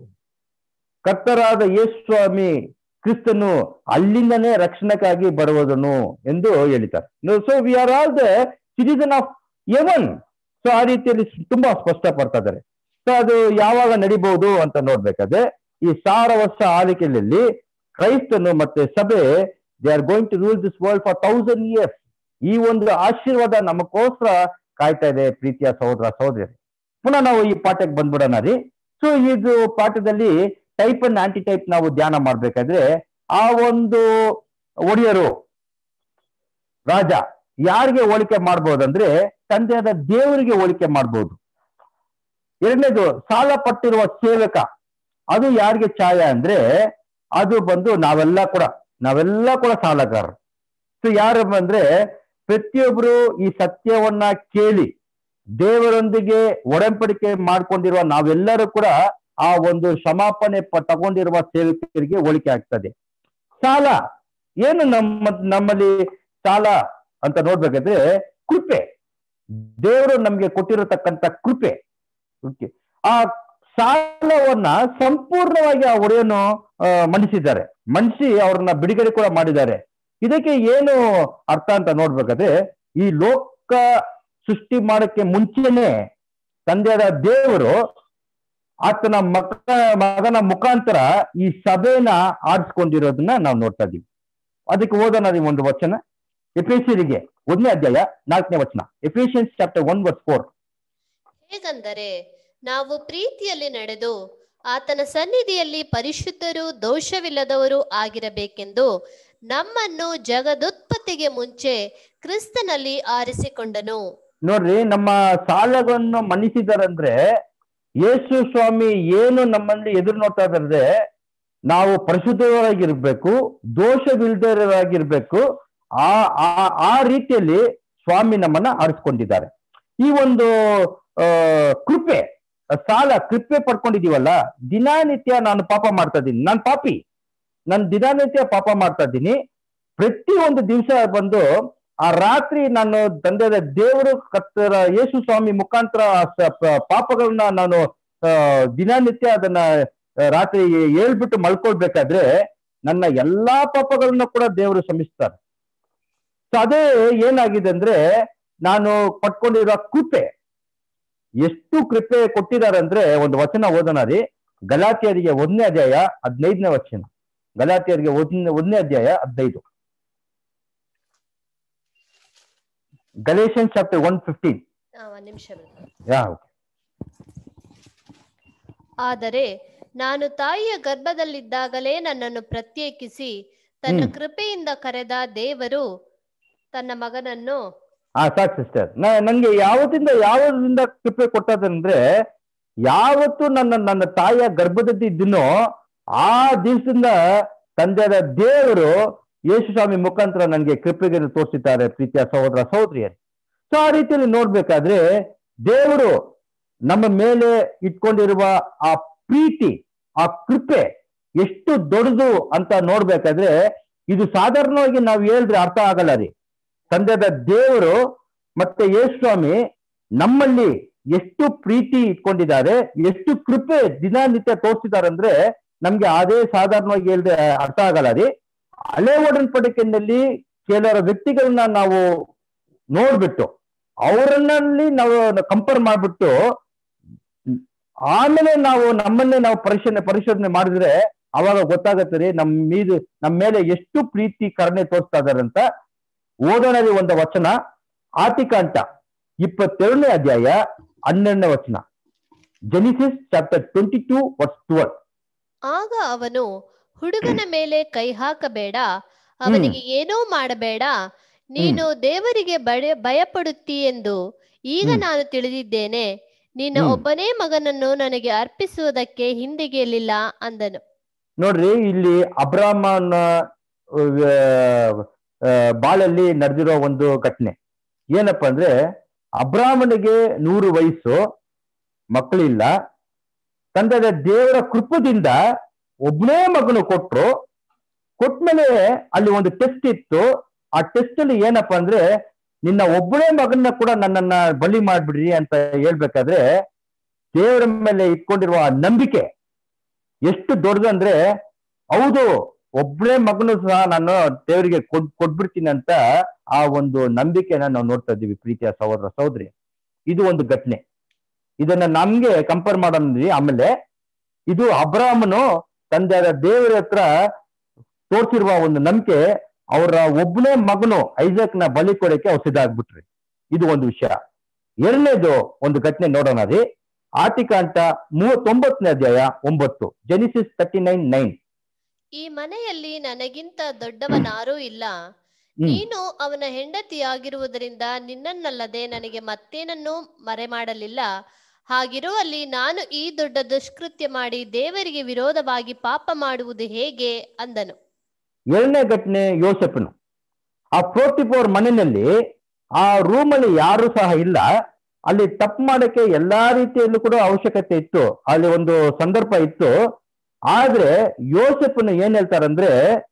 ಕರ್ತರಾದ ಯೇಸು ಸ್ವಾಮಿ ಕ್ರಿಸ್ತನು ಅಲ್ಲಿಂದನೇ ರಕ್ಷಣಕ್ಕಾಗಿ ಬರುವುದನು ಎಂದು ಹೇಳಿದ್ದಾರೆ so we are all the citizen of heaven so ಆ ರೀತಿಯಲ್ಲಿ ತುಂಬಾ ಸ್ಪಷ್ಟ ಪಡ್ತಾ ಇದ್ದಾರೆ ಸೊ ಅದು ಯಾವಾಗ ನಡಿಬಹುದು ಅಂತ ನೋಡ್ಬೇಕಾದ್ರೆ ಈ ಸಾವಿರ ವರ್ಷ ಆಳ್ವಿಕೆಯಲ್ಲಿ ಕ್ರೈಸ್ತನು ಮತ್ತೆ ಸಭೆ they are going to rule this world for thousand years ಈ ಒಂದು ಆಶೀರ್ವಾದ ನಮಗೋಸ್ಕರ ಕಾಯ್ತಾ ಇದೆ ಪ್ರೀತಿಯ ಸಹೋದರ ಸಹೋದರಿ ಪುನಃ ನಾವು ಈ ಪಾಠಕ್ಕೆ ಬಂದ್ಬಿಡೋಣ ರೀ ಸೊ ಇದು ಪಾಠದಲ್ಲಿ ಟೈಪ್ ಅಂಡ್ ಆಂಟಿ ಟೈಪ್ ನಾವು ಧ್ಯಾನ ಮಾಡ್ಬೇಕಾದ್ರೆ ಆ ಒಂದು ಒಡೆಯರು ರಾಜ ಯಾರಿಗೆ ಹೋಲಿಕೆ ಮಾಡ್ಬೋದಂದ್ರೆ ತಂದೆಯಾದ ದೇವರಿಗೆ ಹೋಲಿಕೆ ಮಾಡ್ಬೋದು ಎರಡನೇದು ಸಾಲ ಪಟ್ಟಿರುವ ಸೇವಕ ಅದು ಯಾರಿಗೆ ಛಾಯ ಅಂದ್ರೆ ಅದು ಬಂದು ನಾವೆಲ್ಲ ಕೂಡ ನಾವೆಲ್ಲ ಕೂಡ ಸಾಲಗಾರರು ಸೊ ಯಾರು ಅಂದ್ರೆ ಪ್ರತಿಯೊಬ್ರು ಈ ಸತ್ಯವನ್ನ ಕೇಳಿ ದೇವರೊಂದಿಗೆ ಒಡಂಬಡಿಕೆ ಮಾಡ್ಕೊಂಡಿರುವ ನಾವೆಲ್ಲರೂ ಕೂಡ ಆ ಒಂದು ಕ್ಷಮಾಪಣೆ ಪ- ತಗೊಂಡಿರುವ ಸೇವಕರಿಗೆ ಹೋಲಿಕೆ ಆಗ್ತದೆ ಸಾಲ ಏನು ನಮ್ಮ ನಮ್ಮಲ್ಲಿ ಸಾಲ ಅಂತ ನೋಡ್ಬೇಕಾದ್ರೆ ಕೃಪೆ ದೇವರು ನಮ್ಗೆ ಕೊಟ್ಟಿರತಕ್ಕಂತ ಕೃಪೆ Okay. ಆ ಸಾಲವನ್ನ ಸಂಪೂರ್ಣವಾಗಿ ಆ ಒಡೆಯನು ಆ, ಮನ್ನಿಸಿದ್ದಾರೆ ಮನ್ನಿಸಿ ಅವ್ರನ್ನ ಬಿಡುಗಡೆ ಕೂಡ ಮಾಡಿದ್ದಾರೆ ಇದಕ್ಕೆ ಏನು ಅರ್ಥ ಅಂತ ನೋಡ್ಬೇಕಾದ್ರೆ ಈ ಲೋಕ ಸೃಷ್ಟಿ ಮಾಡಕ್ಕೆ ಮುಂಚೆನೆ ತಂದೆಯಾದ ದೇವರು ಆತನ ಮಕ ಮಗನ ಮುಖಾಂತರ ಈ ಸಭೆನ ಆಡಿಸ್ಕೊಂಡಿರೋದನ್ನ ನಾವು ನೋಡ್ತಾ ಇದೀವಿ ಅದಕ್ಕೆ ಓದೋಣ ರೀ ಒಂದು ವಚನ ಎಫೇಸಿಯರಿಗೆ ಒಂದನೇ ಅಧ್ಯಾಯ ನಾಲ್ಕನೇ ವಚನ Ephesians chapter one verse four ಹೇಗೆಂದರೆ ನಾವು ಪ್ರೀತಿಯಲ್ಲಿ ನಡೆದು ಆತನ ಸನ್ನಿಧಿಯಲ್ಲಿ ಪರಿಶುದ್ಧರು ದೋಷವಿಲ್ಲದವರು ಆಗಿರಬೇಕೆಂದು ನಮ್ಮನ್ನು ಜಗದುತ್ಪತ್ತಿಗೆ ಮುಂಚೆ ಕ್ರಿಸ್ತನಲ್ಲಿ ಆರಿಸಿಕೊಂಡನು ನೋಡ್ರಿ ನಮ್ಮ ಸಾಲಗಳನ್ನು ಮನ್ನಿಸಿದಾರಂದ್ರೆ ಯೇಸು ಸ್ವಾಮಿ ಏನು ನಮ್ಮಲ್ಲಿ ಎದುರು ನೋಡ್ತಾ ಇದ್ದಾರೆ ನಾವು ಪರಿಶುದ್ಧರಾಗಿರ್ಬೇಕು ದೋಷವಿಲ್ದರಾಗಿರ್ಬೇಕು ಆ ಆ ಆ ರೀತಿಯಲ್ಲಿ ಸ್ವಾಮಿ ನಮ್ಮನ್ನ ಆರಿಸ್ಕೊಂಡಿದ್ದಾರೆ ಈ ಒಂದು ಆ ಕೃಪೆ ಸಾಲ ಕೃಪೆ ಪಡ್ಕೊಂಡಿದೀವಲ್ಲ ದಿನಾನಿತ್ಯ ನಾನು ಪಾಪ ಮಾಡ್ತಾ ಇದ್ದೀನಿ ನಾನು ಪಾಪಿ ನಾನು ದಿನನಿತ್ಯ ಪಾಪ ಮಾಡ್ತಾ ಇದ್ದೀನಿ ಪ್ರತಿ ಒಂದು ದಿವಸ ಬಂದು ಆ ರಾತ್ರಿ ನಾನು ತಂದೆಯ ದೇವರು ಕತ್ತರ ಯೇಸು ಸ್ವಾಮಿ ಮುಖಾಂತರ ಆ ಸ- ಪ- ಪಾಪಗಳನ್ನ ನಾನು ಆ, ದಿನನಿತ್ಯ ಅದನ್ನ ಆ, ರಾತ್ರಿ ಹೇಳ್ಬಿಟ್ಟು ಮಲ್ಕೊಳ್ಬೇಕಾದ್ರೆ ನನ್ನ ಎಲ್ಲಾ ಪಾಪಗಳನ್ನ ಕೂಡ ದೇವರು ಶ್ರಮಿಸ್ತಾರೆ ಸೊ ಅದೇ ಏನಾಗಿದೆ ಅಂದ್ರೆ ನಾನು ಪಟ್ಕೊಂಡಿರೋ ಕೃಪೆ ಎಷ್ಟು ಕೃಪೆ ಕೊಟ್ಟಿದ್ದಾರೆ ಅಂದ್ರೆ ಒಂದು ವಚನ ಓದೋಣ ರೀ ಗಲಾತಿಯರಿಗೆ ಒಂದನೇ ಅಧ್ಯಾಯ ಹದಿನೈದನೇ ವಚನ ಗಲಾತಿಯರಿಗೆ ಒಂದನೇ ಒಂದನೇ ಅಧ್ಯಾಯ ಹದಿನೈದು ಗಲೇಷನ್ ಚಾಪ್ಟರ್ ಒನ್ ಫಿಫ್ಟೀನ್ ಆ, ಒಂದ್ ನಿಮಿಷ brother. ಯಾ ಆದರೆ ನಾನು ತಾಯಿಯ ಗರ್ಭದಲ್ಲಿದ್ದಾಗಲೇ ನನ್ನನ್ನು ಪ್ರತ್ಯೇಕಿಸಿ ತನ್ನ ಹ್ಮ್. ಕೃಪೆಯಿಂದ ಕರೆದ ದೇವರು ತನ್ನ ಮಗನನ್ನು ಹಾ ಸಾಕು ಸಿಸ್ಟರ್ ನಂಗೆ ಯಾವತ್ತಿಂದ ಯಾವದಿಂದ ಕೃಪೆ ಕೊಟ್ಟದಂದ್ರೆ ಯಾವತ್ತು ನನ್ನ ನನ್ನ ತಾಯಿಯ ಗರ್ಭದಲ್ಲಿ ಇದ್ದೀನೋ ಆ ದಿವಸದಿಂದ ತಂದೆಯ ದೇವರು ಯೇಸು ಸ್ವಾಮಿ ಮುಖಾಂತರ ನನಗೆ ಕೃಪೆಗೆ ತೋರಿಸಿದ್ದಾರೆ ಪ್ರೀತಿಯ ಸಹೋದರ ಸಹೋದರಿಯರು ಸೊ ಆ ರೀತಿಯಲ್ಲಿ ನೋಡ್ಬೇಕಾದ್ರೆ ದೇವರು ನಮ್ಮ ಮೇಲೆ ಇಟ್ಕೊಂಡಿರುವ ಆ ಪ್ರೀತಿ ಆ ಕೃಪೆ ಎಷ್ಟು ದೊಡ್ಡದು ಅಂತ ನೋಡ್ಬೇಕಾದ್ರೆ ಇದು ಸಾಧಾರಣವಾಗಿ ನಾವು ಹೇಳಿದ್ರೆ ಅರ್ಥ ಆಗಲ್ಲ ರೀ ತಂದೆದ ದೇವರು ಮತ್ತೆ ಯೇಸು ಸ್ವಾಮಿ ನಮ್ಮಲ್ಲಿ ಎಷ್ಟು ಪ್ರೀತಿ ಇಟ್ಕೊಂಡಿದ್ದಾರೆ ಎಷ್ಟು ಕೃಪೆ ದಿನನಿತ್ಯ ತೋರಿಸಿದ್ದಾರೆ ಅಂದ್ರೆ ನಮ್ಗೆ ಅದೇ ಸಾಧಾರಣವಾಗಿ ಹೇಳಿದ್ರೆ ಅರ್ಥ ಆಗಲ್ಲ ರೀ ಹಳೆ ಒಡನ್ಪಡಿಕೆಯಲ್ಲಿ ಕೆಲವರ ವ್ಯಕ್ತಿಗಳನ್ನ ನಾವು ನೋಡ್ಬಿಟ್ಟು ಅವರನ್ನಲ್ಲಿ ನಾವು ಕಂಪೇರ್ ಮಾಡ್ಬಿಟ್ಟು ಆಮೇಲೆ ನಾವು ನಮ್ಮನ್ನೇ ನಾವು ಪರಿಶೀಲನೆ ಪರಿಶೋಧನೆ ಮಾಡಿದ್ರೆ ಅವಾಗ ಗೊತ್ತಾಗತ್ತೆ ರೀ ನಮ್ ಮೀದು ನಮ್ಮ ಮೇಲೆ ಎಷ್ಟು ಪ್ರೀತಿ ಕರುಣೆ ತೋರಿಸ್ತಾ ಇದಾರೆ ಅಂತ ಓದೋಣರಿ ಒಂದು ವಚನ ಆತಿಕಾಂತ ಇಪ್ಪತ್ತೆರಡನೇ ಅಧ್ಯಾಯ ಹನ್ನೆರಡನೇ ವಚನ Genesis chapter twenty two verse twelve ಆಗ ಅವನು ಹುಡುಗನ ಮೇಲೆ ಕೈ ಹಾಕಬೇಡ ಅವನಿಗೆ ಏನೂ ಮಾಡಬೇಡ ನೀನು ದೇವರಿಗೆ ಬಡ ಭಯಪಡುತ್ತಿ ಎಂದು ಈಗ ಹ್ಮ್. ನಾನು ತಿಳಿದಿದ್ದೇನೆ ನಿನ್ನ ಹ್ಮ್. ಒಬ್ಬನೇ ಮಗನನ್ನು ನನಗೆ ಅರ್ಪಿಸುವುದಕ್ಕೆ ಹಿಂದಿಗೆಯಲಿಲ್ಲ ಅಂದನು ನೋಡ್ರಿ ಇಲ್ಲಿ ಅಬ್ರಾಹ್ಮನ ಆ, ಬಾಳಲ್ಲಿ ನಡೆದಿರೋ ಒಂದು ಘಟನೆ ಏನಪ್ಪಾ ಅಂದ್ರೆ ಅಬ್ರಾಹ್ಮನಿಗೆ ನೂರು ವಯಸ್ಸು ಮಕ್ಕಳಿಲ್ಲ ತಂದೆಯ ದೇವರ ಕೃಪದಿಂದ ಒಬ್ಬನೇ ಮಗನು ಕೊಟ್ರು ಕೊಟ್ಮೇಲೆ ಅಲ್ಲಿ ಒಂದು ಟೆಸ್ಟ್ ಇತ್ತು ಆ ಟೆಸ್ಟ್ ಅಲ್ಲಿ ಏನಪ್ಪಾ ಅಂದ್ರೆ ನಿನ್ನ ಒಬ್ಬನೇ ಮಗನ್ನ ಕೂಡ ನನ್ನನ್ನ ಬಲಿ ಮಾಡ್ಬಿಡ್ರಿ ಅಂತ ಹೇಳ್ಬೇಕಾದ್ರೆ ದೇವರ ಮೇಲೆ ಇಟ್ಕೊಂಡಿರುವ ಆ ನಂಬಿಕೆ ಎಷ್ಟು ದೊಡ್ಡದಂದ್ರೆ ಹೌದು ಒಬ್ಬನೇ ಮಗನು ಸಹ ನಾನು ದೇವರಿಗೆ ಕೊಡ್ ಕೊಟ್ಬಿಡ್ತೀನಿ ಅಂತ ಆ ಒಂದು ನಂಬಿಕೆನ ನಾವು ನೋಡ್ತಾ ಇದ್ದೀವಿ ಪ್ರೀತಿಯ ಸಹೋದರ ಸಹೋದರಿ ಇದು ಒಂದು ಘಟನೆ ಇದನ್ನ ನಮ್ಗೆ ಕಂಪೇರ್ ಮಾಡೋಣ ಆಮೇಲೆ ಇದು ಅಬ್ರಾಹ್ಮನು ತಂದೆಯಾದ ದೇವರ ಹತ್ರ ತೋರ್ಸಿರುವ ಒಂದು ನಂಬಿಕೆ ಅವರ ಒಬ್ಬನೇ ಮಗನು ಐಜಾಕ್ನ ಬಲಿ ಕೊಡಕ್ಕೆ ಅವ್ರು ಸಿದ್ಧ ಆಗ್ಬಿಟ್ರಿ ಇದು ಒಂದು ವಿಷಯ ಎರಡನೇದು ಒಂದು ಘಟನೆ ನೋಡೋಣ ರೀ ಆಟಿಕಾಂತ ಮೂವತ್ತೊಂಬತ್ತನೇ ಅಧ್ಯಾಯ ಒಂಬತ್ತು ಜೆನಿಸಿಸ್ ತರ್ಟಿ ನೈನ್ ನೈನ್ ಈ ಮನೆಯಲ್ಲಿ ನನಗಿಂತ ದೊಡ್ಡವನಾರೂ ಇಲ್ಲ ಹ್ಮ್ ನೀನು ಅವನ ಹೆಂಡತಿಯಾಗಿರುವುದರಿಂದ ನಿನ್ನನ್ನಲ್ಲದೆ ನನಗೆ ಮತ್ತೇನನ್ನೂ ಮರೆಮಾಡಲಿಲ್ಲ ಹಾಗಿರುವಲ್ಲಿ ನಾನು ಈ ದೊಡ್ಡ ದುಷ್ಕೃತ್ಯ ಮಾಡಿ ದೇವರಿಗೆ ವಿರೋಧವಾಗಿ ಪಾಪ ಮಾಡುವುದು ಹೇಗೆ ಅಂದನು ಏಳನೇ ಘಟನೆ ಯೋಸೆಫನು ಆ ಫೋರ್ಟಿಫೋರ್ ಮನೆಯಲ್ಲಿ ಆ ರೂಮಲ್ಲಿ ಯಾರು ಸಹ ಇಲ್ಲ ಅಲ್ಲಿ ತಪ್ಪು ಮಾಡಕ್ಕೆ ಎಲ್ಲಾ ರೀತಿಯಲ್ಲೂ ಕೂಡ ಅವಶ್ಯಕತೆ ಇತ್ತು ಅಲ್ಲಿ ಒಂದು ಸಂದರ್ಭ ಇತ್ತು ಆದ್ರೆ ಯೋಸೆಫನು ಏನ್ ಹೇಳ್ತಾರಂದ್ರೆ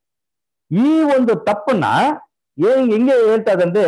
ಈ ಒಂದು ತಪ್ಪನ್ನ ಏನ್ ಹೆಂಗೆ ಹೇಳ್ತಾ ಇದಂದ್ರೆ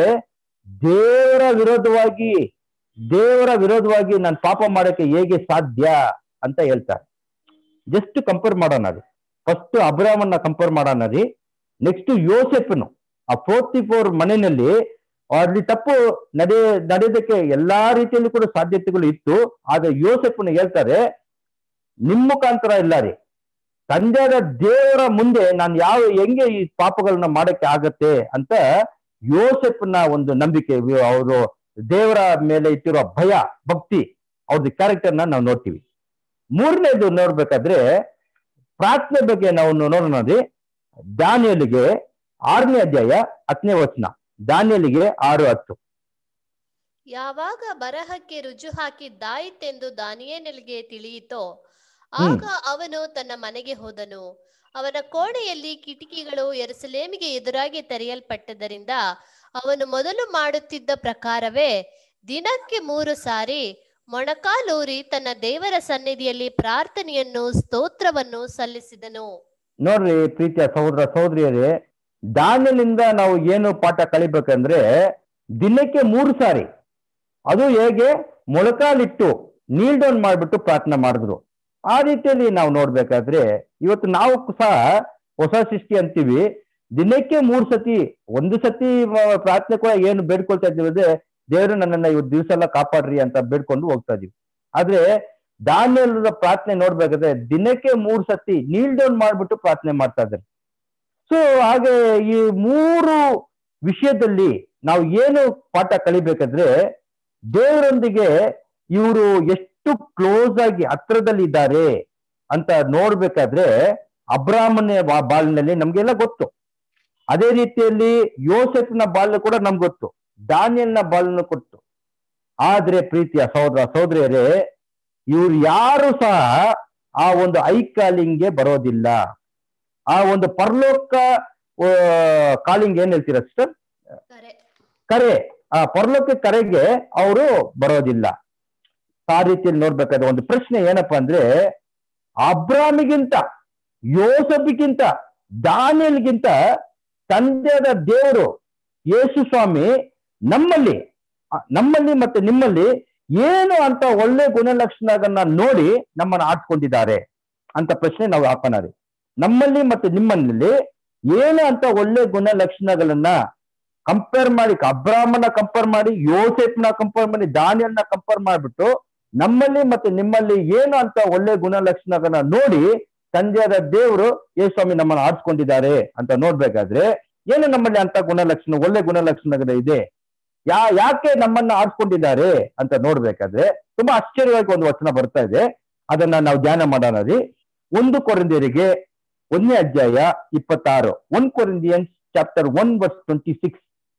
ದೇವರ ವಿರೋಧವಾಗಿ ದೇವರ ವಿರೋಧವಾಗಿ ನಾನು ಪಾಪ ಮಾಡಕ್ಕೆ ಹೇಗೆ ಸಾಧ್ಯ ಅಂತ ಹೇಳ್ತಾರೆ ಜಸ್ಟ್ ಕಂಪೇರ್ ಮಾಡೋಣ ರೀ ಫಸ್ಟ್ ಅಬ್ರಾಮನ್ನ ಕಂಪೇರ್ ಮಾಡೋಣ ರೀ ನೆಕ್ಸ್ಟ್ ಯೋಸೆಫನು ಆ ಫೋರ್ಟಿ ಫೋರ್ ಮನೆಯಲ್ಲಿ ಅಲ್ಲಿ ತಪ್ಪು ನಡೆ ನಡೆಯೋದಕ್ಕೆ ಎಲ್ಲಾ ರೀತಿಯಲ್ಲಿ ಕೂಡ ಸಾಧ್ಯತೆಗಳು ಇತ್ತು ಆದ್ರೆ ಯೋಸೆಫನು ಹೇಳ್ತಾರೆ ನಿಮ್ ಮುಖಾಂತರ ಇಲ್ಲ ರೀ ತಂದೆಯ ದೇವರ ಮುಂದೆ ನಾನು ಯಾವ ಹೆಂಗೆ ಈ ಪಾಪಗಳನ್ನ ಮಾಡಕ್ಕೆ ಆಗತ್ತೆ ಅಂತ ಯೋಸೆಫ್ನ ಒಂದು ನಂಬಿಕೆ ಅವರು ದೇವರ ಮೇಲೆ ಇಟ್ಟಿರೋ ಭಯ ಭಕ್ತಿ ಅವ್ರದ್ದು ಕ್ಯಾರೆಕ್ಟರ್ನ ನಾವು ನೋಡ್ತೀವಿ ಮೂರನೇದು ನೋಡ್ಬೇಕಾದ್ರೆ ಪ್ರಾರ್ಥನೆ ಬಗ್ಗೆ ನಾವು ನೋಡೋಣ ರೀ ದಾನಿಯಲಿಗೆ ಆರನೇ ಅಧ್ಯಾಯ ಹತ್ತನೇ ವಚನ ದಾನಿಯಲಿಗೆ ಆರು ಹತ್ತು ಯಾವಾಗ ಬರಹಕ್ಕೆ ರುಜು ಹಾಕಿದ್ದಾಯಿತೆಂದು ದಾನಿಯೇಲನಿಗೆ ತಿಳಿಯಿತೋ ಹ್ಮ್. ಆಗ ಅವನು ತನ್ನ ಮನೆಗೆ ಹೋದನು ಅವನ ಕೋಣೆಯಲ್ಲಿ ಕಿಟಕಿಗಳು ಯೆರೂಸಲೇಮಿಗೆ ಎದುರಾಗಿ ತೆರೆಯಲ್ಪಟ್ಟದರಿಂದ ಅವನು ಮೊದಲು ಮಾಡುತ್ತಿದ್ದ ಪ್ರಕಾರವೇ ದಿನಕ್ಕೆ ಮೂರು ಸಾರಿ ಮೊಣಕಾಲೂರಿ ತನ್ನ ದೇವರ ಸನ್ನಿಧಿಯಲ್ಲಿ ಪ್ರಾರ್ಥನೆಯನ್ನು ಸ್ತೋತ್ರವನ್ನು ಸಲ್ಲಿಸಿದನು ನೋಡ್ರಿ ಪ್ರೀತಿಯ ಸಹೋದರ ಸಹೋದರಿಯರೇ ದಾನಿನಿಂದ ನಾವು ಏನು ಪಾಠ ಕಲಿಬೇಕಂದ್ರೆ ದಿನಕ್ಕೆ ಮೂರು ಸಾರಿ ಅದು ಹೇಗೆ ಮೊಳಕಾಲಿಟ್ಟು ನೀಲ್ ಡೌನ್ ಮಾಡ್ಬಿಟ್ಟು ಪ್ರಾರ್ಥನೆ ಮಾಡಿದ್ರು ಆ ರೀತಿಯಲ್ಲಿ ನಾವು ನೋಡ್ಬೇಕಾದ್ರೆ ಇವತ್ತು ನಾವು ಸಹ ಹೊಸ ಸೃಷ್ಟಿ ಅಂತೀವಿ ದಿನಕ್ಕೆ ಮೂರು ಸತಿ ಒಂದು ಸತಿ ಮ- ಪ್ರಾರ್ಥನೆ ಕೂಡ ಏನು ಬೇಡ್ಕೊಳ್ತಾ ಇದ್ದೀವಿ ಅಂದ್ರೆ ದೇವರು ನನ್ನನ್ನ ಇವತ್ತು ದಿವಸ ಎಲ್ಲ ಕಾಪಾಡ್ರಿ ಅಂತ ಬೇಡ್ಕೊಂಡು ಹೋಗ್ತಾ ಇದೀವಿ ಆದ್ರೆ ದಾನಿಯಲ್ರ ಪ್ರಾರ್ಥನೆ ನೋಡ್ಬೇಕಾದ್ರೆ ದಿನಕ್ಕೆ ಮೂರು ಸತಿ ನೀಲ್ ಡೌನ್ ಮಾಡ್ಬಿಟ್ಟು ಪ್ರಾರ್ಥನೆ ಮಾಡ್ತಾ ಇದ್ದಾರೆ ಸೊ ಹಾಗೆ ಈ ಮೂರು ವಿಷಯದಲ್ಲಿ ನಾವು ಏನು ಪಾಠ ಕಲಿಬೇಕಾದ್ರೆ ದೇವರೊಂದಿಗೆ ಇವರು ಎಷ್ಟು ಕ್ಲೋಸ್ ಆಗಿ ಹತ್ರದಲ್ಲಿ ಇದ್ದಾರೆ ಅಂತ ನೋಡ್ಬೇಕಾದ್ರೆ ಅಬ್ರಾಹ್ಮಣ್ಯ ಬಾ- ಬಾಳಿನಲ್ಲಿ ನಮ್ಗೆಲ್ಲ ಗೊತ್ತು ಅದೇ ರೀತಿಯಲ್ಲಿ ಯೋಸೆಫ್ನ ಬಾಳ್ನ ಕೂಡ ನಮ್ಗೆ ಗೊತ್ತು ದಾನಿಯಲ್ನ ಬಾಳ್ನ ಕೊಟ್ಟು ಆದ್ರೆ ಪ್ರೀತಿಯ ಸಹೋದರ ಸಹೋದರಿಯರೇ ಇವ್ರು ಯಾರು ಸಹ ಆ ಒಂದು ಐಕಾಲಿಂಗ್ಗೆ ಬರೋದಿಲ್ಲ ಆ ಒಂದು ಪರಲೋಕ ಕಾಲಿಂಗ್ ಏನ್ ಹೇಳ್ತೀರಾ ಸಿಸ್ಟರ್ ಕರೆ ಕರೆ ಆ ಪರಲೋಕ ಕರೆಗೆ ಅವರು ಬರೋದಿಲ್ಲ ಆ ರೀತಿಯಲ್ಲಿ ನೋಡ್ಬೇಕಾದ್ರೆ ಒಂದು ಪ್ರಶ್ನೆ ಏನಪ್ಪಾ ಅಂದ್ರೆ ಅಬ್ರಾಮಿಗಿಂತ ಯೋಸಫಿಗಿಂತ ದಾನಿಯಲ್ಗಿಂತ ತಂದೆಯಾದ ದೇವರು ಯೇಸು ಸ್ವಾಮಿ ನಮ್ಮಲ್ಲಿ ಆ, ನಮ್ಮಲ್ಲಿ ಮತ್ತೆ ನಿಮ್ಮಲ್ಲಿ ಏನು ಅಂತ ಒಳ್ಳೆ ಗುಣಲಕ್ಷಣಗಳನ್ನ ನೋಡಿ ನಮ್ಮನ್ನ ಆಡ್ಕೊಂಡಿದ್ದಾರೆ ಅಂತ ಪ್ರಶ್ನೆ ನಾವು ಹಾಕೋಣ ರೀ ನಮ್ಮಲ್ಲಿ ಮತ್ತೆ ನಿಮ್ಮಲ್ಲಿ ಏನು ಅಂತ ಒಳ್ಳೆ ಗುಣಲಕ್ಷಣಗಳನ್ನ ಕಂಪೇರ್ ಮಾಡಿ ಅಬ್ರಾಹ್ಮಣ ಕಂಪೇರ್ ಮಾಡಿ ಯೋಸೆಫ್ನ ಕಂಪೇರ್ ಮಾಡಿ ದಾನಿಯಲ್ನ ಕಂಪೇರ್ ಮಾಡ್ಬಿಟ್ಟು ನಮ್ಮಲ್ಲಿ ಮತ್ತೆ ನಿಮ್ಮಲ್ಲಿ ಏನು ಅಂತ ಒಳ್ಳೆ ಗುಣಲಕ್ಷಣಗಳನ್ನ ನೋಡಿ ತಂದೆಯಾದ ದೇವರು ಯೇಸ್ವಾಮಿ ನಮ್ಮನ್ನು ಆಡ್ಸ್ಕೊಂಡಿದ್ದಾರೆ ಅಂತ ನೋಡ್ಬೇಕಾದ್ರೆ ಏನು ನಮ್ಮಲ್ಲಿ ಅಂತ ಗುಣಲಕ್ಷಣ ಒಳ್ಳೆ ಗುಣಲಕ್ಷಣಗಳು ಇದೆ ಯಾ ಯಾಕೆ ನಮ್ಮನ್ನ ಆಡ್ಸ್ಕೊಂಡಿದ್ದಾರೆ ಅಂತ ನೋಡ್ಬೇಕಾದ್ರೆ ತುಂಬಾ ಆಶ್ಚರ್ಯವಾಗಿ ಒಂದು ವಚನ ಬರ್ತಾ ಇದೆ ಅದನ್ನ ನಾವು ಧ್ಯಾನ ಮಾಡೋಣ ರೀ ಒಂದು ಕೊರಿಂದಿಯರಿಗೆ ಒಂದನೇ ಅಧ್ಯಾಯ ಇಪ್ಪತ್ತಾರು one Corinthians chapter one verse twenty six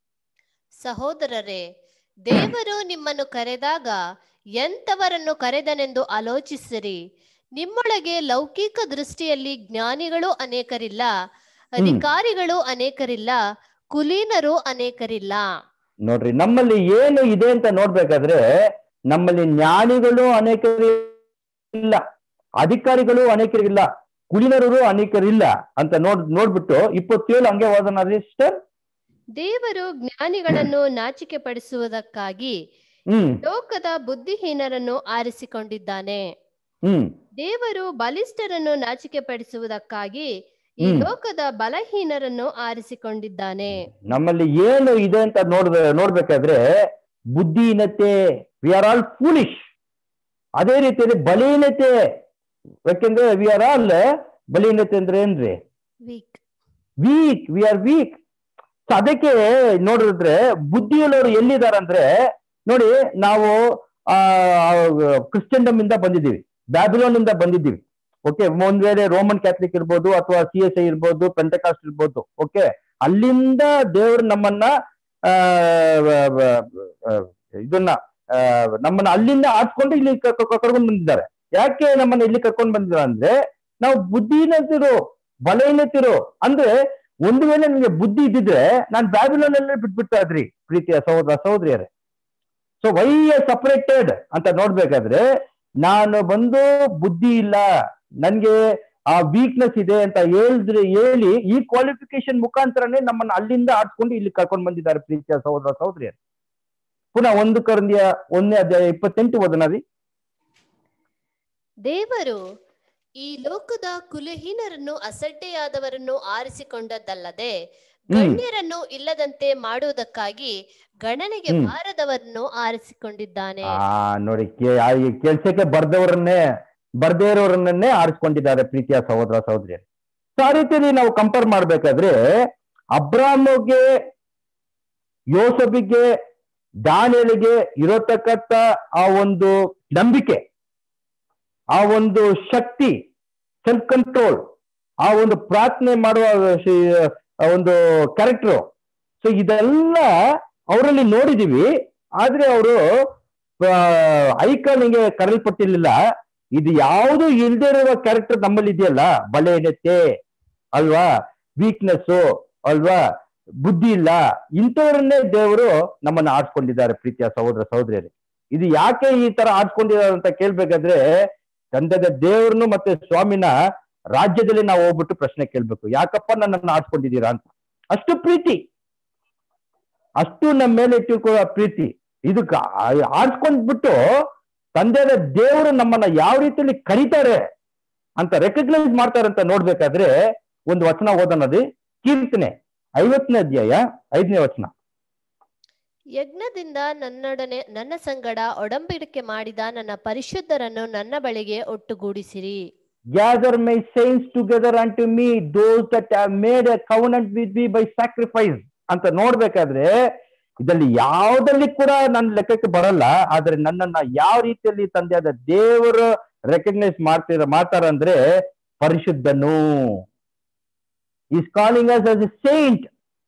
ಸಹೋದರರೇ ದೇವರು ನಿಮ್ಮನ್ನು ಕರೆದಾಗ ಎಂತವರನ್ನು ಕರೆದನೆಂದು ಆಲೋಚಿಸಿರಿ ನಿಮ್ಮೊಳಗೆ ಲೌಕಿಕ ದೃಷ್ಟಿಯಲ್ಲಿ ಜ್ಞಾನಿಗಳು ಅನೇಕರಿಲ್ಲ ಅಧಿಕಾರಿಗಳು ಅನೇಕರಿಲ್ಲ ಕುಲೀನರು ಅನೇಕರಿಲ್ಲ ನೋಡ್ರಿ ನಮ್ಮಲ್ಲಿ ಏನು ಇದೆ ಅಂತ ನೋಡ್ಬೇಕಾದ್ರೆ ನಮ್ಮಲ್ಲಿ ಜ್ಞಾನಿಗಳು ಅನೇಕರು ಇಲ್ಲ ಅಧಿಕಾರಿಗಳು ಅನೇಕರಿಲ್ಲ ಕುಲೀನರು ಅನೇಕರಿಲ್ಲ ಅಂತ ನೋಡ್ ನೋಡ್ಬಿಟ್ಟು ಇಪ್ಪತ್ತೇಳು ಹಂಗೆ ಓದೋಣ ಸಿಸ್ಟರ್ ದೇವರು ಜ್ಞಾನಿಗಳನ್ನು ನಾಚಿಕೆ ಪಡಿಸುವುದಕ್ಕಾಗಿ ಹ್ಮ್ ಲೋಕದ ಬುದ್ಧಿಹೀನರನ್ನು ಆರಿಸಿಕೊಂಡಿದ್ದಾನೆ ಹ್ಮ್ ದೇವರು ಬಲಿಷ್ಠರನ್ನು ನಾಚಿಕೆ ಪಡಿಸುವುದಕ್ಕಾಗಿ ಈ ಹ್ಮ್. ಲೋಕದ ಬಲಹೀನರನ್ನು ಆರಿಸಿಕೊಂಡಿದ್ದಾನೆ ನಮ್ಮಲ್ಲಿ ಏನು ಇದೆ ಅಂತ ನೋಡ್ಬೇ ನೋಡ್ಬೇಕಾದ್ರೆ ಬುದ್ಧಿಹೀನತೆ ವಿ ಆರ್ ಆಲ್ ಫೂಲಿಶ್ ಅದೇ ರೀತಿಯಲ್ಲಿ ಬಲಹೀನತೆ ಯಾಕೆಂದ್ರೆ ವಿ ಆರ್ ಆಲ್ ಬಲಹೀನತೆ ಅಂದ್ರೆ ಏನ್ರಿ weak weak we are weak so ಅದಕ್ಕೆ ನೋಡಿದ್ರೆ ಬುದ್ಧಿಯುಳ್ಳವರು ಎಲ್ಲಿದ್ದಾರೆ ನೋಡಿ ನಾವು ಆ ಕ್ರಿಶ್ಚಿಯನ್ಡಮ್ ಇಂದ ಬಂದಿದ್ದೀವಿ ಬ್ಯಾಬಿಲೋನ್ ಇಂದ ಬಂದಿದ್ದೀವಿ ಓಕೆ ಒಂದ್ ವೇಳೆ ರೋಮನ್ ಕ್ಯಾಥಲಿಕ್ ಇರ್ಬೋದು ಅಥವಾ ಸಿ ಎಸ್ ಐ ಇರ್ಬೋದು ಪೆಂಟಕಾಸ್ಟ್ ಇರ್ಬೋದು ಓಕೆ ಅಲ್ಲಿಂದ ದೇವರು ನಮ್ಮನ್ನ ಆ, ವ- ವ- ಆ, ಇದನ್ನ ಆ, ನಮ್ಮನ್ನ ಅಲ್ಲಿಂದ ಆಡ್ಸ್ಕೊಂಡು ಇಲ್ಲಿ ಕ- ಕ- ಕರ್ಕೊಂಡು ಬಂದಿದ್ದಾರೆ ಯಾಕೆ ನಮ್ಮನ್ನ ಇಲ್ಲಿ ಕರ್ಕೊಂಡು ಬಂದಿದ್ದಾರೆ ಅಂದ್ರೆ ನಾವು ಬುದ್ಧಿನತಿರು ಬಲಹೀನತಿರು ಅಂದ್ರೆ ಒಂದು ವೇಳೆ ನನಗೆ ಬುದ್ಧಿ ಇದ್ದಿದ್ರೆ ನಾನು ಬ್ಯಾಬಿಲೋನ್ ಅಲ್ಲೇ ಬಿಟ್ಬಿಡ್ತಾ ಇದ್ರಿ ಪ್ರೀತಿಯ ಸಹೋದರ ಸಹೋದರಿಯರೇ ಸೊ ವೈ ಸಪರೇಟೆಡ್ ಅಂತ ನೋಡ್ಬೇಕಾದ್ರೆ ನಾನು ಬಂದು ಬುದ್ಧಿ ಇಲ್ಲ ನನ್ಗೆ ಆ ವೀಕ್ನೆಸ್ ಇದೆ ಅಂತ ಹೇಳಿದ್ರೆ ಹೇಳಿ ಈ ಕ್ವಾಲಿಫಿಕೇಶನ್ ಮುಖಾಂತರನೇ ನಮ್ಮನ್ನ ಅಲ್ಲಿಂದ ಆಡ್ಸ್ಕೊಂಡು ಇಲ್ಲಿ ಕರ್ಕೊಂಡು ಬಂದಿದ್ದಾರೆ ಪ್ರೀತಿಯ ಸಹೋದರ ಸಹೋದರಿಯರು ಪುನಃ ಒಂದು ಕರಂದಿಯ ಒಂದನೇ ಅಧ್ಯಾಯ ಇಪ್ಪತ್ತೆಂಟು ಓದನ ರೀ ದೇವರು ಈ ಲೋಕದ ಕುಲಹೀನರನ್ನು ಅಸಡ್ಡೆಯಾದವರನ್ನು ಆರಿಸಿಕೊಂಡದ್ದಲ್ಲದೆ ಹ್ಮ್ ಗಣ್ಯರನ್ನು ಇಲ್ಲದಂತೆ ಮಾಡುವುದಕ್ಕಾಗಿ ಗಣನೆಗೆ ಹ್ಮ್. ಬಾರದವರನ್ನು ಆರಿಸಿಕೊಂಡಿದ್ದಾನೆ ಆ ನೋಡಿ ಕೇ- ಆ ಈ ಕೆಲ್ಸಕ್ಕೆ ಬರ್ದವರನ್ನೇ ಬರ್ದೇ ಇರೋರನ್ನೇ ಆರಿಸ್ಕೊಂಡಿದ್ದಾರೆ ಪ್ರೀತಿಯ ಸಹೋದರ ಸಹೋದರಿ ಸೊ ಆ ರೀತಿಯಲ್ಲಿ ನಾವು ಕಂಪೇರ್ ಮಾಡ್ಬೇಕಾದ್ರೆ ಅಬ್ರಾಹ್ಮಗೆ ಯೋಸಬಿಗೆ ದಾನಿಯಲಿಗೆ ಇರತಕ್ಕಂತ ಆ ಒಂದು ನಂಬಿಕೆ ಆ ಒಂದು ಶಕ್ತಿ ಸೆಲ್ಫ್ ಕಂಟ್ರೋಲ್ ಆ ಒಂದು ಪ್ರಾರ್ಥನೆ ಮಾಡುವ ಶಿ- ಆ ಒಂದು ಕ್ಯಾರೆಕ್ಟರ್ ಸೊ ಇದೆಲ್ಲ ಅವರಲ್ಲಿ ನೋಡಿದೀವಿ ಆದ್ರೆ ಅವರು ಐಕಾನಿಗೆ ಕರೆಯಲ್ಪಟ್ಟಿರ್ಲಿಲ್ಲ ಇದು ಯಾವುದು ಇಲ್ದೇ ಇರುವ ಕ್ಯಾರೆಕ್ಟರ್ ನಮ್ಮಲ್ಲಿ ಇದೆಯಲ್ಲ ಬಲೆನತೆ ಅಲ್ವಾ ವೀಕ್ನೆಸ್ ಅಲ್ವಾ ಬುದ್ಧಿ ಇಲ್ಲ ಇಂಥವರನ್ನೇ ದೇವರು ನಮ್ಮನ್ನ ಆಡ್ಸ್ಕೊಂಡಿದ್ದಾರೆ ಪ್ರೀತಿಯ ಸಹೋದರ ಸಹೋದರಿಯರು ಇದು ಯಾಕೆ ಈ ತರ ಆಡ್ಸ್ಕೊಂಡಿದ್ದಾರೆ ಅಂತ ಕೇಳ್ಬೇಕಾದ್ರೆ ತಂದೆದ ದೇವ್ರನ್ನು ಮತ್ತೆ ಸ್ವಾಮಿನ ರಾಜ್ಯದಲ್ಲಿ ನಾವು ಹೋಗ್ಬಿಟ್ಟು ಪ್ರಶ್ನೆ ಕೇಳ್ಬೇಕು ಯಾಕಪ್ಪ ನನ್ನನ್ನು ಆಡ್ಸ್ಕೊಂಡಿದ್ದೀರಾ ಅಂತ ಅಷ್ಟು ಪ್ರೀತಿ ಅಷ್ಟು ನಮ್ಮ ಮೇಲೆ ಇಟ್ಟಿಕೊಳ್ಳೋ ಪ್ರೀತಿ ಇದಕ್ಕೆ ಆಡ್ಸ್ಕೊಂಡ್ಬಿಟ್ಟು ತಂದೆಯ ದೇವರು ನಮ್ಮನ್ನ ಯಾವ ರೀತಿಯಲ್ಲಿ ಕರೀತಾರೆ ಅಂತ ರೆಕಗ್ನೈಸ್ ಮಾಡ್ತಾರೆ ಅಂತ ನೋಡ್ಬೇಕಾದ್ರೆ ಒಂದು ವಚನ ಓದೋಣది ಕೀರ್ತನೆ ಐವತ್ತನೇ ಅಧ್ಯಾಯ ಐದನೇ ವಚನ ಯಜ್ಞದಿಂದ ನನ್ನೊಡನೆ ನನ್ನ ಸಂಗಡ ಒಡಂಬಡಿಕೆ ಮಾಡಿದ ನನ್ನ ಪರಿಶುದ್ಧರನ್ನು ನನ್ನ ಬಳಿಗೆ ಒಟ್ಟುಗೂಡಿಸಿರಿ gather my saints together and to me those that have made a covenant with me by sacrifice ಅಂತ ನೋಡ್ಬೇಕಾದ್ರೆ ಇದರಲ್ಲಿ ಯಾವ್ದಲ್ಲಿ ಕೂಡ ನನ್ನ ಲೆಕ್ಕಕ್ಕೆ ಬರಲ್ಲ ಆದ್ರೆ ನನ್ನನ್ನ ಯಾವ ರೀತಿಯಲ್ಲಿ ತಂದೆಯಾದ ದೇವರು ರೆಕಗ್ನೈಸ್ ಮಾಡ್ತಿರ ಮಾಡ್ತಾರಂದ್ರೆ ಪರಿಶುದ್ಧನು is calling us us a saint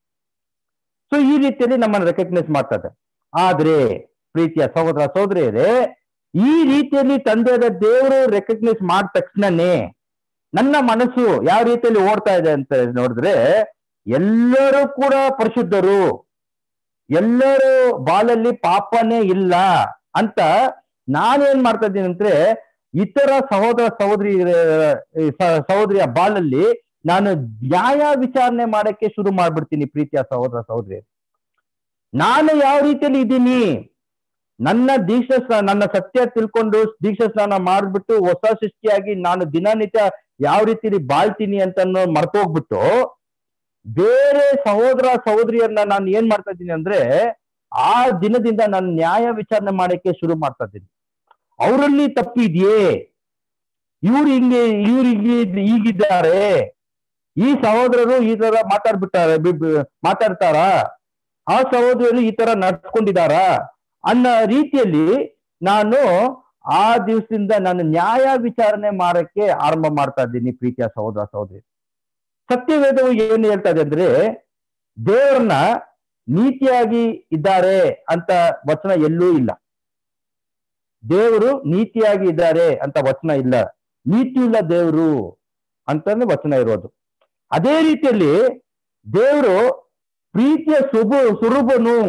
so ಈ ರೀತಿಯಲ್ಲಿ ನಮ್ಮನ್ನು ರೆಕಗ್ನೈಸ್ ಮಾಡ್ತದೆ ಆದ್ರೆ ಪ್ರೀತಿಯ ಸಹೋದರ ಸಹೋದರಿಯರೇ ಈ ರೀತಿಯಲ್ಲಿ ತಂದೆಯಾದ ದೇವರು ರೆಕಗ್ನೈಸ್ ಮಾಡಿದ ತಕ್ಷಣನೇ ನನ್ನ ಮನಸ್ಸು ಯಾವ ರೀತಿಯಲ್ಲಿ ಓಡ್ತಾ ಇದೆ ಅಂತ ನೋಡಿದ್ರೆ ಎಲ್ಲರೂ ಕೂಡ ಪರಿಶುದ್ಧರು ಎಲ್ಲರೂ ಬಾಲಲ್ಲಿ ಪಾಪನೇ ಇಲ್ಲ ಅಂತ ನಾನೇನ್ ಮಾಡ್ತಾ ಇದ್ದೀನಿ ಅಂದ್ರೆ ಇತರ ಸಹೋದರ ಸಹೋದರಿ ಸ- ಸಹೋದರಿಯ ಬಾಲಲ್ಲಿ ನಾನು ನ್ಯಾಯ ವಿಚಾರಣೆ ಮಾಡಕ್ಕೆ ಶುರು ಮಾಡ್ಬಿಡ್ತೀನಿ ಪ್ರೀತಿಯ ಸಹೋದರ ಸಹೋದರಿ ನಾನು ಯಾವ ರೀತಿಯಲ್ಲಿ ಇದ್ದೀನಿ ನನ್ನ ದೀಕ್ಷಾ ಸ್ನಾನ ನನ್ನ ಸತ್ಯ ತಿಳ್ಕೊಂಡು ದೀಕ್ಷಾ ಸ್ನಾನ ಮಾಡ್ಬಿಟ್ಟು ಹೊಸ ಸೃಷ್ಟಿಯಾಗಿ ನಾನು ದಿನನಿತ್ಯ ಯಾವ ರೀತಿಲಿ ಬಾಳ್ತೀನಿ ಅಂತ ಮರ್ತೋಗ್ಬಿಟ್ಟು ಬೇರೆ ಸಹೋದರ ಸಹೋದರಿಯರನ್ನ ನಾನು ಏನ್ ಮಾಡ್ತಾ ಇದ್ದೀನಿ ಅಂದ್ರೆ ಆ ದಿನದಿಂದ ನಾನು ನ್ಯಾಯ ವಿಚಾರಣೆ ಮಾಡಕ್ಕೆ ಶುರು ಮಾಡ್ತಾ ಇದ್ದೀನಿ ಅವರಲ್ಲಿ ತಪ್ಪಿದೆಯೇ ಇವ್ರು ಹಿಂಗೆ ಇವ್ರು ಹಿಂಗೆ ಹೀಗಿದ್ದಾರೆ ಈ ಸಹೋದರರು ಈ ತರ ಮಾತಾಡ್ಬಿಟ್ಟಾರೆ ಬಿ- ಬಿ- ಮಾತಾಡ್ತಾರ ಆ ಸಹೋದರರು ಈ ತರ ನಡ್ಸ್ಕೊಂಡಿದಾರ ಅನ್ನೋ ರೀತಿಯಲ್ಲಿ ನಾನು ಆ ದಿವಸದಿಂದ ನಾನು ನ್ಯಾಯ ವಿಚಾರಣೆ ಮಾಡಕ್ಕೆ ಆರಂಭ ಮಾಡ್ತಾ ಇದ್ದೀನಿ ಪ್ರೀತಿಯ ಸಹೋದರ ಸಹೋದರಿ ಸತ್ಯವೇದವು ಏನು ಹೇಳ್ತಾ ಇದೆ ಅಂದ್ರೆ ದೇವರನ್ನ ನೀತಿಯಾಗಿ ಇದ್ದಾರೆ ಅಂತ ವಚನ ಎಲ್ಲೂ ಇಲ್ಲ ದೇವರು ನೀತಿಯಾಗಿ ಇದ್ದಾರೆ ಅಂತ ವಚನ ಇಲ್ಲ ನೀತಿ ಇಲ್ಲ ದೇವರು ಅಂತಾನೆ ವಚನ ಇರೋದು ಅದೇ ರೀತಿಯಲ್ಲಿ ದೇವರು ಪ್ರೀತಿಯ ಸುಬು ಸುರುಬನು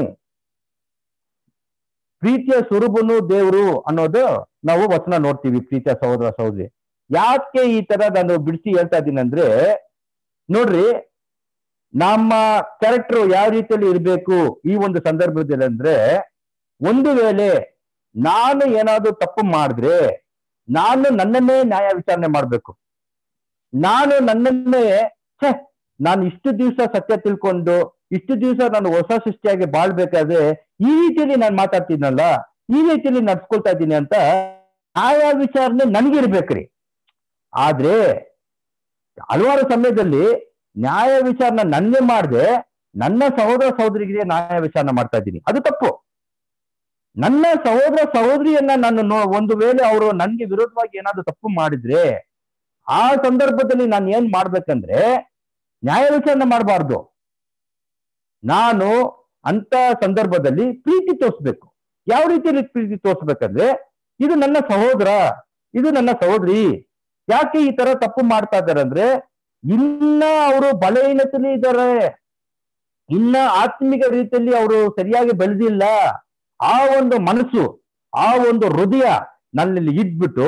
ಪ್ರೀತಿಯ ಸುರುಬನು ದೇವರು ಅನ್ನೋದು ನಾವು ವಚನ ನೋಡ್ತೀವಿ ಪ್ರೀತಿಯ ಸಹೋದರ ಸಹೋದರಿ ಯಾಕೆ ಈ ತರ ನಾನು ಬಿಡಿಸಿ ಹೇಳ್ತಾ ಇದ್ದೀನಿ ಅಂದ್ರೆ ನೋಡ್ರಿ ನಮ್ಮ ಕ್ಯಾರೆಕ್ಟರ್ ಯಾವ ರೀತಿಯಲ್ಲಿ ಇರಬೇಕು ಈ ಒಂದು ಸಂದರ್ಭದಲ್ಲಿ ಅಂದ್ರೆ ಒಂದು ವೇಳೆ ನಾನು ಏನಾದ್ರೂ ತಪ್ಪು ಮಾಡಿದ್ರೆ ನಾನು ನನ್ನನ್ನೇ ನ್ಯಾಯ ವಿಚಾರಣೆ ಮಾಡ್ಬೇಕು ನಾನು ನನ್ನನ್ನೇ ಛೆ ನಾನು ಇಷ್ಟು ದಿವಸ ಸತ್ಯ ತಿಳ್ಕೊಂಡು ಇಷ್ಟು ದಿವಸ ನಾನು ಹೊಸ ಸೃಷ್ಟಿಯಾಗಿ ಬಾಳ್ಬೇಕಾದ್ರೆ ಈ ರೀತಿಯಲ್ಲಿ ನಾನು ಮಾತಾಡ್ತೀನಲ್ಲ ಈ ರೀತಿಯಲ್ಲಿ ನಡ್ಸ್ಕೊಳ್ತಾ ಇದ್ದೀನಿ ಅಂತ ನ್ಯಾಯ ವಿಚಾರಣೆ ನನಗಿರ್ಬೇಕ್ರಿ ಆದ್ರೆ ಹಲವಾರು ಸಮಯದಲ್ಲಿ ನ್ಯಾಯ ವಿಚಾರಣ ನನ್ಗೆ ಮಾಡದೆ ನನ್ನ ಸಹೋದರ ಸಹೋದರಿಗೆ ನ್ಯಾಯ ವಿಚಾರಣೆ ಮಾಡ್ತಾ ಇದ್ದೀನಿ ಅದು ತಪ್ಪು ನನ್ನ ಸಹೋದರ ಸಹೋದರಿಯನ್ನ ನಾನು ನೋ- ಒಂದು ವೇಳೆ ಅವರು ನನ್ಗೆ ವಿರೋಧವಾಗಿ ಏನಾದ್ರು ತಪ್ಪು ಮಾಡಿದ್ರೆ ಆ ಸಂದರ್ಭದಲ್ಲಿ ನಾನು ಏನ್ ಮಾಡ್ಬೇಕಂದ್ರೆ ನ್ಯಾಯ ವಿಚಾರಣೆ ಮಾಡಬಾರ್ದು ನಾನು ಅಂತ ಸಂದರ್ಭದಲ್ಲಿ ಪ್ರೀತಿ ತೋರಿಸ್ಬೇಕು ಯಾವ ರೀತಿಯಲ್ಲಿ ಪ್ರೀತಿ ತೋರಿಸ್ಬೇಕಂದ್ರೆ ಇದು ನನ್ನ ಸಹೋದರ ಇದು ನನ್ನ ಸಹೋದರಿ ಯಾಕೆ ಈ ತರ ತಪ್ಪು ಮಾಡ್ತಾ ಇದ್ದಾರೆ ಅಂದ್ರೆ ಇನ್ನ ಅವರು ಬಲಹೀನತೆಯಲ್ಲಿ ಇದ್ದಾರೆ ಇನ್ನ ಆತ್ಮಿಕ ರೀತಿಯಲ್ಲಿ ಅವರು ಸರಿಯಾಗಿ ಬೆಳೆದಿಲ್ಲ ಆ ಒಂದು ಮನಸ್ಸು ಆ ಒಂದು ಹೃದಯ ನನ್ನಲ್ಲಿ ಇದ್ಬಿಟ್ಟು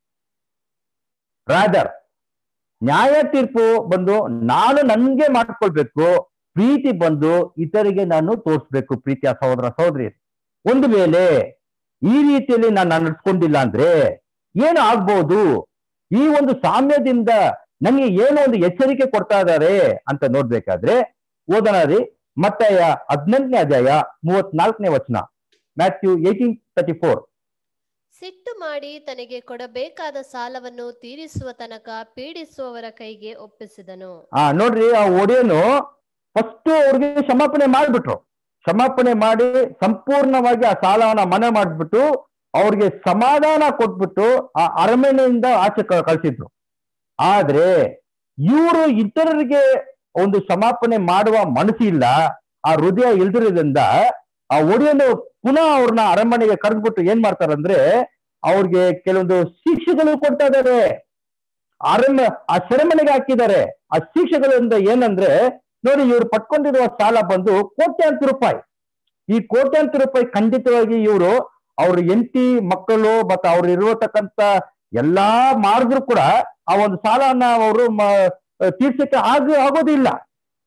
ರಾದರ್ ನ್ಯಾಯ ತೀರ್ಪು ಬಂದು ನಾನು ನನ್ಗೆ ಮಾಡ್ಕೊಳ್ಬೇಕು ಪ್ರೀತಿ ಬಂದು ಇತರಿಗೆ ನಾನು ತೋರಿಸ್ಬೇಕು ಪ್ರೀತಿಯ ಸಹೋದರ ಸಹೋದರಿ ಒಂದು ವೇಳೆ ಈ ರೀತಿಯಲ್ಲಿ ನಾನು ನಡ್ಸ್ಕೊಂಡಿಲ್ಲ ಅಂದ್ರೆ ಏನು ಆಗ್ಬಹುದು ಈ ಒಂದು ಸಾಮ್ಯದಿಂದ ನನಗೆ ಏನೋ ಒಂದು ಎಚ್ಚರಿಕೆ ಕೊಡ್ತಾ ಇದ್ದಾರೆ ಅಂತ ನೋಡ್ಬೇಕಾದ್ರೆ ಓದೋಣ ರೀ ಮತ್ತಾಯ ಹದಿನೆಂಟನೇ ಅಧ್ಯಾಯ ಮೂವತ್ನಾಲ್ಕನೇ ವಚನ ಮ್ಯಾಥ್ಯೂ ಏಯ್ಟೀನ್ ತರ್ಟಿ ಫೋರ್ ಸಿಟ್ಟು ಮಾಡಿ ತನಗೆ ಕೊಡಬೇಕಾದ ಸಾಲವನ್ನು ತೀರಿಸುವ ತನಕ ಪೀಡಿಸುವವರ ಕೈಗೆ ಒಪ್ಪಿಸಿದನು ಆ ನೋಡ್ರಿ ಆ ಒಡೆಯನು ಫಸ್ಟ್ ಅವ್ರಿಗೆ ಕ್ಷಮಾಪಣೆ ಮಾಡ್ಬಿಟ್ರು ಕ್ಷಮಾಪಣೆ ಮಾಡಿ ಸಂಪೂರ್ಣವಾಗಿ ಆ ಸಾಲವನ್ನ ಮನೆ ಮಾಡ್ಬಿಟ್ಟು ಅವ್ರಿಗೆ ಸಮಾಧಾನ ಕೊಟ್ಬಿಟ್ಟು ಆ ಅರಮನೆಯಿಂದ ಆಚೆ ಕ- ಕಳ್ಸಿದ್ರು ಆದ್ರೆ ಇವರು ಇತರರಿಗೆ ಒಂದು ಕ್ಷಮಾಪಣೆ ಮಾಡುವ ಮನಸ್ಸಿಲ್ಲ ಆ ಹೃದಯ ಇಲ್ದಿರೋದ್ರಿಂದ ಆ ಒಡೆಯನು ಪುನಃ ಅವ್ರನ್ನ ಅರಮನೆಗೆ ಕರೆದ್ಬಿಟ್ಟು ಏನ್ ಮಾಡ್ತಾರಂದ್ರೆ ಅವ್ರಿಗೆ ಕೆಲವೊಂದು ಶಿಕ್ಷೆಗಳು ಕೊಡ್ತಾ ಇದ್ದಾರೆ ಅರಣ್ಯ ಆ ಸೆರೆಮನೆಗೆ ಹಾಕಿದ್ದಾರೆ ಆ ಶಿಕ್ಷೆಗಳಿಂದ ಏನಂದ್ರೆ ನೋಡಿ ಇವ್ರು ಪಟ್ಕೊಂಡಿರುವ ಸಾಲ ಬಂದು ಕೋಟ್ಯಾಂತರ ರೂಪಾಯಿ ಈ ಕೋಟ್ಯಾಂತರ ರೂಪಾಯಿ ಖಂಡಿತವಾಗಿ ಇವರು ಅವ್ರ ಹೆಂಡತಿ ಮಕ್ಕಳು ಮತ್ತೆ ಅವ್ರು ಇರತಕ್ಕಂತ ಎಲ್ಲಾ ಮಾಡಿದ್ರು ಕೂಡ ಆ ಒಂದು ಸಾಲನ ಅವರು ತೀರ್ಸಕ್ಕೆ ಆಗ ಆಗೋದಿಲ್ಲ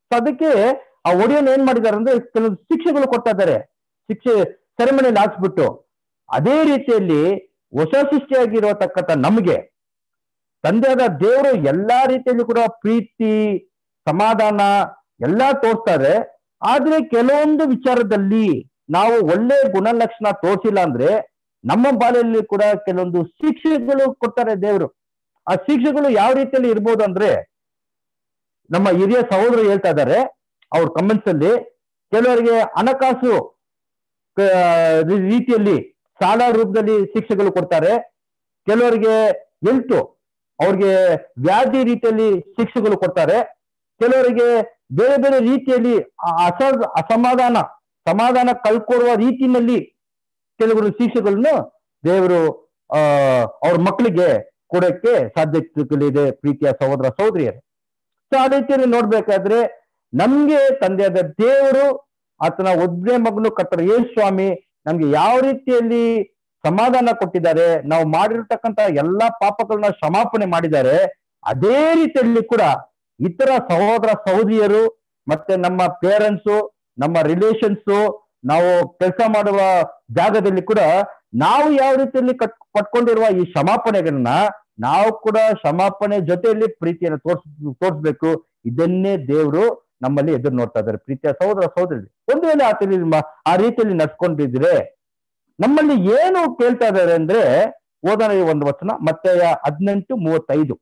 ಸೊ ಅದಕ್ಕೆ ಆ ಒಡೆಯನ್ ಏನ್ ಮಾಡಿದ್ದಾರೆ ಅಂದ್ರೆ ಕೆಲವು ಶಿಕ್ಷೆಗಳು ಕೊಡ್ತಾ ಇದ್ದಾರೆ ಶಿಕ್ಷೆ ಸೆರೆಮನಿಯಲ್ಲಿ ಹಾಕ್ಸ್ಬಿಟ್ಟು ಅದೇ ರೀತಿಯಲ್ಲಿ ಹೊಸ ಸೃಷ್ಟಿಯಾಗಿರತಕ್ಕಂಥ ನಮಗೆ ತಂದೆಯಾದ ದೇವರು ಎಲ್ಲಾ ರೀತಿಯಲ್ಲಿ ಕೂಡ ಪ್ರೀತಿ ಸಮಾಧಾನ ಎಲ್ಲಾ ತೋರಿಸ್ತಾರೆ ಆದ್ರೆ ಕೆಲವೊಂದು ವಿಚಾರದಲ್ಲಿ ನಾವು ಒಳ್ಳೆ ಗುಣಲಕ್ಷಣ ತೋರಿಸಿಲ್ಲ ಅಂದ್ರೆ ನಮ್ಮ ಬಾಲ್ಯದಲ್ಲಿ ಕೂಡ ಕೆಲವೊಂದು ಶಿಕ್ಷೆಗಳು ಕೊಡ್ತಾರೆ ದೇವರು ಆ ಶಿಕ್ಷೆಗಳು ಯಾವ ರೀತಿಯಲ್ಲಿ ಇರ್ಬೋದು ಅಂದ್ರೆ ನಮ್ಮ ಹಿರಿಯ ಸಹೋದರರು ಹೇಳ್ತಾ ಇದ್ದಾರೆ ಅವ್ರ ಕಮೆಂಟ್ಸ್ ಅಲ್ಲಿ ಕೆಲವರಿಗೆ ಹಣಕಾಸು ಆ, ರೀ- ರೀತಿಯಲ್ಲಿ ಸಾಲ ರೂಪದಲ್ಲಿ ಶಿಕ್ಷೆಗಳು ಕೊಡ್ತಾರೆ ಕೆಲವರಿಗೆ ಹೆಲ್ತ್ ಅವ್ರಿಗೆ ವ್ಯಾಧಿ ರೀತಿಯಲ್ಲಿ ಶಿಕ್ಷೆಗಳು ಕೊಡ್ತಾರೆ ಕೆಲವರಿಗೆ ಬೇರೆ ಬೇರೆ ರೀತಿಯಲ್ಲಿ ಆ ಅಸ ಅಸಮಾಧಾನ ಸಮಾಧಾನ ಕಳ್ಕೊಡುವ ರೀತಿಯಲ್ಲಿ ಕೆಲವರು ಶಿಕ್ಷೆಗಳನ್ನು ದೇವರು ಆ ಅವ್ರ ಮಕ್ಕಳಿಗೆ ಕೊಡಕ್ಕೆ ಸಾಧ್ಯತೆಗಳಿದೆ ಪ್ರೀತಿಯ ಸಹೋದರ ಸಹೋದರಿಯರು ಸೊ ಆ ರೀತಿಯಲ್ಲಿ ನೋಡ್ಬೇಕಾದ್ರೆ ನಮ್ಗೆ ತಂದೆಯಾದ ದೇವರು ಆತನ ಒಬ್ಬನೇ ಮಗನು ಕಟ್ಟರ ಯೇಸು ಸ್ವಾಮಿ ನಮ್ಗೆ ಯಾವ ರೀತಿಯಲ್ಲಿ ಸಮಾಧಾನ ಕೊಟ್ಟಿದ್ದಾರೆ ನಾವು ಮಾಡಿರ್ತಕ್ಕಂತ ಎಲ್ಲಾ ಪಾಪಗಳನ್ನ ಕ್ಷಮಾಪಣೆ ಮಾಡಿದ್ದಾರೆ ಅದೇ ರೀತಿಯಲ್ಲಿ ಕೂಡ ಇತರ ಸಹೋದರ ಸಹೋದರಿಯರು ಮತ್ತೆ ನಮ್ಮ ಪೇರೆಂಟ್ಸು ನಮ್ಮ ರಿಲೇಷನ್ಸು ನಾವು ಕೆಲಸ ಮಾಡುವ ಜಾಗದಲ್ಲಿ ಕೂಡ ನಾವು ಯಾವ ರೀತಿಯಲ್ಲಿ ಕಟ್ ಪಟ್ಕೊಂಡಿರುವ ಈ ಕ್ಷಮಾಪಣೆಗಳನ್ನ ನಾವು ಕೂಡ ಕ್ಷಮಾಪಣೆ ಜೊತೆಯಲ್ಲಿ ಪ್ರೀತಿಯನ್ನು ತೋರ್ಸ್ ತೋರಿಸ್ಬೇಕು ಇದನ್ನೇ ದೇವರು ನಮ್ಮಲ್ಲಿ ಎದುರು ನೋಡ್ತಾ ಇದ್ದಾರೆ ಪ್ರೀತಿಯ ಸಹೋದರ ಸಹೋದರಿ ಒಂದು ವೇಳೆ ಆತಲ್ಲಿ ಮ- ಆ ರೀತಿಯಲ್ಲಿ ನಡ್ಸ್ಕೊಂಡಿದ್ರೆ ನಮ್ಮಲ್ಲಿ ಏನು ಕೇಳ್ತಾ ಇದ್ದಾರೆ ಅಂದ್ರೆ ಓದೋಣ ಈ ಒಂದು ವಚನ ಮತ್ತೆ ಹದಿನೆಂಟು ಮೂವತ್ತೈದು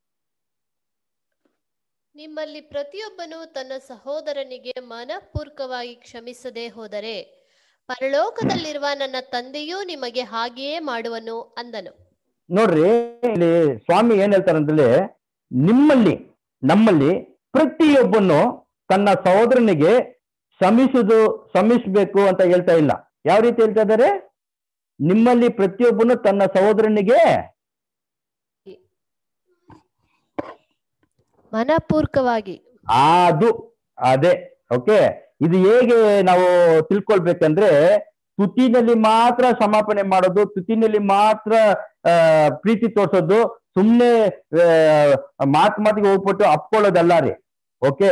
ನಿಮ್ಮಲ್ಲಿ ಪ್ರತಿಯೊಬ್ಬನು ತನ್ನ ಸಹೋದರನಿಗೆ ಮನಪೂರ್ವಕವಾಗಿ ಕ್ಷಮಿಸದೆ ಹೋದರೆ ಪರಲೋಕದಲ್ಲಿರುವ ನನ್ನ ತಂದೆಯೂ ನಿಮಗೆ ಹಾಗೆಯೇ ಮಾಡುವನು ಅಂದನು ನೋಡ್ರಿ ಇಲ್ಲಿ ಸ್ವಾಮಿ ಏನ್ ಹೇಳ್ತಾರೆ ಅಂದ್ರೆ ನಿಮ್ಮಲ್ಲಿ ನಮ್ಮಲ್ಲಿ ಪ್ರತಿಯೊಬ್ಬನು ತನ್ನ ಸಹೋದರನಿಗೆ ಶ್ರಮಿಸುದು ಶ್ರಮಿಸ್ಬೇಕು ಅಂತ ಹೇಳ್ತಾ ಇಲ್ಲ ಯಾವ ರೀತಿ ಹೇಳ್ತಾ ಇದ್ದಾರೆ ನಿಮ್ಮಲ್ಲಿ ಪ್ರತಿಯೊಬ್ಬನು ತನ್ನ ಸಹೋದರನಿಗೆ ಮನಪೂರ್ವಕವಾಗಿ ಆ, ಅದು ಅದೇ ಓಕೆ ಇದು ಹೇಗೆ ನಾವು ತಿಳ್ಕೊಳ್ಬೇಕಂದ್ರೆ ತುತಿನಲ್ಲಿ ಮಾತ್ರ ಸಮಾಪನೆ ಮಾಡೋದು ತುತಿನಲ್ಲಿ ಮಾತ್ರ ಆ, ಪ್ರೀತಿ ತೋರ್ಸೋದು ಸುಮ್ನೆ ಆ, ಮಾತ್ ಮಾತಿಗೆ ಹೋಗ್ಬಿಟ್ಟು ಅಪ್ಕೊಳ್ಳೋದಲ್ಲ ರೀ ಓಕೆ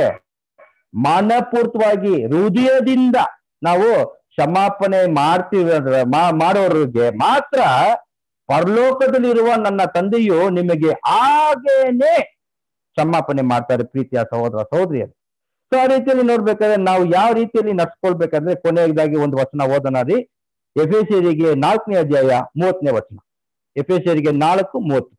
ಮನಪೂರ್ತವಾಗಿ ಹೃದಯದಿಂದ ನಾವು ಕ್ಷಮಾಪಣೆ ಮಾಡ್ತೀವಿ ಅಂದ್ರೆ ಮಾ- ಮಾಡೋರಿಗೆ ಮಾತ್ರ ಪರಲೋಕದಲ್ಲಿರುವ ನನ್ನ ತಂದೆಯು ನಿಮಗೆ ಹಾಗೇನೆ ಕ್ಷಮಾಪಣೆ ಮಾಡ್ತಾರೆ ಪ್ರೀತಿಯ ಸಹೋದರ ಸಹೋದರಿಯರು ಸೊ ಆ ರೀತಿಯಲ್ಲಿ ನೋಡ್ಬೇಕಾದ್ರೆ ನಾವು ಯಾವ ರೀತಿಯಲ್ಲಿ ನಡ್ಸ್ಕೊಳ್ಬೇಕಂದ್ರೆ ಕೊನೆಯದಾಗಿ ಒಂದು ವಚನ ಓದೋಣ ರೀ ಎಫೆಸಿಯರಿಗೆ ನಾಲ್ಕನೇ ಅಧ್ಯಾಯ ಮೂವತ್ತನೇ ವಚನ ಎಫೆಸಿಯರಿಗೆ ನಾಲ್ಕು ಮೂವತ್ತು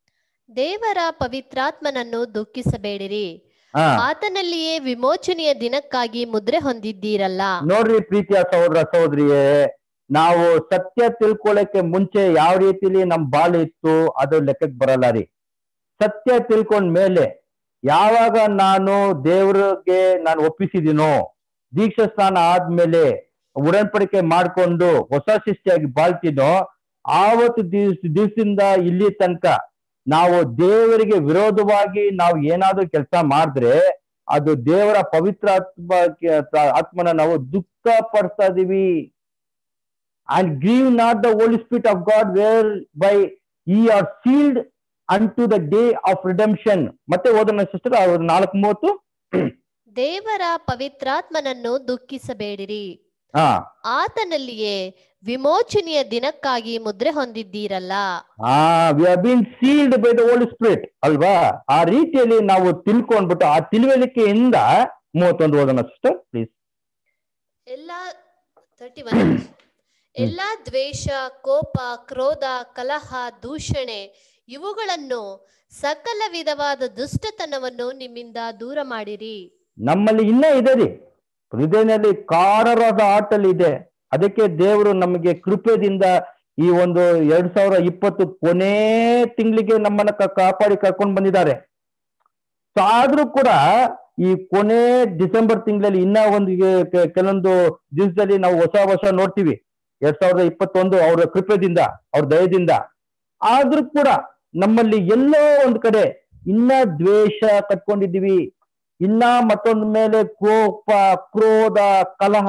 ದೇವರ ಪವಿತ್ರಾತ್ಮನನ್ನು ದುಃಖಿಸಬೇಡಿರಿ ಹಾ ಆತನಲ್ಲಿಯೇ ವಿಮೋಚನೆಯ ದಿನಕ್ಕಾಗಿ ಮುದ್ರೆ ಹೊಂದಿದ್ದೀರಲ್ಲ ನೋಡ್ರಿ ಪ್ರೀತಿಯ ಸಹೋದರ ಸಹೋದರಿಯೇ ನಾವು ಸತ್ಯ ತಿಳ್ಕೊಳ್ಳಕ್ಕೆ ಮುಂಚೆ ಯಾವ ರೀತಿಲಿ ನಮ್ ಬಾಳು ಇತ್ತು ಅದು ಲೆಕ್ಕಕ್ಕೆ ಬರಲ್ಲ ರೀ ಸತ್ಯ ತಿಳ್ಕೊಂಡ್ ಮೇಲೆ ಯಾವಾಗ ನಾನು ದೇವ್ರಿಗೆ ನಾನು ಒಪ್ಪಿಸಿದೀನೋ ದೀಕ್ಷಾ ಸ್ನಾನ ಆದ್ಮೇಲೆ ಉಡನ್ಪಡಿಕೆ ಮಾಡ್ಕೊಂಡು ಹೊಸ ಸೃಷ್ಟಿಯಾಗಿ ಬಾಳ್ತೀನೋ ಆವತ್ತು ದಿವ್ಸ ದಿವಸದಿಂದ ಇಲ್ಲಿ ತನಕ ನಾವು ದೇವರಿಗೆ ವಿರೋಧವಾಗಿ ನಾವು ಏನಾದ್ರೂ ಕೆಲಸ ಮಾಡಿದ್ರೆ ಅದು ದೇವರ ಪವಿತ್ರ ಆತ್ಮ ಆತ್ಮನ ನಾವು ದುಃಖ ಪಡಿಸ್ತಾ ಇದೀವಿ and grieve not the holy spirit of God whereby ye are sealed unto the day of redemption ಮತ್ತೆ ಓದೋಣ ಸಿಸ್ಟರ್ ಅವ್ರು ನಾಲ್ಕು ಮೂವತ್ತು ದೇವರ ಪವಿತ್ರಾತ್ಮನನ್ನು ದುಃಖಿಸಬೇಡಿರಿ ಹಾ ಆತನಲ್ಲಿಯೇ ವಿಮೋಚನೆಯ ದಿನಕ್ಕಾಗಿ ಮುದ್ರೆ ಹೊಂದಿದ್ದೀರಲ್ಲ ಆ we are been sealed by the holy spirit ಅಲ್ವಾ ಆ ರೀತಿಯಲ್ಲಿ ನಾವು ತಿಳ್ಕೊಂಡ್ಬಿಟ್ಟು ಆ ತಿಳುವಳಿಕೆಯಿಂದ ಮೂವತ್ತೊಂದು ಓದೋಣ ಸಿಸ್ಟರ್ ಪ್ಲೀಸ್ ಎಲ್ಲಾ ತರ್ಟಿ ಒನ್ ಎಲ್ಲಾ ದ್ವೇಷ ಕೋಪ ಕ್ರೋಧ ಕಲಹ ದೂಷಣೆ ಇವುಗಳನ್ನು ಸಕಲ ವಿಧವಾದ ದುಷ್ಟತನವನ್ನು ನಿಮ್ಮಿಂದ ದೂರ ಮಾಡಿರಿ ನಮ್ಮಲ್ಲಿ ಇನ್ನೂ ಇದೆ ರೀ ಹೃದಯದಲ್ಲಿ ಕಾರರಾದ ಆಟಲ್ಲಿ ಇದೆ ಅದಕ್ಕೆ ದೇವರು ನಮಗೆ ಕೃಪೆದಿಂದ ಈ ಒಂದು ಎರಡ್ ಸಾವಿರ ಇಪ್ಪತ್ತು ಕೊನೇ ತಿಂಗಳಿಗೆ ನಮ್ಮನ್ನ ಕ- ಕಾಪಾಡಿ ಕರ್ಕೊಂಡು ಬಂದಿದ್ದಾರೆ ಸೊ ಆದ್ರೂ ಕೂಡ ಈ ಕೊನೆ ಡಿಸೆಂಬರ್ ತಿಂಗಳಲ್ಲಿ ಇನ್ನ ಒಂದು ಗೆ- ಕೆ- ಕೆಲವೊಂದು ದಿವಸದಲ್ಲಿ ನಾವು ಹೊಸ ವರ್ಷ ನೋಡ್ತೀವಿ ಎರಡ್ ಸಾವಿರದ ಇಪ್ಪತ್ತೊಂದು ಅವರ ಕೃಪೆದಿಂದ ಅವ್ರ ದಯದಿಂದ ಆದ್ರೂ ಕೂಡ ನಮ್ಮಲ್ಲಿ ಎಲ್ಲೋ ಒಂದ್ ಕಡೆ ಇನ್ನ ದ್ವೇಷ ಕಟ್ಕೊಂಡಿದೀವಿ ಇನ್ನ ಮತ್ತೊಂದ್ ಮೇಲೆ ಕೋಪ ಕ್ರೋಧ ಕಲಹ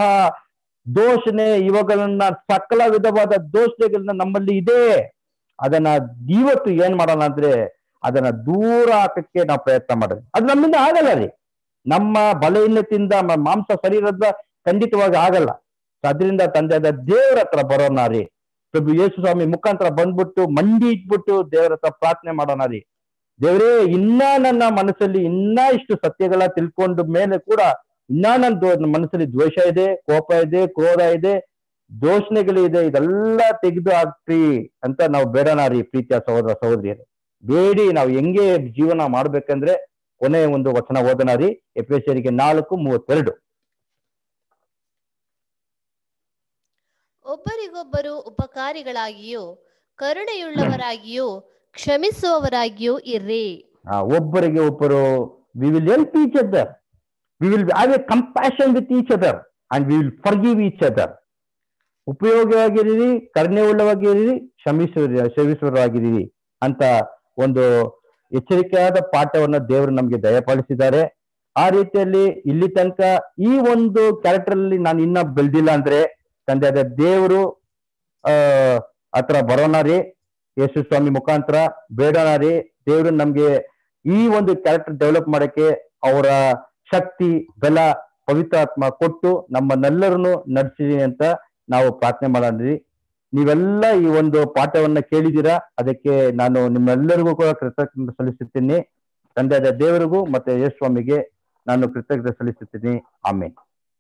ದೋಷಣೆ ಇವುಗಳನ್ನ ಸಕಲ ವಿಧವಾದ ದೋಷಗಳನ್ನ ನಮ್ಮಲ್ಲಿ ಇದೆ ಅದನ್ನ ಇವತ್ತು ಏನ್ ಮಾಡೋಣ ಅಂದ್ರೆ ಅದನ್ನ ದೂರ ಹಾಕಕ್ಕೆ ನಾವು ಪ್ರಯತ್ನ ಮಾಡೋದು ಅದು ನಮ್ಮಿಂದ ಆಗಲ್ಲ ರೀ ನಮ್ಮ ಬಲಹೀನತೆಯಿಂದ ಮ- ಮಾಂಸ ಶರೀರದ ಖಂಡಿತವಾಗಿ ಆಗಲ್ಲ ಅದರಿಂದ ತಂದೆಯಾದ ದೇವರ ಹತ್ರ ಬರೋಣ ರೀ ಪ್ರಭು ಯೇಸು ಸ್ವಾಮಿ ಮುಖಾಂತರ ಬಂದ್ಬಿಟ್ಟು ಮಂಡಿ ಇಟ್ಬಿಟ್ಟು ದೇವರ ಹತ್ರ ಪ್ರಾರ್ಥನೆ ಮಾಡೋಣ ರೀ ದೇವರೇ ಇನ್ನ ನನ್ನ ಮನಸ್ಸಲ್ಲಿ ಇನ್ನ ಇಷ್ಟು ಸತ್ಯಗಳ ತಿಳ್ಕೊಂಡ ಮೇಲೆ ಕೂಡ ಇನ್ನ ನನ್ನ ದೋ- ನನ್ನ ಮನಸ್ಸಲ್ಲಿ ದ್ವೇಷ ಇದೆ ಕೋಪ ಇದೆ ಕ್ರೋಧ ಇದೆ ದೋಷಣೆಗಳಿದೆ ಇದೆಲ್ಲ ತೆಗೆದು ಹಾಕ್ರಿ ಅಂತ ನಾವು ಬೇಡಣ ರೀ ಪ್ರೀತಿಯ ಸಹೋದರ ಸಹೋದರಿಯರು ಬೇಡಿ ನಾವು ಹೆಂಗೆ ಜೀವನ ಮಾಡ್ಬೇಕಂದ್ರೆ ಕೊನೆಯ ಒಂದು ವಚನ ಓದನ ರೀ ಎಪಿಎಸ್ಸರಿಗೆ ನಾಲ್ಕು ಮೂವತ್ತೆರಡು ಒಬ್ಬರಿಗೊಬ್ಬರು ಉಪಕಾರಿಗಳಾಗಿಯೂ ಕರುಣೆಯುಳ್ಳವರಾಗಿಯೂ ಕ್ಷಮಿಸುವವರಾಗಿಯೂ ಇರ್ರಿ ಆ, ಒಬ್ಬರಿಗೆ ಒಬ್ಬರು we will help each other we will have a compassion with each other and we will forgive each other ಉಪಯೋಗವಾಗಿರಿ ಕರುಣೆ ಉಳ್ಳವಾಗಿರಿ ಕ್ಷಮಿಸುವ ಕ್ಷಮಿಸುವರಾಗಿರಿ ಅಂತ ಒಂದು ಎಚ್ಚರಿಕೆಯಾದ ಪಾಠವನ್ನ ದೇವರು ನಮಗೆ ದಯಪಾಲಿಸಿದ್ದಾರೆ ಆ ರೀತಿಯಲ್ಲಿ ಇಲ್ಲಿ ತನಕ ಈ ಒಂದು ಕ್ಯಾರೆಕ್ಟರ್ ಅಲ್ಲಿ ನಾನು ಇನ್ನ ಬೆಳೆದಿಲ್ಲ ಅಂದ್ರೆ ತಂದೆಯಾದ ದೇವರು ಆ ಹತ್ರ ಬರೋಣ ರೀ ಯೇಸು ಸ್ವಾಮಿ ಮುಖಾಂತರ ಬೇಡೋಣ ರೀ ದೇವರು ನಮ್ಗೆ ಈ ಒಂದು ಕ್ಯಾರೆಕ್ಟರ್ ಡೆವಲಪ್ ಮಾಡಕ್ಕೆ ಅವರ ಶಕ್ತಿ ಬಲ ಪವಿತ್ರಾತ್ಮ ಕೊಟ್ಟು ನಮ್ಮನ್ನೆಲ್ಲರನ್ನು ನಡೆಸಿರಿ ಅಂತ ನಾವು ಪ್ರಾರ್ಥನೆ ಮಾಡೋಣ ರೀ ನೀವೆಲ್ಲ ಈ ಒಂದು ಪಾಠವನ್ನ ಕೇಳಿದ್ದೀರಾ ಅದಕ್ಕೆ ನಾನು ನಿಮ್ಮೆಲ್ಲರಿಗೂ ಕೂಡ ಕೃತಜ್ಞತೆ ಸಲ್ಲಿಸುತ್ತೀನಿ ತಂದೆಯಾದ ದೇವರಿಗೂ ಮತ್ತೆ ಯೇಸು ಸ್ವಾಮಿಗೆ ನಾನು ಕೃತಜ್ಞತೆ ಸಲ್ಲಿಸುತ್ತೀನಿ ಆಮೇಲೆ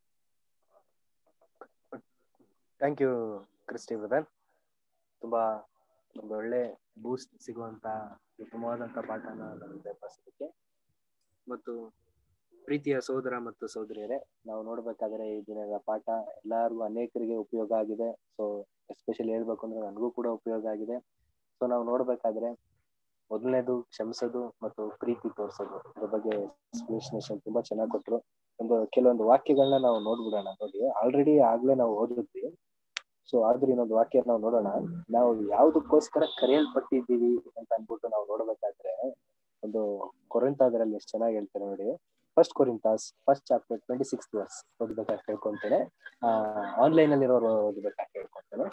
ಥ್ಯಾಂಕ್ ಯು ಕ್ರಿಸ್ಟಿ ಬ್ರದರ್ ತುಂಬಾ ಒಂದು ಒಳ್ಳೆ ಬೂಸ್ಟ್ ಸಿಗುವಂತ ಉತ್ತಮವಾದಂತ ಪಾಠನ ನಮಗೆ ದಯಪಾಲಿಸೋದಕ್ಕೆ ಮತ್ತು ಪ್ರೀತಿಯ ಸಹೋದರ ಮತ್ತು ಸಹೋದರಿಯರೇ ನಾವು ನೋಡ್ಬೇಕಾದ್ರೆ ಈ ದಿನದ ಪಾಠ ಎಲ್ಲರಿಗೂ ಅನೇಕರಿಗೆ ಉಪಯೋಗ ಆಗಿದೆ ಸೊ ಎಸ್ಪೆಷಲಿ ಹೇಳ್ಬೇಕು ಅಂದ್ರೆ ನನಗೂ ಕೂಡ ಉಪಯೋಗ ಆಗಿದೆ ಸೊ ನಾವು ನೋಡ್ಬೇಕಾದ್ರೆ ಮೊದಲನೇದು ಕ್ಷಮಿಸೋದು ಮತ್ತು ಪ್ರೀತಿ ತೋರಿಸೋದು ಇದ್ರ ಬಗ್ಗೆ ಎಕ್ಸ್ಪ್ಲೇಷನ್ ತುಂಬಾ ಚೆನ್ನಾಗಿ ಕೊಟ್ರು ಒಂದು ಕೆಲವೊಂದು ವಾಕ್ಯಗಳನ್ನ ನಾವು ನೋಡ್ಬಿಡೋಣ ನೋಡಿ ಆಲ್ರೆಡಿ ಆಗ್ಲೇ ನಾವು ಓದಿದ್ವಿ ಸೊ ಆದ್ರೆ ಇನ್ನೊಂದು ವಾಕ್ಯ ನಾವು ನೋಡೋಣ ನಾವು ಯಾವ್ದಕ್ಕೋಸ್ಕರ ಕರೆಯಲ್ಪಟ್ಟಿದ್ದೀವಿ ಅಂತ ಅನ್ಬಿಟ್ಟು ನಾವು ನೋಡ್ಬೇಕಾದ್ರೆ ಒಂದು ಕೊರಿಂತಾದ್ರಲ್ಲಿ ಎಷ್ಟು ಚೆನ್ನಾಗಿ ಹೇಳ್ತಾರೆ ನೋಡಿ first Corinthians first chapter twenty six verse ಓದ್ಬೇಕಾಗಿ ಕೇಳ್ಕೊಂತೇನೆ ಆ ಆನ್ಲೈನ್ ಅಲ್ಲಿ ಇರೋರು ಓದ್ಬೇಕಾಗಿ ಕೇಳ್ಕೊಂತೇನೆ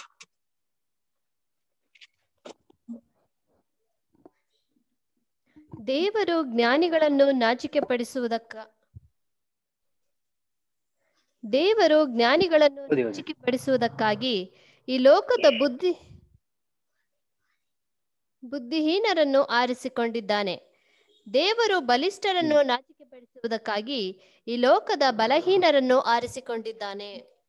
ದೇವರು ಜ್ಞಾನಿಗಳನ್ನು ನಾಚಿಕೆ ಪಡಿಸುವುದಕ್ಕ ದೇವರು ಜ್ಞಾನಿಗಳನ್ನು ಓದಿ, ಓದಿ. ನಾಚಿಕೆ ಪಡಿಸುವುದಕ್ಕಾಗಿ ಈ ಲೋಕದ ಬುದ್ಧಿ ಬುದ್ಧಿಹೀನರನ್ನು ಆರಿಸಿಕೊಂಡಿದ್ದಾನೆ ದೇವರು ಬಲಿಷ್ಠರನ್ನು ನಾಚಿಕೆ ಪಡಿಸುವುದಕ್ಕಾಗಿ ಈ ಲೋಕದ ಬಲಹೀನರನ್ನು ಆರಿಸಿಕೊಂಡಿದ್ದಾನೆ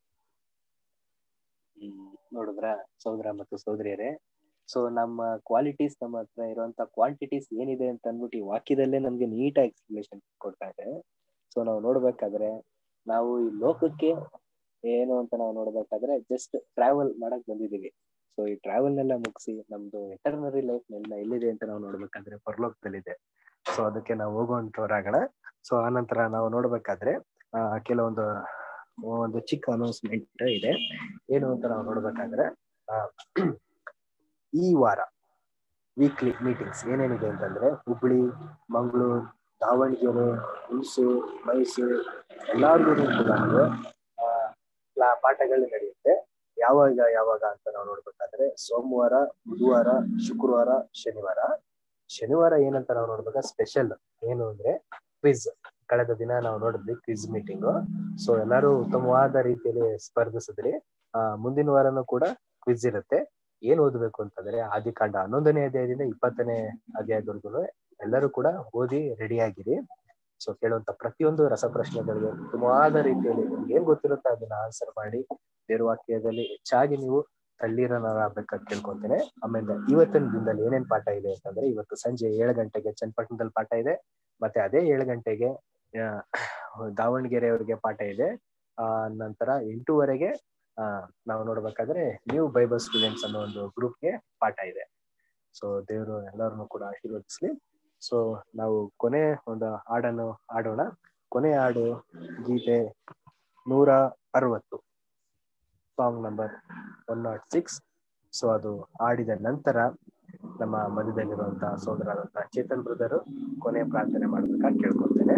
ಹ್ಮ್ ನೋಡಿದ್ರ ಸಹೋದರ ಮತ್ತು ಸಹೋದರಿಯರೇ ಸೊ ನಮ್ಮ ಕ್ವಾಲಿಟೀಸ್ ನಮ್ಮ ಹತ್ರ ಇರುವಂತ ಕ್ವಾಂಟಿಟೀಸ್ ಏನಿದೆ ಅಂತ ಅಂದ್ಬಿಟ್ಟು ಈ ವಾಕ್ಯದಲ್ಲೇ ನಮ್ಗೆ ನೀಟಾಗಿ ಎಕ್ಸ್ಪ್ಲನೇಷನ್ ಕೊಡ್ತಾ ಇದೆ ಸೊ ನಾವು ನೋಡ್ಬೇಕಾದ್ರೆ ನಾವು ಈ ಲೋಕಕ್ಕೆ ಏನು ಅಂತ ನಾವು ನೋಡ್ಬೇಕಾದ್ರೆ ಜಸ್ಟ್ ಟ್ರಾವೆಲ್ ಮಾಡಕ್ ಬಂದಿದೀವಿ ಸೊ ಈ ಟ್ರಾವೆಲ್ ನೆಲ್ಲ ಮುಗಿಸಿ ನಮ್ದು ಎಟರ್ನರಿ ಲೈಫ್ ನೆಲ್ಲ ಎಲ್ಲಿದೆ ಅಂತ ನಾವು ನೋಡ್ಬೇಕಾದ್ರೆ ಪರಲೋಕದಲ್ಲಿದೆ ಸೊ ಅದಕ್ಕೆ ನಾವು ಹೋಗುವಂತವರಾಗೋಣ ಸೊ ಆನಂತರ ನಾವು ನೋಡ್ಬೇಕಾದ್ರೆ ಆ ಕೆಲವೊಂದು ಒಂದು ಚಿಕ್ಕ ಅನೌನ್ಸ್ಮೆಂಟ್ ಇದೆ ಏನು ಅಂತ ನಾವು ನೋಡ್ಬೇಕಾದ್ರೆ ಆ, ಈ ವಾರ ವೀಕ್ಲಿ ಮೀಟಿಂಗ್ಸ್ ಏನೇನಿದೆ ಅಂತಂದ್ರೆ ಹುಬ್ಳಿ ಮಂಗಳೂರು ದಾವಣಗೆರೆ ಹುಣಸೂರು ಮೈಸೂರು ಎಲ್ಲಾರ್ಗು ಕೂಡ ಆ, ಕ್ಲಾ- ಪಾಠಗಳು ನಡೆಯುತ್ತೆ ಯಾವಾಗ ಯಾವಾಗ ಅಂತ ನಾವು ನೋಡ್ಬೇಕಾದ್ರೆ ಸೋಮವಾರ ಬುಧವಾರ ಶುಕ್ರವಾರ ಶನಿವಾರ ಶನಿವಾರ ಏನಂತ ನಾವು ನೋಡ್ಬೇಕಾದ್ರೆ ಸ್ಪೆಷಲ್ ಏನು ಅಂದ್ರೆ ಕ್ವಿಜ್ ಕಳೆದ ದಿನ ನಾವು ನೋಡಿದ್ವಿ ಕ್ವಿಜ್ ಮೀಟಿಂಗ್ ಸೊ ಎಲ್ಲರೂ ಉತ್ತಮವಾದ ರೀತಿಯಲ್ಲಿ ಸ್ಪರ್ಧಿಸಿದ್ರಿ ಆ ಮುಂದಿನ ವಾರನೂ ಕೂಡ ಕ್ವಿಜ್ ಇರುತ್ತೆ ಏನ್ ಓದ್ಬೇಕು ಅಂತಂದ್ರೆ ಆದಿಕಾಂಡ ಹನ್ನೊಂದನೇ ಅಧ್ಯಾಯದಿಂದ ಇಪ್ಪತ್ತನೇ ಅಧ್ಯಾಯದವರೆಗೂ ಎಲ್ಲರೂ ಕೂಡ ಓದಿ ರೆಡಿ ಆಗಿರಿ ಸೊ ಕೇಳುವಂತ ಪ್ರತಿಯೊಂದು ರಸಪ್ರಶ್ನೆಗಳಿಗೆ ಉತ್ತಮವಾದ ರೀತಿಯಲ್ಲಿ ನಿಮ್ಗೆ ಏನ್ ಗೊತ್ತಿರುತ್ತೆ ಅದನ್ನ ಆನ್ಸರ್ ಮಾಡಿ ಬೇರೆ ವಾಕ್ಯದಲ್ಲಿ ಹೆಚ್ಚಾಗಿ ನೀವು ತಳ್ಳೀರನಾಗಬೇಕಂತ ಕೇಳ್ಕೊಂತೇನೆ ಆಮೇಲೆ ಇವತ್ತಿನ ದಿನದಲ್ಲಿ ಏನೇನ್ ಪಾಠ ಇದೆ ಅಂತಂದ್ರೆ ಇವತ್ತು ಸಂಜೆ ಏಳು ಗಂಟೆಗೆ ಚನ್ನಪಟ್ಟಣದಲ್ಲಿ ಪಾಠ ಇದೆ ಮತ್ತೆ ಅದೇ ಏಳು ಗಂಟೆಗೆ ಆ, ದಾವಣಗೆರೆ ಅವರಿಗೆ ಪಾಠ ಇದೆ ಆ ನಂತರ ಎಂಟೂವರೆಗೆ ಆ ನಾವು ನೋಡ್ಬೇಕಾದ್ರೆ ನ್ಯೂ ಬೈಬಲ್ ಸ್ಟೂಡೆಂಟ್ಸ್ ಅನ್ನೋ ಒಂದು ಗ್ರೂಪ್ಗೆ ಪಾಠ ಇದೆ ಸೊ ದೇವರು ಎಲ್ಲರನ್ನು ಕೂಡ ಆಶೀರ್ವದಿಸ್ಲಿ ಸೊ ನಾವು ಕೊನೆ ಒಂದು ಹಾಡನ್ನು ಆಡೋಣ ಕೊನೆ ಹಾಡು ಗೀತೆ ನೂರ ಅರವತ್ತು song number one nought six so ಅದು ಆಡಿದ ನಂತರ ನಮ್ಮ ಮಧ್ಯದಲ್ಲಿರುವಂತಹ ಸೋದರಾದಂತಹ ಚೇತನ್ ಬ್ರದರು ಕೊನೆ ಪ್ರಾರ್ಥನೆ ಮಾಡ್ಬೇಕಾಗಿ ಕೇಳ್ಕೊಳ್ತೇನೆ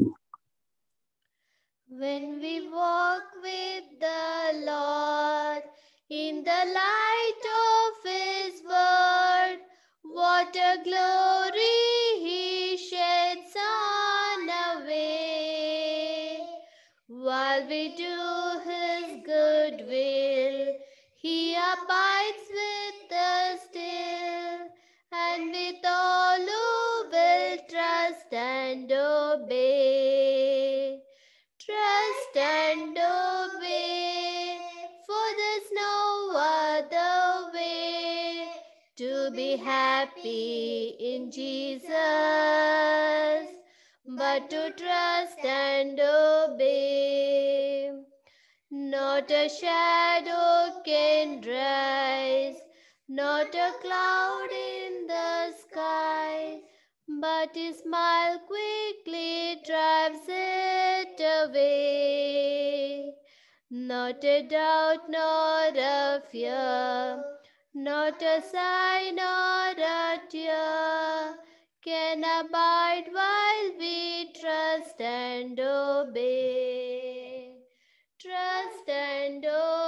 When we walk with the Lord in the light of His word, what a glory He sheds on our way. while we do his good will. He abides with us still, and with all who will trust and obey. Trust and obey, for there's no other way to be happy in Jesus, but to trust and obey. Not a shadow can rise, not a cloud in the sky, but his smile quickly drives it away. Not a doubt nor a fear, not a sign or a tear can abide while we trust and obey. Trust and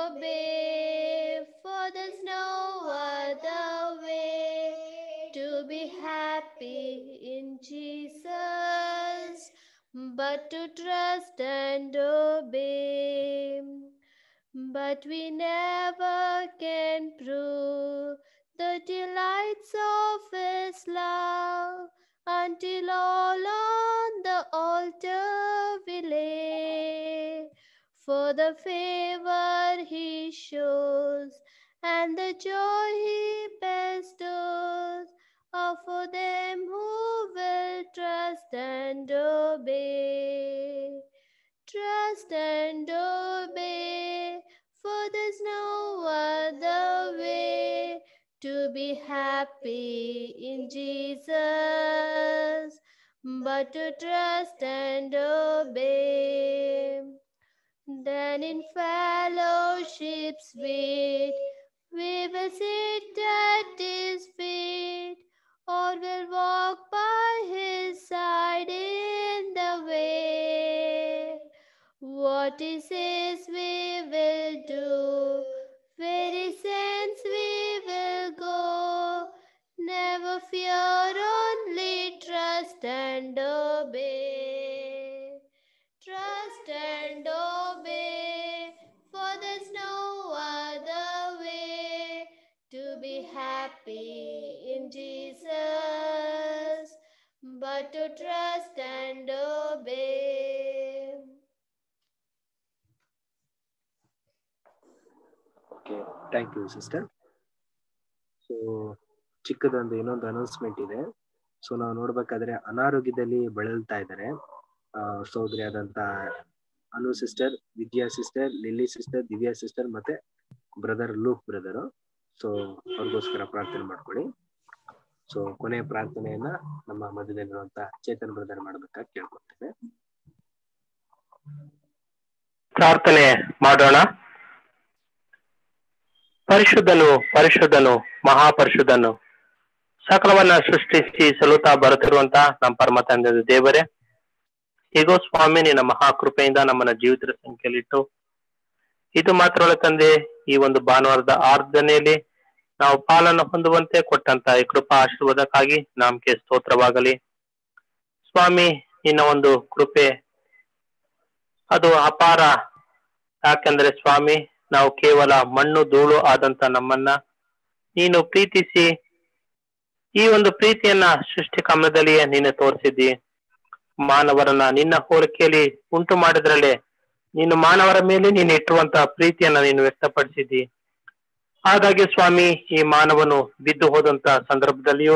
obey, for there's no other way to be happy in Jesus, but to trust and obey. But we never can prove the delights of His love until all on the altar we lay. For the favor He shows and the joy He bestows are for them who will trust and obey. Trust and obey, for there's no other way to be happy in Jesus, but to trust and obey. Then in fellowship sweet, we will sit at his feet, or will walk by his side in the way. What he says we will do, where he sends we will go. Never fear, only trust and obey. Trust and obey, for there's no other way to be happy in Jesus, but to trust and obey. Okay thank you sister so ಚಿಕ್ಕದೊಂದು ಇನ್ನೊಂದು announcement ಇದೆ so ನಾವು ನೋಡ್ಬೇಕಾದ್ರೆ ಅನಾರೋಗ್ಯದಲ್ಲಿ ಬಳಲ್ತಾ ಇದ್ದಾರೆ ಸಹೋದರಿ ಆದಂತ Anu sister Vidya sister Lilly sister Divya sister ಮತ್ತೆ ಬ್ರದರ್ ಲೂಕ್ ಬ್ರದರ್ ಸೊ ಅವ್ರಿಗೋಸ್ಕರ ಪ್ರಾರ್ಥನೆ ಮಾಡ್ಕೊಳ್ಳಿ ಸೊ ಕೊನೆಯ ಪ್ರಾರ್ಥನೆಯನ್ನ ನಮ್ಮ ಮಧ್ಯದಲ್ಲಿರುವಂತ ಚೇತನ್ ಬ್ರದರ್ ಮಾಡ್ಬೇಕಾಗಿ ಕೇಳ್ಕೊಳ್ತೇವೆ ಪ್ರಾರ್ಥನೆ ಮಾಡೋಣ ಪರಿಶುದ್ಧನು ಪರಿಶುದ್ಧನು ಮಹಾಪರಿಶುದ್ಧನು ಸಕಲವನ್ನ ಸೃಷ್ಟಿಸಿ ಸಲುತ್ತಾ ಬರುತ್ತಿರುವಂತ ನಮ್ಮ ಪರಮ ತಂದೆ ದೇವರೇ ಹೀಗೋ ಸ್ವಾಮಿ ನಿನ್ನ ಮಹಾಕೃಪೆಯಿಂದ ನಮ್ಮನ್ನ ಜೀವಿತರ ಸಂಖ್ಯೆಯಲ್ಲಿಟ್ಟು ಇದು ಮಾತ್ರವಲ್ಲ ತಂದೆ ಈ ಒಂದು ಭಾನುವಾರದ ಆರ್ಧನೆಯಲ್ಲಿ ನಾವು ಪಾಲನ್ನು ಹೊಂದುವಂತೆ ಕೊಟ್ಟಂತ ಈ ಕೃಪಾ ಆಶೀರ್ವಾದಕ್ಕಾಗಿ ನಮ್ಗೆ ಸ್ತೋತ್ರವಾಗಲಿ ಸ್ವಾಮಿ ನಿನ್ನ ಒಂದು ಕೃಪೆ ಅದು ಅಪಾರ ಯಾಕೆಂದ್ರೆ ಸ್ವಾಮಿ ನಾವು ಕೇವಲ ಮಣ್ಣು ಧೂಳು ಆದಂತ ನಮ್ಮನ್ನ ನೀನು ಪ್ರೀತಿಸಿ ಈ ಒಂದು ಪ್ರೀತಿಯನ್ನ ಸೃಷ್ಟಿ ಕಮಲದಲ್ಲಿಯೇ ನೀನು ತೋರಿಸಿದ್ದಿ ಮಾನವರನ್ನ ನಿನ್ನ ಹೋಲಿಕೆಯಲ್ಲಿ ಉಂಟು ಮಾಡಿದ್ರಲ್ಲೇ ನೀನು ಮಾನವರ ಮೇಲೆ ನೀನು ಇಟ್ಟುವಂತ ಪ್ರೀತಿಯನ್ನ ನೀನು ವ್ಯಕ್ತಪಡಿಸಿದ್ದಿ ಹಾಗಾಗಿ ಸ್ವಾಮಿ ಈ ಮಾನವನು ಬಿದ್ದು ಹೋದಂತ ಸಂದರ್ಭದಲ್ಲಿಯೂ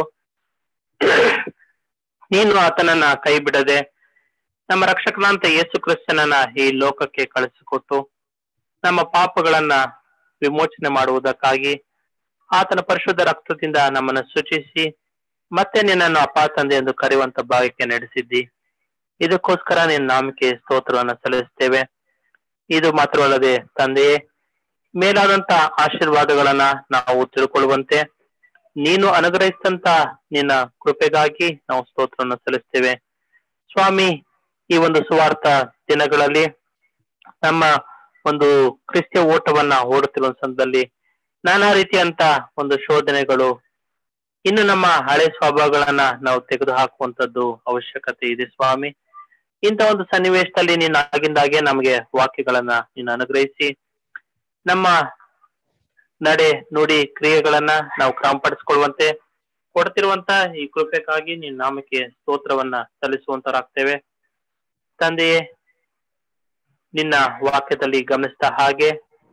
ನೀನು ಆತನನ್ನ ಕೈ ಬಿಡದೆ ನಮ್ಮ ರಕ್ಷಕನಾಂತ ಯೇಸು ಕ್ರಿಸ್ತನನ್ನ ಈ ಲೋಕಕ್ಕೆ ಕಳಿಸಿಕೊಟ್ಟು ನಮ್ಮ ಪಾಪಗಳನ್ನ ವಿಮೋಚನೆ ಮಾಡುವುದಕ್ಕಾಗಿ ಆತನ ಪರಿಶುದ್ಧ ರಕ್ತದಿಂದ ನಮ್ಮನ್ನು ಸೂಚಿಸಿ ಮತ್ತೆ ನಿನ್ನನ್ನು ಅಪ್ಪ ತಂದೆ ಎಂದು ಕರೆಯುವಂತ ಭಾಗಕ್ಕೆ ನಡೆಸಿದ್ದಿ ಇದಕ್ಕೋಸ್ಕರ ನಿನ್ನ ನಾಮಕ್ಕೆ ಸ್ತೋತ್ರವನ್ನು ಸಲ್ಲಿಸ್ತೇವೆ ಇದು ಮಾತ್ರವಲ್ಲದೆ ತಂದೆಯೇ ಮೇಲಾದಂತ ಆಶೀರ್ವಾದಗಳನ್ನ ನಾವು ತಿಳ್ಕೊಳ್ಳುವಂತೆ ನೀನು ಅನುಗ್ರಹಿಸಿದಂತ ನಿನ್ನ ಕೃಪೆಗಾಗಿ ನಾವು ಸ್ತೋತ್ರವನ್ನು ಸಲ್ಲಿಸ್ತೇವೆ ಸ್ವಾಮಿ ಈ ಒಂದು ಸುವಾರ್ಥ ದಿನಗಳಲ್ಲಿ ನಮ್ಮ ಒಂದು ಕ್ರಿಸ್ತ ಓಟವನ್ನ ಓಡುತ್ತಿರುವ ಸಂದರ್ಭದಲ್ಲಿ ನಾನಾ ರೀತಿಯಂತ ಒಂದು ಶೋಧನೆಗಳು ಇನ್ನು ನಮ್ಮ ಹಳೆ ಸ್ವಭಾವಗಳನ್ನ ನಾವು ತೆಗೆದು ಹಾಕುವಂತದ್ದು ಅವಶ್ಯಕತೆ ಇದೆ ಸ್ವಾಮಿ ಇಂಥ ಒಂದು ಸನ್ನಿವೇಶದಲ್ಲಿ ನೀನು ಆಗಿಂದಾಗೆ ನಮಗೆ ವಾಕ್ಯಗಳನ್ನ ನೀನು ಅನುಗ್ರಹಿಸಿ ನಮ್ಮ ನಡೆ ನುಡಿ ಕ್ರಿಯೆಗಳನ್ನ ನಾವು ಕ್ರಮಪಡಿಸಿಕೊಳ್ಳುವಂತೆ ಕೊಡ್ತಿರುವಂತ ಈ ಕೃಪೆಗಾಗಿ ನಿನ್ನ ನಾಮಕ್ಕೆ ಸ್ತೋತ್ರವನ್ನ ಸಲ್ಲಿಸುವಂತರಾಗ್ತೇವೆ ತಂದೆಯೇ ನಿನ್ನ ವಾಕ್ಯದಲ್ಲಿ ಗಮನಿಸಿದ ಹಾಗೆ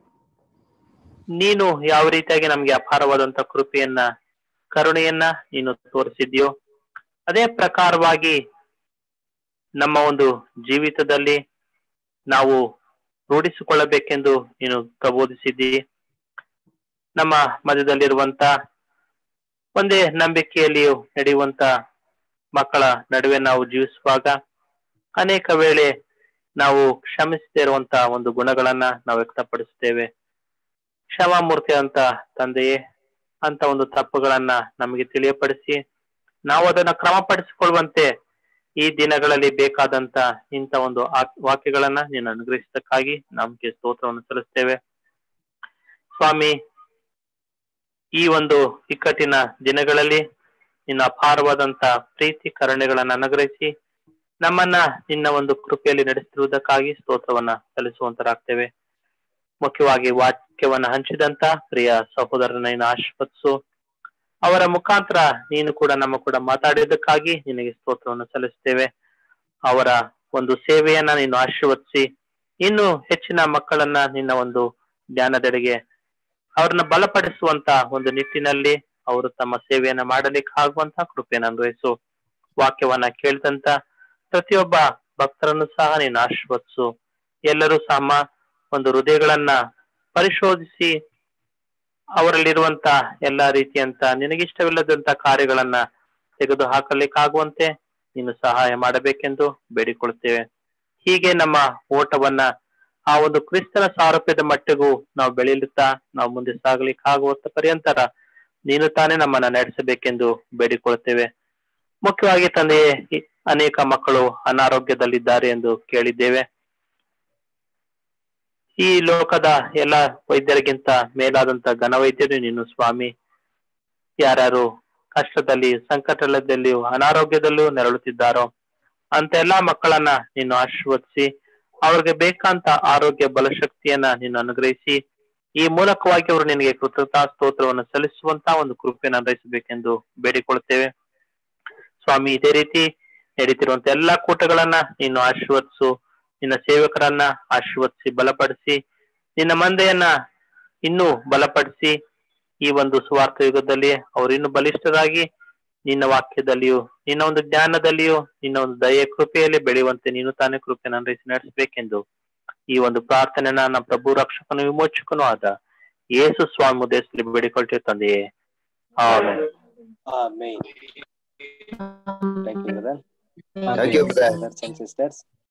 ನೀನು ಯಾವ ರೀತಿಯಾಗಿ ನಮ್ಗೆ ಅಪಾರವಾದಂತ ಕೃಪೆಯನ್ನ ಕರುಣೆಯನ್ನ ನೀನು ತೋರಿಸಿದ್ಯೋ ಅದೇ ಪ್ರಕಾರವಾಗಿ ನಮ್ಮ ಒಂದು ಜೀವಿತದಲ್ಲಿ ನಾವು ರೂಢಿಸಿಕೊಳ್ಳಬೇಕೆಂದು ನೀನು ಪ್ರಬೋಧಿಸಿದ್ದೀ ನಮ್ಮ ಮಧ್ಯದಲ್ಲಿರುವಂತ ಒಂದೇ ನಂಬಿಕೆಯಲ್ಲಿಯೂ ನಡೆಯುವಂತ ಮಕ್ಕಳ ನಡುವೆ ನಾವು ಜೀವಿಸುವಾಗ ಅನೇಕ ವೇಳೆ ನಾವು ಕ್ಷಮಿಸದೇ ಇರುವಂತ ಒಂದು ಗುಣಗಳನ್ನ ನಾವು ವ್ಯಕ್ತಪಡಿಸುತ್ತೇವೆ ಕ್ಷಮಾಮೂರ್ತಿ ಅಂತ ತಂದೆಯೇ ಅಂತ ಒಂದು ತಪ್ಪುಗಳನ್ನ ನಮಗೆ ತಿಳಿಯಪಡಿಸಿ ನಾವು ಅದನ್ನ ಕ್ರಮಪಡಿಸಿಕೊಳ್ಳುವಂತೆ ಈ ದಿನಗಳಲ್ಲಿ ಬೇಕಾದಂತ ಇಂಥ ಒಂದು ಆ- ವಾಕ್ಯಗಳನ್ನ ನೀನು ಅನುಗ್ರಹಿಸಕ್ಕಾಗಿ ನಮಗೆ ಸ್ತೋತ್ರವನ್ನು ಸಲ್ಲಿಸ್ತೇವೆ ಸ್ವಾಮಿ ಈ ಒಂದು ಇಕ್ಕಟ್ಟಿನ ದಿನಗಳಲ್ಲಿ ನಿನ್ನ ಅಪಾರವಾದಂತ ಪ್ರೀತಿ ಕರುಣೆಗಳನ್ನ ಅನುಗ್ರಹಿಸಿ ನಮ್ಮನ್ನ ನಿನ್ನ ಒಂದು ಕೃಪೆಯಲ್ಲಿ ನಡೆಸಿರುವುದಕ್ಕಾಗಿ ಸ್ತೋತ್ರವನ್ನ ಸಲ್ಲಿಸುವಂತರಾಗ್ತೇವೆ ಮುಖ್ಯವಾಗಿ ವಾಕ್ಯವನ್ನ ಹಂಚಿದಂತ ಪ್ರಿಯ ಸಹೋದರನ ನೀನು ಆಶೀರ್ವದಿಸು ಅವರ ಮುಖಾಂತರ ನೀನು ಕೂಡ ನಮ್ಮ ಕೂಡ ಮಾತಾಡಿದ್ದಕ್ಕಾಗಿ ನಿನಗೆ ಸ್ತೋತ್ರವನ್ನು ಸಲ್ಲಿಸ್ತೇವೆ ಅವರ ಒಂದು ಸೇವೆಯನ್ನ ನೀನು ಆಶೀರ್ವದಿಸಿ ಇನ್ನು ಹೆಚ್ಚಿನ ಮಕ್ಕಳನ್ನ ನಿನ್ನ ಒಂದು ಜ್ಞಾನದೆಡೆಗೆ ಅವ್ರನ್ನ ಬಲಪಡಿಸುವಂತ ಒಂದು ನಿಟ್ಟಿನಲ್ಲಿ ಅವರು ತಮ್ಮ ಸೇವೆಯನ್ನ ಮಾಡಲಿಕ್ಕೆ ಆಗುವಂತ ಕೃಪೆಯನ್ನು ಅನ್ವಯಿಸು ವಾಕ್ಯವನ್ನ ಕೇಳಿದಂತ ಪ್ರತಿಯೊಬ್ಬ ಭಕ್ತರನ್ನು ಸಹ ನೀನು ಆಶೀರ್ವದಿಸು ಎಲ್ಲರೂ ಸಹ ಒಂದು ಹೃದಯಗಳನ್ನ ಪರಿಶೋಧಿಸಿ ಅವರಲ್ಲಿರುವಂತ ಎಲ್ಲಾ ರೀತಿಯಂತ ನಿನಗಿಷ್ಟವಿಲ್ಲದಂತ ಕಾರ್ಯಗಳನ್ನ ತೆಗೆದು ಹಾಕಲಿಕ್ಕಾಗುವಂತೆ ನೀನು ಸಹಾಯ ಮಾಡಬೇಕೆಂದು ಬೇಡಿಕೊಳ್ಳುತ್ತೇವೆ ಹೀಗೆ ನಮ್ಮ ಓಟವನ್ನ ಆ ಒಂದು ಕ್ರಿಸ್ತನ ಸಾರೂಪ್ಯದ ಮಟ್ಟಿಗೂ ನಾವು ಬೆಳೆಯುತ್ತಾ ನಾವು ಮುಂದೆ ಸಾಗಲಿಕ್ಕಾಗುವಂತ ಪರ್ಯಂತರ ನೀನು ತಾನೇ ನಮ್ಮನ್ನ ನಡೆಸಬೇಕೆಂದು ಬೇಡಿಕೊಳ್ಳುತ್ತೇವೆ ಮುಖ್ಯವಾಗಿ ತಂದೆಯೇ ಈ ಅನೇಕ ಮಕ್ಕಳು ಅನಾರೋಗ್ಯದಲ್ಲಿದ್ದಾರೆ ಎಂದು ಕೇಳಿದ್ದೇವೆ ಈ ಲೋಕದ ಎಲ್ಲ ವೈದ್ಯರಿಗಿಂತ ಮೇಲಾದಂತ ಘನವೈದ್ಯರು ನೀನು ಸ್ವಾಮಿ ಯಾರ್ಯಾರು ಕಷ್ಟದಲ್ಲಿ ಸಂಕಟದಲ್ಲಿಯೂ ಅನಾರೋಗ್ಯದಲ್ಲೂ ನೆರಳುತ್ತಿದ್ದಾರೋ ಅಂತ ಎಲ್ಲಾ ಮಕ್ಕಳನ್ನ ನೀನು ಆಶೀರ್ವದಿಸಿ ಅವ್ರಿಗೆ ಬೇಕಂತ ಆರೋಗ್ಯ ಬಲಶಕ್ತಿಯನ್ನ ನೀನು ಅನುಗ್ರಹಿಸಿ ಈ ಮೂಲಕವಾಗಿ ಅವರು ನಿನಗೆ ಕೃತಜ್ಞತಾ ಸ್ತೋತ್ರವನ್ನು ಸಲ್ಲಿಸುವಂತ ಒಂದು ಕೃಪೆಯನ್ನು ಅನ್ವಯಿಸಬೇಕೆಂದು ಬೇಡಿಕೊಳ್ಳುತ್ತೇವೆ ಸ್ವಾಮಿ ಇದೇ ರೀತಿ ನಡೀತಿರುವಂತ ಎಲ್ಲಾ ಕೂಟಗಳನ್ನ ನೀನು ಆಶೀರ್ವದಿಸು ನಿನ್ನ ಸೇವಕರನ್ನ ಆಶೀರ್ವದಿಸಿ ಬಲಪಡಿಸಿ ನಿನ್ನ ಮಂದೆಯನ್ನ ಇನ್ನೂ ಬಲಪಡಿಸಿ ಈ ಒಂದು ಸುವಾರ್ಥ ಯುಗದಲ್ಲಿ ಅವರು ಇನ್ನೂ ಬಲಿಷ್ಠರಾಗಿ ನಿನ್ನ ವಾಕ್ಯದಲ್ಲಿಯೂ ನಿನ್ನ ಒಂದು ಜ್ಞಾನದಲ್ಲಿಯೂ ನಿನ್ನ ಒಂದು ದಯೆ ಕೃಪೆಯಲ್ಲಿ ಬೆಳೆಯುವಂತೆ ನೀನು ತಾನೇ ಕೃಪೆಯನ್ನು ಅನ್ವಯಿಸಿ ನಡೆಸಬೇಕೆಂದು ಈ ಒಂದು ಪ್ರಾರ್ಥನೆನ ನಮ್ಮ ಪ್ರಭು ರಕ್ಷಕನು ವಿಮೋಚಕನೂ ಆದ ಯೇಸು ಸ್ವಾಮಿ ಉದ್ದೇಶದಲ್ಲಿ ಬೇಡಿಕೊಳ್ತೇವೆ ತಂದೆಯೇ amen. Amen. Thank you, brother. Thank you, brother. Brothers and sisters.